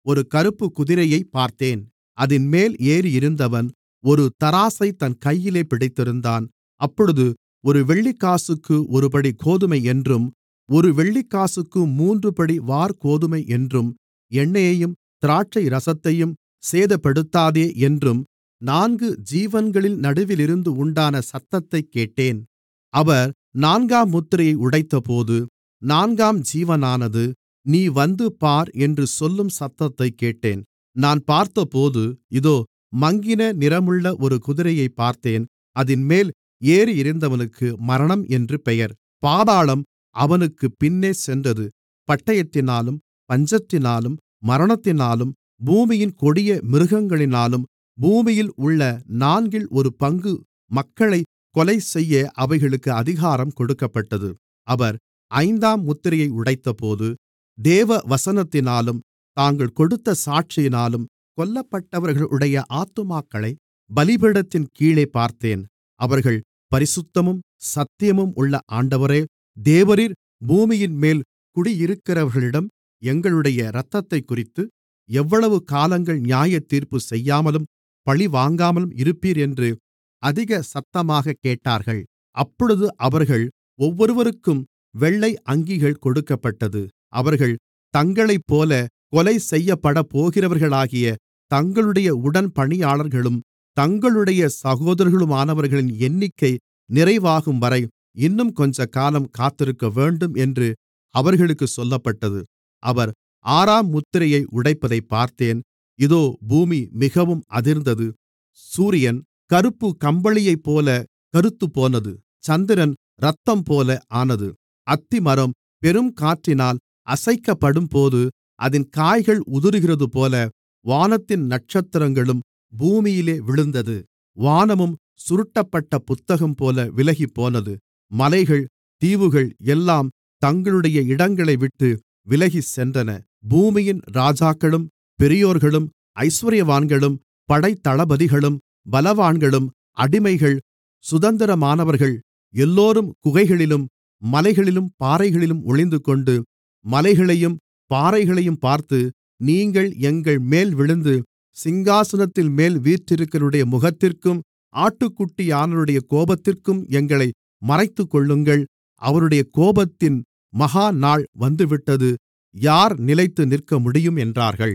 ஒரு கறுப்புக் குதிரையைப் பார்த்தேன் அதின்மேல் ஏறியிருந்தவன் ஒரு தராசைத் தன் கையிலே பிடித்திருந்தான் அப்பொழுது ஒரு வெள்ளிக்காசுக்கு ஒருபடி கோதுமை என்றும் ஒரு வெள்ளிக்காசுக்கு மூன்றுபடி வாற்கோதுமை என்றும் எண்ணெயையும் திராட்சைரசத்தையும் சேதப்படுத்தாதே என்றும் நான்கு ஜீவன்களின் நடுவிலிருந்து உண்டான சத்தத்தைக் கேட்டேன் அவர் நான்காம் முத்திரையை உடைத்தபோது நான்காம் ஜீவனானது நீ வந்து பார் என்று சொல்லும் சத்தத்தைக் கேட்டேன் நான் பார்த்தபோது இதோ மங்கின நிறமுள்ள ஒரு குதிரையைப் பார்த்தேன் அதின்மேல் ஏறியிருந்தவனுக்கு மரணம் என்று பெயர் பாதாளம் அவனுக்குப் பின்னே சென்றது பட்டயத்தினாலும் பஞ்சத்தினாலும் மரணத்தினாலும் பூமியின் கொடிய மிருகங்களினாலும் பூமியில் உள்ள நான்கில் ஒரு பங்கு மக்களைக் கொலைசெய்ய அவைகளுக்கு அதிகாரம் கொடுக்கப்பட்டது அவர் ஐந்தாம் முத்திரையை உடைத்தபோது தேவ வசனத்தினாலும் தாங்கள் கொடுத்த சாட்சியினாலும் கொல்லப்பட்டவர்களுடைய ஆத்துமாக்களைப் பலிபீடத்தின் கீழே பார்த்தேன் அவர்கள் பரிசுத்தமும் சத்தியமும் உள்ள ஆண்டவரே தேவரீர் பூமியின்மேல் குடியிருக்கிறவர்களிடம் எங்களுடைய இரத்தத்தைக்குறித்து எவ்வளவு காலங்கள் நியாயத்தீர்ப்பு செய்யாமலும் பழிவாங்காமலும் இருப்பீர் என்று அதிக சத்தமாகக் கேட்டார்கள் அப்பொழுது அவர்கள் ஒவ்வொருவருக்கும் வெள்ளை அங்கிகள் கொடுக்கப்பட்டது அவர்கள் தங்களைப்போல கொலை செய்யப்படப்போகிறவர்களாகிய தங்களுடைய உடன்பணியாளர்களும் தங்களுடைய சகோதரர்களுமானவர்களின் எண்ணிக்கை நிறைவாகும்வரை இன்னும் கொஞ்சக்காலம் காத்திருக்கவேண்டும் என்று அவர்களுக்குச் சொல்லப்பட்டது அவர் ஆறாம் முத்திரையை உடைப்பதைப் பார்த்தேன் இதோ பூமி மிகவும் அதிர்ந்தது சூரியன் கறுப்புக் கம்பளியைப்போல கறுத்துப்போனது சந்திரன் இரத்தம்போல ஆனது அத்திமரம் பெருங்காற்றினால் அசைக்கப்படும்போது அதின் காய்கள் உதிருகிறதுபோல வானத்தின் நட்சத்திரங்களும் பூமியிலே விழுந்தது வானமும் சுருட்டப்பட்ட புத்தகம்போல விலகிப்போனது மலைகள் தீவுகள் எல்லாம் தங்களுடைய இடங்களைவிட்டு விலகிச் சென்றன பூமியின் ராஜாக்களும் பெரியோர்களும் ஐசுவரியவான்களும் படைத்தளபதிகளும் பலவான்களும் அடிமைகள் சுதந்திரமானவர்கள் எல்லோரும் குகைகளிலும் மலைகளிலும் பாறைகளிலும் ஒளிந்துகொண்டு மலைகளையும் பாறைகளையும் பார்த்து நீங்கள் எங்கள் மேல் விழுந்து சிங்காசனத்தின் மேல் வீற்றிருக்கிறவருடைய முகத்திற்கும் ஆட்டுக்குட்டியானவருடைய கோபத்திற்கும் எங்களை மறைத்துக்கொள்ளுங்கள் அவருடைய கோபத்தின் மகா நாள் வந்துவிட்டது யார் நிலைத்து நிற்கமுடியும் என்றார்கள்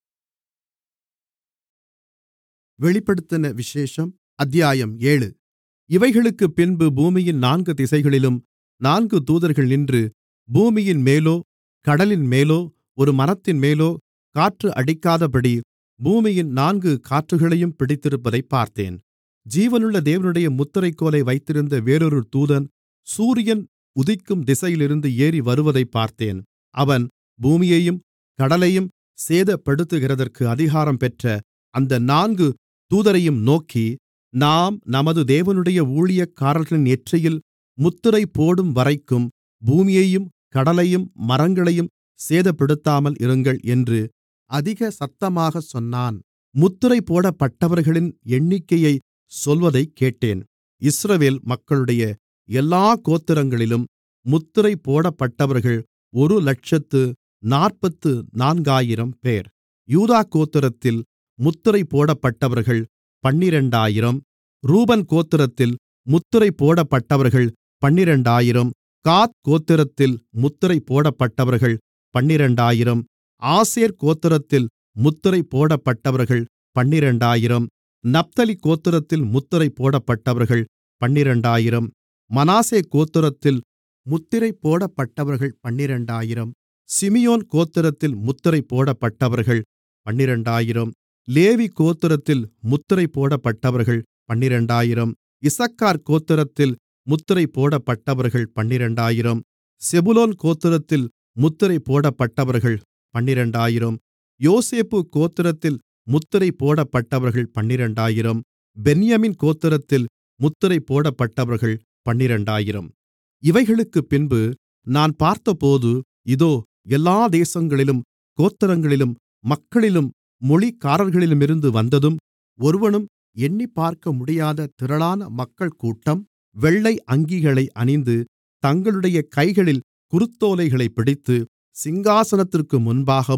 வெளிப்படுத்தின விசேஷம் அத்தியாயம் ஏழு இவைகளுக்குப் பின்பு பூமியின் நான்கு திசைகளிலும் நான்கு தூதர்கள் நின்று பூமியின் மேலோ கடலின் மேலோ ஒரு மரத்தின்மேலோ காற்று அடிக்காதபடி பூமியின் நான்கு காற்றுகளையும் பிடித்திருப்பதைப் பார்த்தேன் ஜீவனுள்ள தேவனுடைய முத்திரைக்கோலை வைத்திருந்த வேறொரு தூதன் சூரியன் உதிக்கும் திசையிலிருந்து ஏறி வருவதைப் பார்த்தேன் அவன் பூமியையும் கடலையும் சேதப்படுத்துகிறதற்கு அதிகாரம் பெற்ற அந்த நான்கு தூதரையும் நோக்கி நாம் நமது தேவனுடைய ஊழியக்காரர்களின் நெற்றியில் முத்திரை போடும் வரைக்கும் பூமியையும் கடலையும் மரங்களையும் சேதப்படுத்தாமல் இருங்கள் என்று அதிக சத்தமாகச் சொன்னான் முத்திரை போடப்பட்டவர்களின் எண்ணிக்கையை சொல்வதைக் கேட்டேன் இஸ்ரவேல் மக்களுடைய எல்லா கோத்திரங்களிலும் முத்திரை போடப்பட்டவர்கள் ஒரு லட்சத்து நாற்பத்து நான்காயிரம் பேர் யூதா கோத்திரத்தில் முத்திரை போடப்பட்டவர்கள் பன்னிரண்டாயிரம் ரூபன் கோத்திரத்தில் முத்திரை போடப்பட்டவர்கள் பன்னிரண்டாயிரம் காத் கோத்திரத்தில் முத்திரை போடப்பட்டவர்கள் பன்னிரண்டாயிரம் ஆசேர் கோத்திரத்தில் முத்திரை போடப்பட்டவர்கள் பன்னிரண்டாயிரம் நப்தலி கோத்திரத்தில் முத்திரை போடப்பட்டவர்கள் பன்னிரண்டாயிரம் மனாசே கோத்திரத்தில் முத்திரை போடப்பட்டவர்கள் பன்னிரண்டாயிரம் சிமியோன் கோத்திரத்தில் முத்திரை போடப்பட்டவர்கள் பன்னிரண்டாயிரம் லேவி கோத்திரத்தில் முத்திரை போடப்பட்டவர்கள் பன்னிரண்டாயிரம் இசக்கார் கோத்திரத்தில் முத்திரை போடப்பட்டவர்கள் பன்னிரண்டாயிரம் செபுலோன் கோத்திரத்தில் முத்திரை போடப்பட்டவர்கள் பன்னிரண்டாயிரம் யோசேப்பு கோத்திரத்தில் முத்திரை போடப்பட்டவர்கள் பன்னிரண்டாயிரம் பென்யமின் கோத்திரத்தில் முத்திரை போடப்பட்டவர்கள் பன்னிரண்டாயிரம் இவைகளுக்குப் பின்பு நான் பார்த்தபோது இதோ எல்லா தேசங்களிலும் கோத்திரங்களிலும் மக்களிலும் மொழிக்காரர்களிலுமிருந்து வந்ததும் ஒருவனும் எண்ணிப்பார்க்க முடியாத திரளான மக்கள் கூட்டம் வெள்ளை அங்கிகளை அணிந்து தங்களுடைய கைகளில் குருத்தோலைகளைப் பிடித்து சிங்காசனத்திற்கு முன்பாகவும்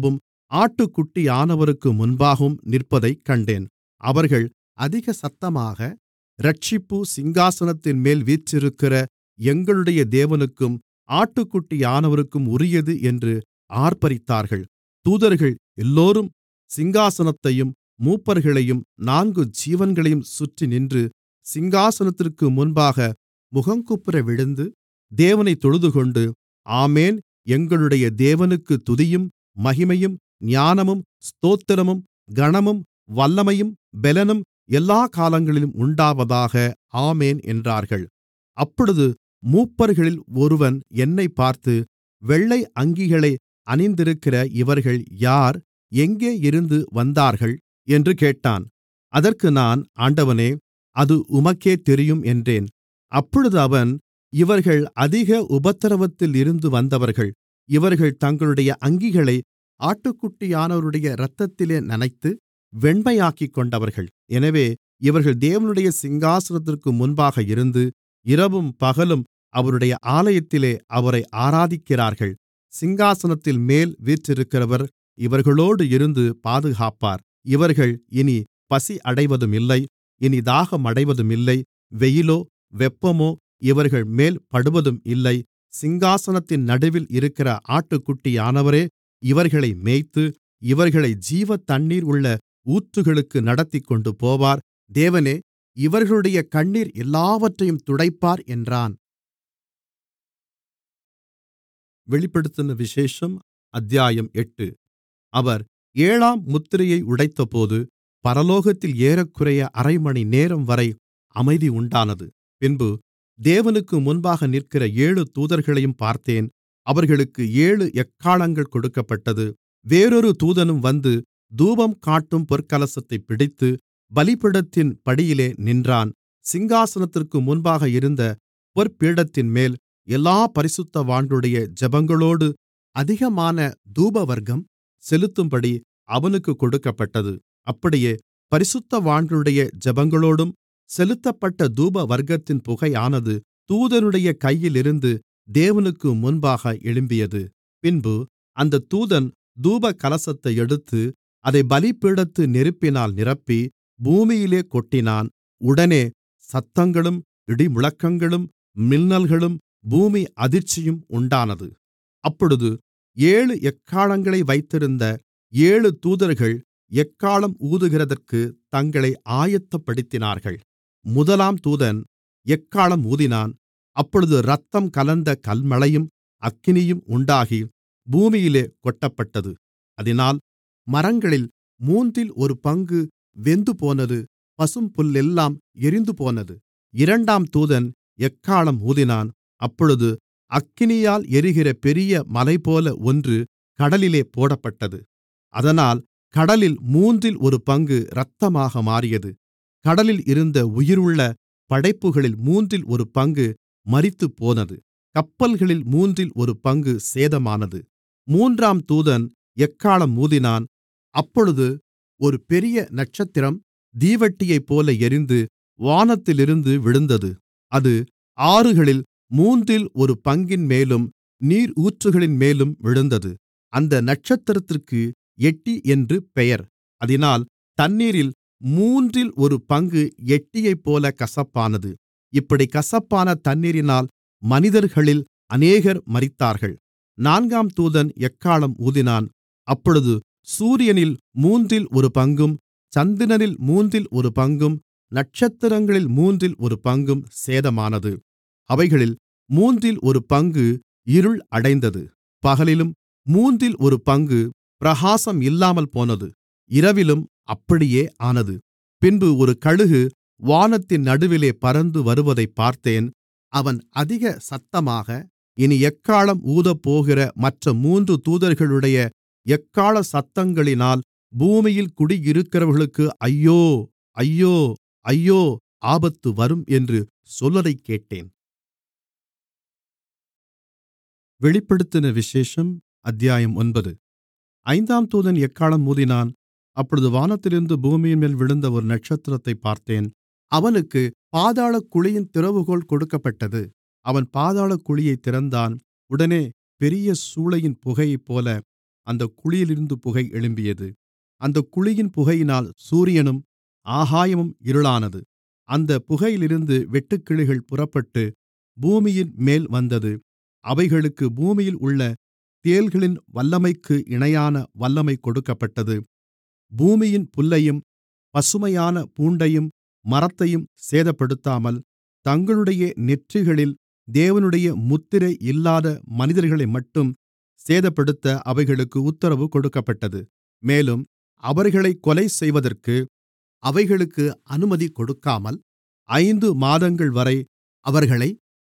ஆட்டுக்குட்டியானவருக்கு முன்பாகவும் நிற்பதைக் கண்டேன் அவர்கள் அதிக சத்தமாக இரட்சிப்பு சிங்காசனத்தின்மேல் வீற்றிருக்கிற எங்களுடைய தேவனுக்கும் ஆட்டுக்குட்டியானவருக்கும் உரியது என்று ஆர்ப்பரித்தார்கள் தூதர்கள் எல்லோரும் சிங்காசனத்தையும் மூப்பர்களையும் நான்கு ஜீவன்களையும் சுற்றி நின்று சிங்காசனத்திற்கு முன்பாக முகங்குப்புற விழுந்து தேவனைத் தொழுதுகொண்டு ஆமென் எங்களுடைய தேவனுக்கு துதியும் மகிமையும் ஞானமும் ஸ்தோத்திரமும் கனமும் வல்லமையும் பெலனும் எல்லா காலங்களிலும் உண்டாவதாக ஆமென் என்றார்கள் அப்பொழுது மூப்பர்களில் ஒருவன் என்னைப் பார்த்து வெள்ளை அங்கிகளை அணிந்திருக்கிற இவர்கள் யார் எங்கே இருந்து வந்தார்கள் என்று கேட்டான் அதற்கு நான் ஆண்டவனே அது உமக்கே தெரியும் என்றேன் அப்பொழுது அவன் இவர்கள் அதிக உபத்திரவத்தில் இருந்து வந்தவர்கள் இவர்கள் தங்களுடைய அங்கிகளை ஆட்டுக்குட்டியானவருடைய இரத்தத்திலே நனைத்து வெண்மையாக்கிக் கொண்டவர்கள் எனவே இவர்கள் தேவனுடைய சிங்காசனத்திற்கு முன்பாக இருந்து இரவும் பகலும் அவருடைய ஆலயத்திலே அவரை ஆராதிக்கிறார்கள் சிங்காசனத்தில் மேல் வீற்றிருக்கிறவர் இவர்களோடு இருந்து பாதுகாப்பார் இவர்கள் இனி பசி அடைவதும் இல்லை இனி தாகம் அடைவதும் இல்லை வெயிலோ வெப்பமோ இவர்கள் மேல் படுவதும் இல்லை சிங்காசனத்தின் நடுவில் இருக்கிற ஆட்டுக்குட்டியானவரே இவர்களை மேய்த்து இவர்களை ஜீவ தண்ணீர் உள்ள ஊற்றுகளுக்கு நடத்திக்கொண்டு போவார் தேவனே இவர்களுடைய கண்ணீர் எல்லாவற்றையும் துடைப்பார் என்றான் வெளிப்படுத்தின விசேஷம் அத்தியாயம் எட்டு அவர் ஏழாம் முத்திரையை உடைத்தபோது பரலோகத்தில் ஏறக்குறைய அரைமணி நேரம் வரை அமைதி உண்டானது பின்பு தேவனுக்கு முன்பாக நிற்கிற ஏழு தூதர்களையும் பார்த்தேன் அவர்களுக்கு ஏழு எக்காளங்கள் கொடுக்கப்பட்டது வேறொரு தூதனும் வந்து தூபம் காட்டும் பொற்கலசத்தைப் பிடித்து பலிபீடத்தின் படியிலே நின்றான் சிங்காசனத்திற்கு முன்பாக இருந்த பொற்பீடத்தின்மேல் எல்லா பரிசுத்தவான்களுடைய ஜெபங்களோடு அதிகமான தூபவர்க்கம் செலுத்தும்படி அவனுக்கு கொடுக்கப்பட்டது அப்படியே பரிசுத்தவான்களுடைய ஜெபங்களோடும் செலுத்தப்பட்ட தூபவர்க்கத்தின் புகையானது தூதனுடைய கையிலிருந்து தேவனுக்கு முன்பாக எழும்பியது பின்பு அந்த தூதன் தூபகலசத்தை எடுத்து அதை பலிபீடத்து நெருப்பினால் நிரப்பி பூமியிலே கொட்டினான் உடனே சத்தங்களும் இடிமுழக்கங்களும் மின்னல்களும் பூமி அதிர்ச்சியும் உண்டானது அப்பொழுது ஏழு எக்காளங்களை வைத்திருந்த ஏழு தூதர்கள் எக்காளம் ஊதுகிறதற்கு தங்களை ஆயத்தப்படுத்தினார்கள் முதலாம் தூதன் எக்காளம் ஊதினான் அப்பொழுது இரத்தம் கலந்த கல்மழையும் அக்கினியும் உண்டாகி பூமியிலே கொட்டப்பட்டது அதினால் மரங்களில் மூன்றில் ஒரு பங்கு வெந்துபோனது பசும்புல்லெல்லாம் எரிந்துபோனது இரண்டாம் தூதன் எக்காளம் ஊதினான் அப்பொழுது அக்கினியால் எரிகிற பெரிய மலைபோல ஒன்று கடலிலே போடப்பட்டது அதனால் கடலில் மூன்றில் ஒரு பங்கு இரத்தமாக மாறியது கடலில் இருந்த உயிருள்ள படைப்புகளில் மூன்றில் ஒரு பங்கு மரித்துப்போனது கப்பல்களில் மூன்றில் ஒரு பங்கு சேதமானது மூன்றாம் தூதன் எக்காளம் ஊதினான் அப்பொழுது ஒரு பெரிய நட்சத்திரம் தீவட்டியைப்போல எரிந்து வானத்திலிருந்து விழுந்தது அது ஆறுகளில் மூன்றில் ஒரு பங்கின்மேலும் நீர் ஊற்றுகளின்மேலும் விழுந்தது அந்த நட்சத்திரத்திற்கு எட்டி என்று பெயர் அதினால் தண்ணீரில் மூன்றில் ஒரு பங்கு எட்டியைப்போல கசப்பானது இப்படி கசப்பான தண்ணீரினால் மனிதர்களில் அநேகர் மரித்தார்கள் நான்காம் தூதன் எக்காளம் ஊதினான் அப்பொழுது சூரியனில் மூன்றில் ஒரு பங்கும் சந்திரனில் மூன்றில் ஒரு பங்கும் நட்சத்திரங்களில் மூன்றில் ஒரு பங்கும் சேதமானது அவைகளில் மூன்றில் ஒரு பங்கு இருள் அடைந்தது பகலிலும் மூன்றில் ஒரு பங்கு பிரகாசம் இல்லாமல் போனது இரவிலும் அப்படியே ஆனது பின்பு ஒரு கழுகு வானத்தின் நடுவிலே பறந்து வருவதைப் பார்த்தேன் அவன் அதிக சத்தமாக இனி எக்காளம் ஊதப்போகிற மற்ற மூன்று தூதர்களுடைய எக்காள சத்தங்களினால் பூமியில் குடியிருக்கிறவர்களுக்கு ஐயோ ஐயோ ஐயோ ஆபத்து வரும் என்று சொல்வதைக் கேட்டேன் வெளிப்படுத்தின விசேஷம் அத்தியாயம் ஒன்பது ஐந்தாம் தூதன் எக்காளம் ஊதினான் அப்பொழுது வானத்திலிருந்து பூமியின்மேல் விழுந்த ஒரு நட்சத்திரத்தைப் பார்த்தேன் அவனுக்கு பாதாளக் குழியின் திறவுகோல் கொடுக்கப்பட்டது அவன் பாதாளக் குழியைத் திறந்தான் உடனே பெரிய சூளையின் புகையைப்போல அந்தக் குழியிலிருந்து புகை எழும்பியது அந்தக் குழியின் புகையினால் சூரியனும் ஆகாயமும் இருளானது அந்தப் புகையிலிருந்து வெட்டுக்கிளிகள் புறப்பட்டு பூமியின் மேல் வந்தது அவைகளுக்கு பூமியில் உள்ள தேள்களின் வல்லமைக்கு இணையான வல்லமை கொடுக்கப்பட்டது பூமியின் புல்லையும் பசுமையான பூண்டையும் மரத்தையும் சேதப்படுத்தாமல் தங்களுடைய நெற்றிகளில் தேவனுடைய முத்திரை இல்லாத மனிதர்களைமட்டும் சேதப்படுத்த அவைகளுக்கு உத்தரவு கொடுக்கப்பட்டது மேலும் அவர்களைக் கொலை செய்வதற்கு அவைகளுக்கு அனுமதி கொடுக்காமல் ஐந்து மாதங்கள்வரை அவர்களை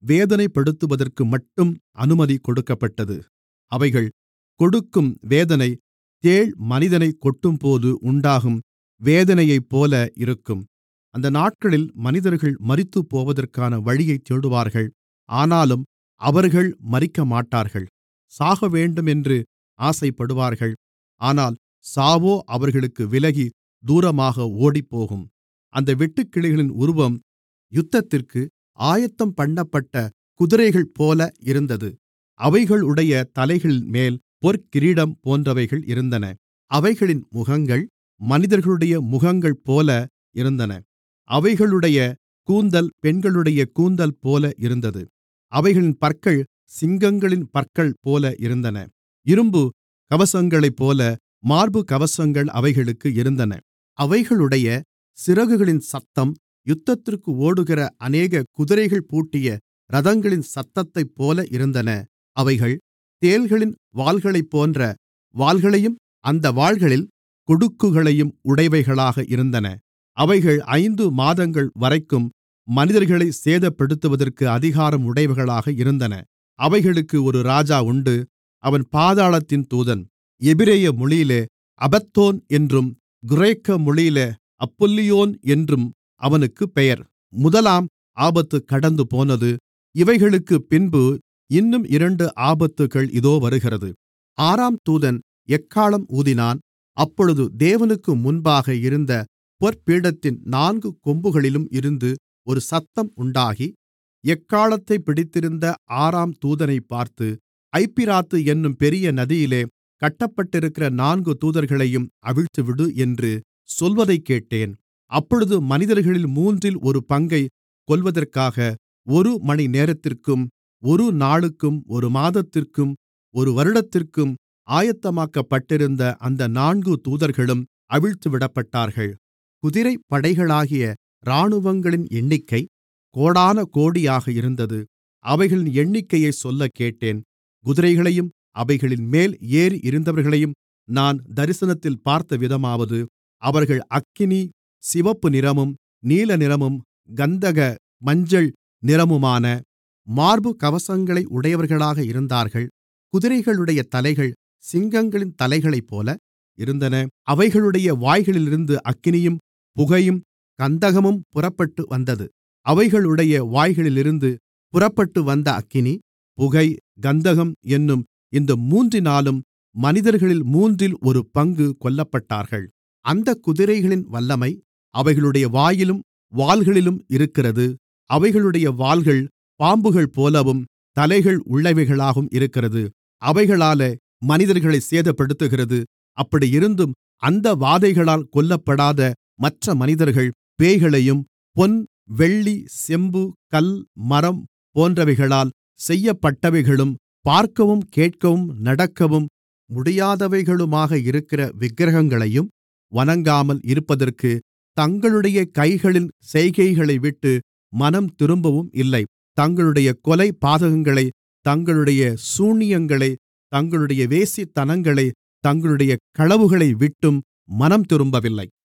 வேதனைப்படுத்துவதற்குமட்டும் அனுமதி கொடுக்கப்பட்டது அவைகள் கொடுக்கும் வேதனை தேள் மனிதனைக் கொட்டும்போது உண்டாகும் வேதனையைப்போல இருக்கும் அந்த நாட்களில் மனிதர்கள் மரித்துப்போவதற்கான வழியைத் தேடுவார்கள் ஆனாலும் அவர்கள் மரிக்கமாட்டார்கள் சாகவேண்டுமென்று ஆசைப்படுவார்கள் ஆனால் சாவோ அவர்களுக்கு விலகி தூரமாக ஓடிப்போகும் அந்த வெட்டுக்கிளிகளின் உருவம் யுத்தத்திற்கு ஆயத்தம் பண்ணப்பட்ட குதிரைகள்போல இருந்தது அவைகளுடைய தலைகளின்மேல் பொற்கிரீடம் போன்றவைகள் இருந்தன அவைகளின் முகங்கள் மனிதர்களுடைய முகங்கள்போல இருந்தன அவைகளுடைய கூந்தல் பெண்களுடைய கூந்தல் போல இருந்தது அவைகளின் பற்கள் சிங்கங்களின் பற்கள் போல இருந்தன இரும்பு கவசங்களைப்போல மார்பு கவசங்கள் அவைகளுக்கு இருந்தன அவைகளுடைய சிறகுகளின் சத்தம் யுத்தத்திற்கு ஓடுகிற அநேக குதிரைகள் பூட்டிய இரதங்களின் சத்தத்தைப்போல இருந்தன அவைகள் தேள்களின் வால்களைப்போன்ற வால்களையும் அந்த வால்களில் கொடுக்குகளையும் உடையவைகளாக இருந்தன அவைகள் ஐந்து மாதங்கள் வரைக்கும் மனிதர்களை சேதப்படுத்துவதற்கு அதிகாரம் உடையவைகளாக இருந்தன அவைகளுக்கு ஒரு ராஜா உண்டு அவன் பாதாளத்தின் தூதன் எபிரெய மொழியிலே அபத்தோன் என்றும் கிரேக்க மொழியிலே அப்பொல்லியோன் என்றும் அவனுக்குப் பெயர் முதலாம் ஆபத்து கடந்துபோனது இவைகளுக்குப் பின்பு இன்னும் இரண்டு ஆபத்துகள் இதோ வருகிறது ஆறாம் தூதன் எக்காளம் ஊதினான் அப்பொழுது தேவனுக்கு முன்பாக இருந்த பொற்பீடத்தின் நான்கு கொம்புகளிலும் இருந்து ஒரு சத்தம் உண்டாகி எக்காளத்தைப் பிடித்திருந்த ஆறாம் தூதனைப் பார்த்து ஐப்பிராத்து என்னும் பெரிய நதியிலே கட்டப்பட்டிருக்கிற நான்கு தூதர்களையும் அவிழ்த்துவிடு என்று சொல்வதைக் கேட்டேன் அப்பொழுது மனிதர்களில் மூன்றில் ஒரு பங்கைக் கொல்வதற்காக ஒரு மணிநேரத்திற்கும் ஒரு நாளுக்கும் ஒரு மாதத்திற்கும் ஒரு வருடத்திற்கும் ஆயத்தமாக்கப்பட்டிருந்த அந்த நான்கு தூதர்களும் அவிழ்த்துவிடப்பட்டார்கள் குதிரைப்படைகளாகிய இராணுவங்களின் எண்ணிக்கை கோடானகோடியாக இருந்தது அவைகளின் எண்ணிக்கையைச் சொல்லக் கேட்டேன் குதிரைகளையும் அவைகளின்மேல் ஏறி இருந்தவர்களையும் நான் தரிசனத்தில் பார்த்தவிதமாவது அவர்கள் அக்கினி சிவப்பு நிறமும் நீலநிறமும் கந்தக மஞ்சள் நிறமுமான மார்பு கவசங்களை உடையவர்களாக இருந்தார்கள் குதிரைகளுடைய தலைகள் சிங்கங்களின் தலைகளைப்போல இருந்தன அவைகளுடைய வாய்களிலிருந்து அக்கினியும் புகையும் கந்தகமும் புறப்பட்டு வந்தது அவைகளுடைய வாய்களிலிருந்து புறப்பட்டு வந்த அக்கினி புகை கந்தகம் என்னும் இந்த மூன்றினாலும் மனிதர்களில் மூன்றில் ஒரு பங்கு கொல்லப்பட்டார்கள் அந்தக் குதிரைகளின் வல்லமை அவைகளுடைய வாயிலும் வால்களிலும் இருக்கிறது அவைகளுடைய வால்கள் பாம்புகள் போலவும் தலைகள் உள்ளவைகளாகவும் இருக்கிறது அவைகளாலே மனிதர்களை சேதப்படுத்துகிறது அப்படியிருந்தும் அந்த வாதைகளால் கொல்லப்படாத மற்ற மனிதர்கள் பேய்களையும் பொன் வெள்ளி செம்பு கல் மரம் போன்றவைகளால் செய்யப்பட்டவைகளும் பார்க்கவும் கேட்கவும் நடக்கவும் முடியாதவைகளுமாக இருக்கிற விக்கிரகங்களையும் வணங்காமல் இருப்பதற்கு தங்களுடைய கைகளின் செய்கைகளைவிட்டு மனம் திரும்பவும் இல்லை தங்களுடைய கொலை பாதகங்களை தங்களுடைய சூனியங்களை தங்களுடைய வேசித்தனங்களை தங்களுடைய களவுகளை விட்டும் மனம் திரும்பவில்லை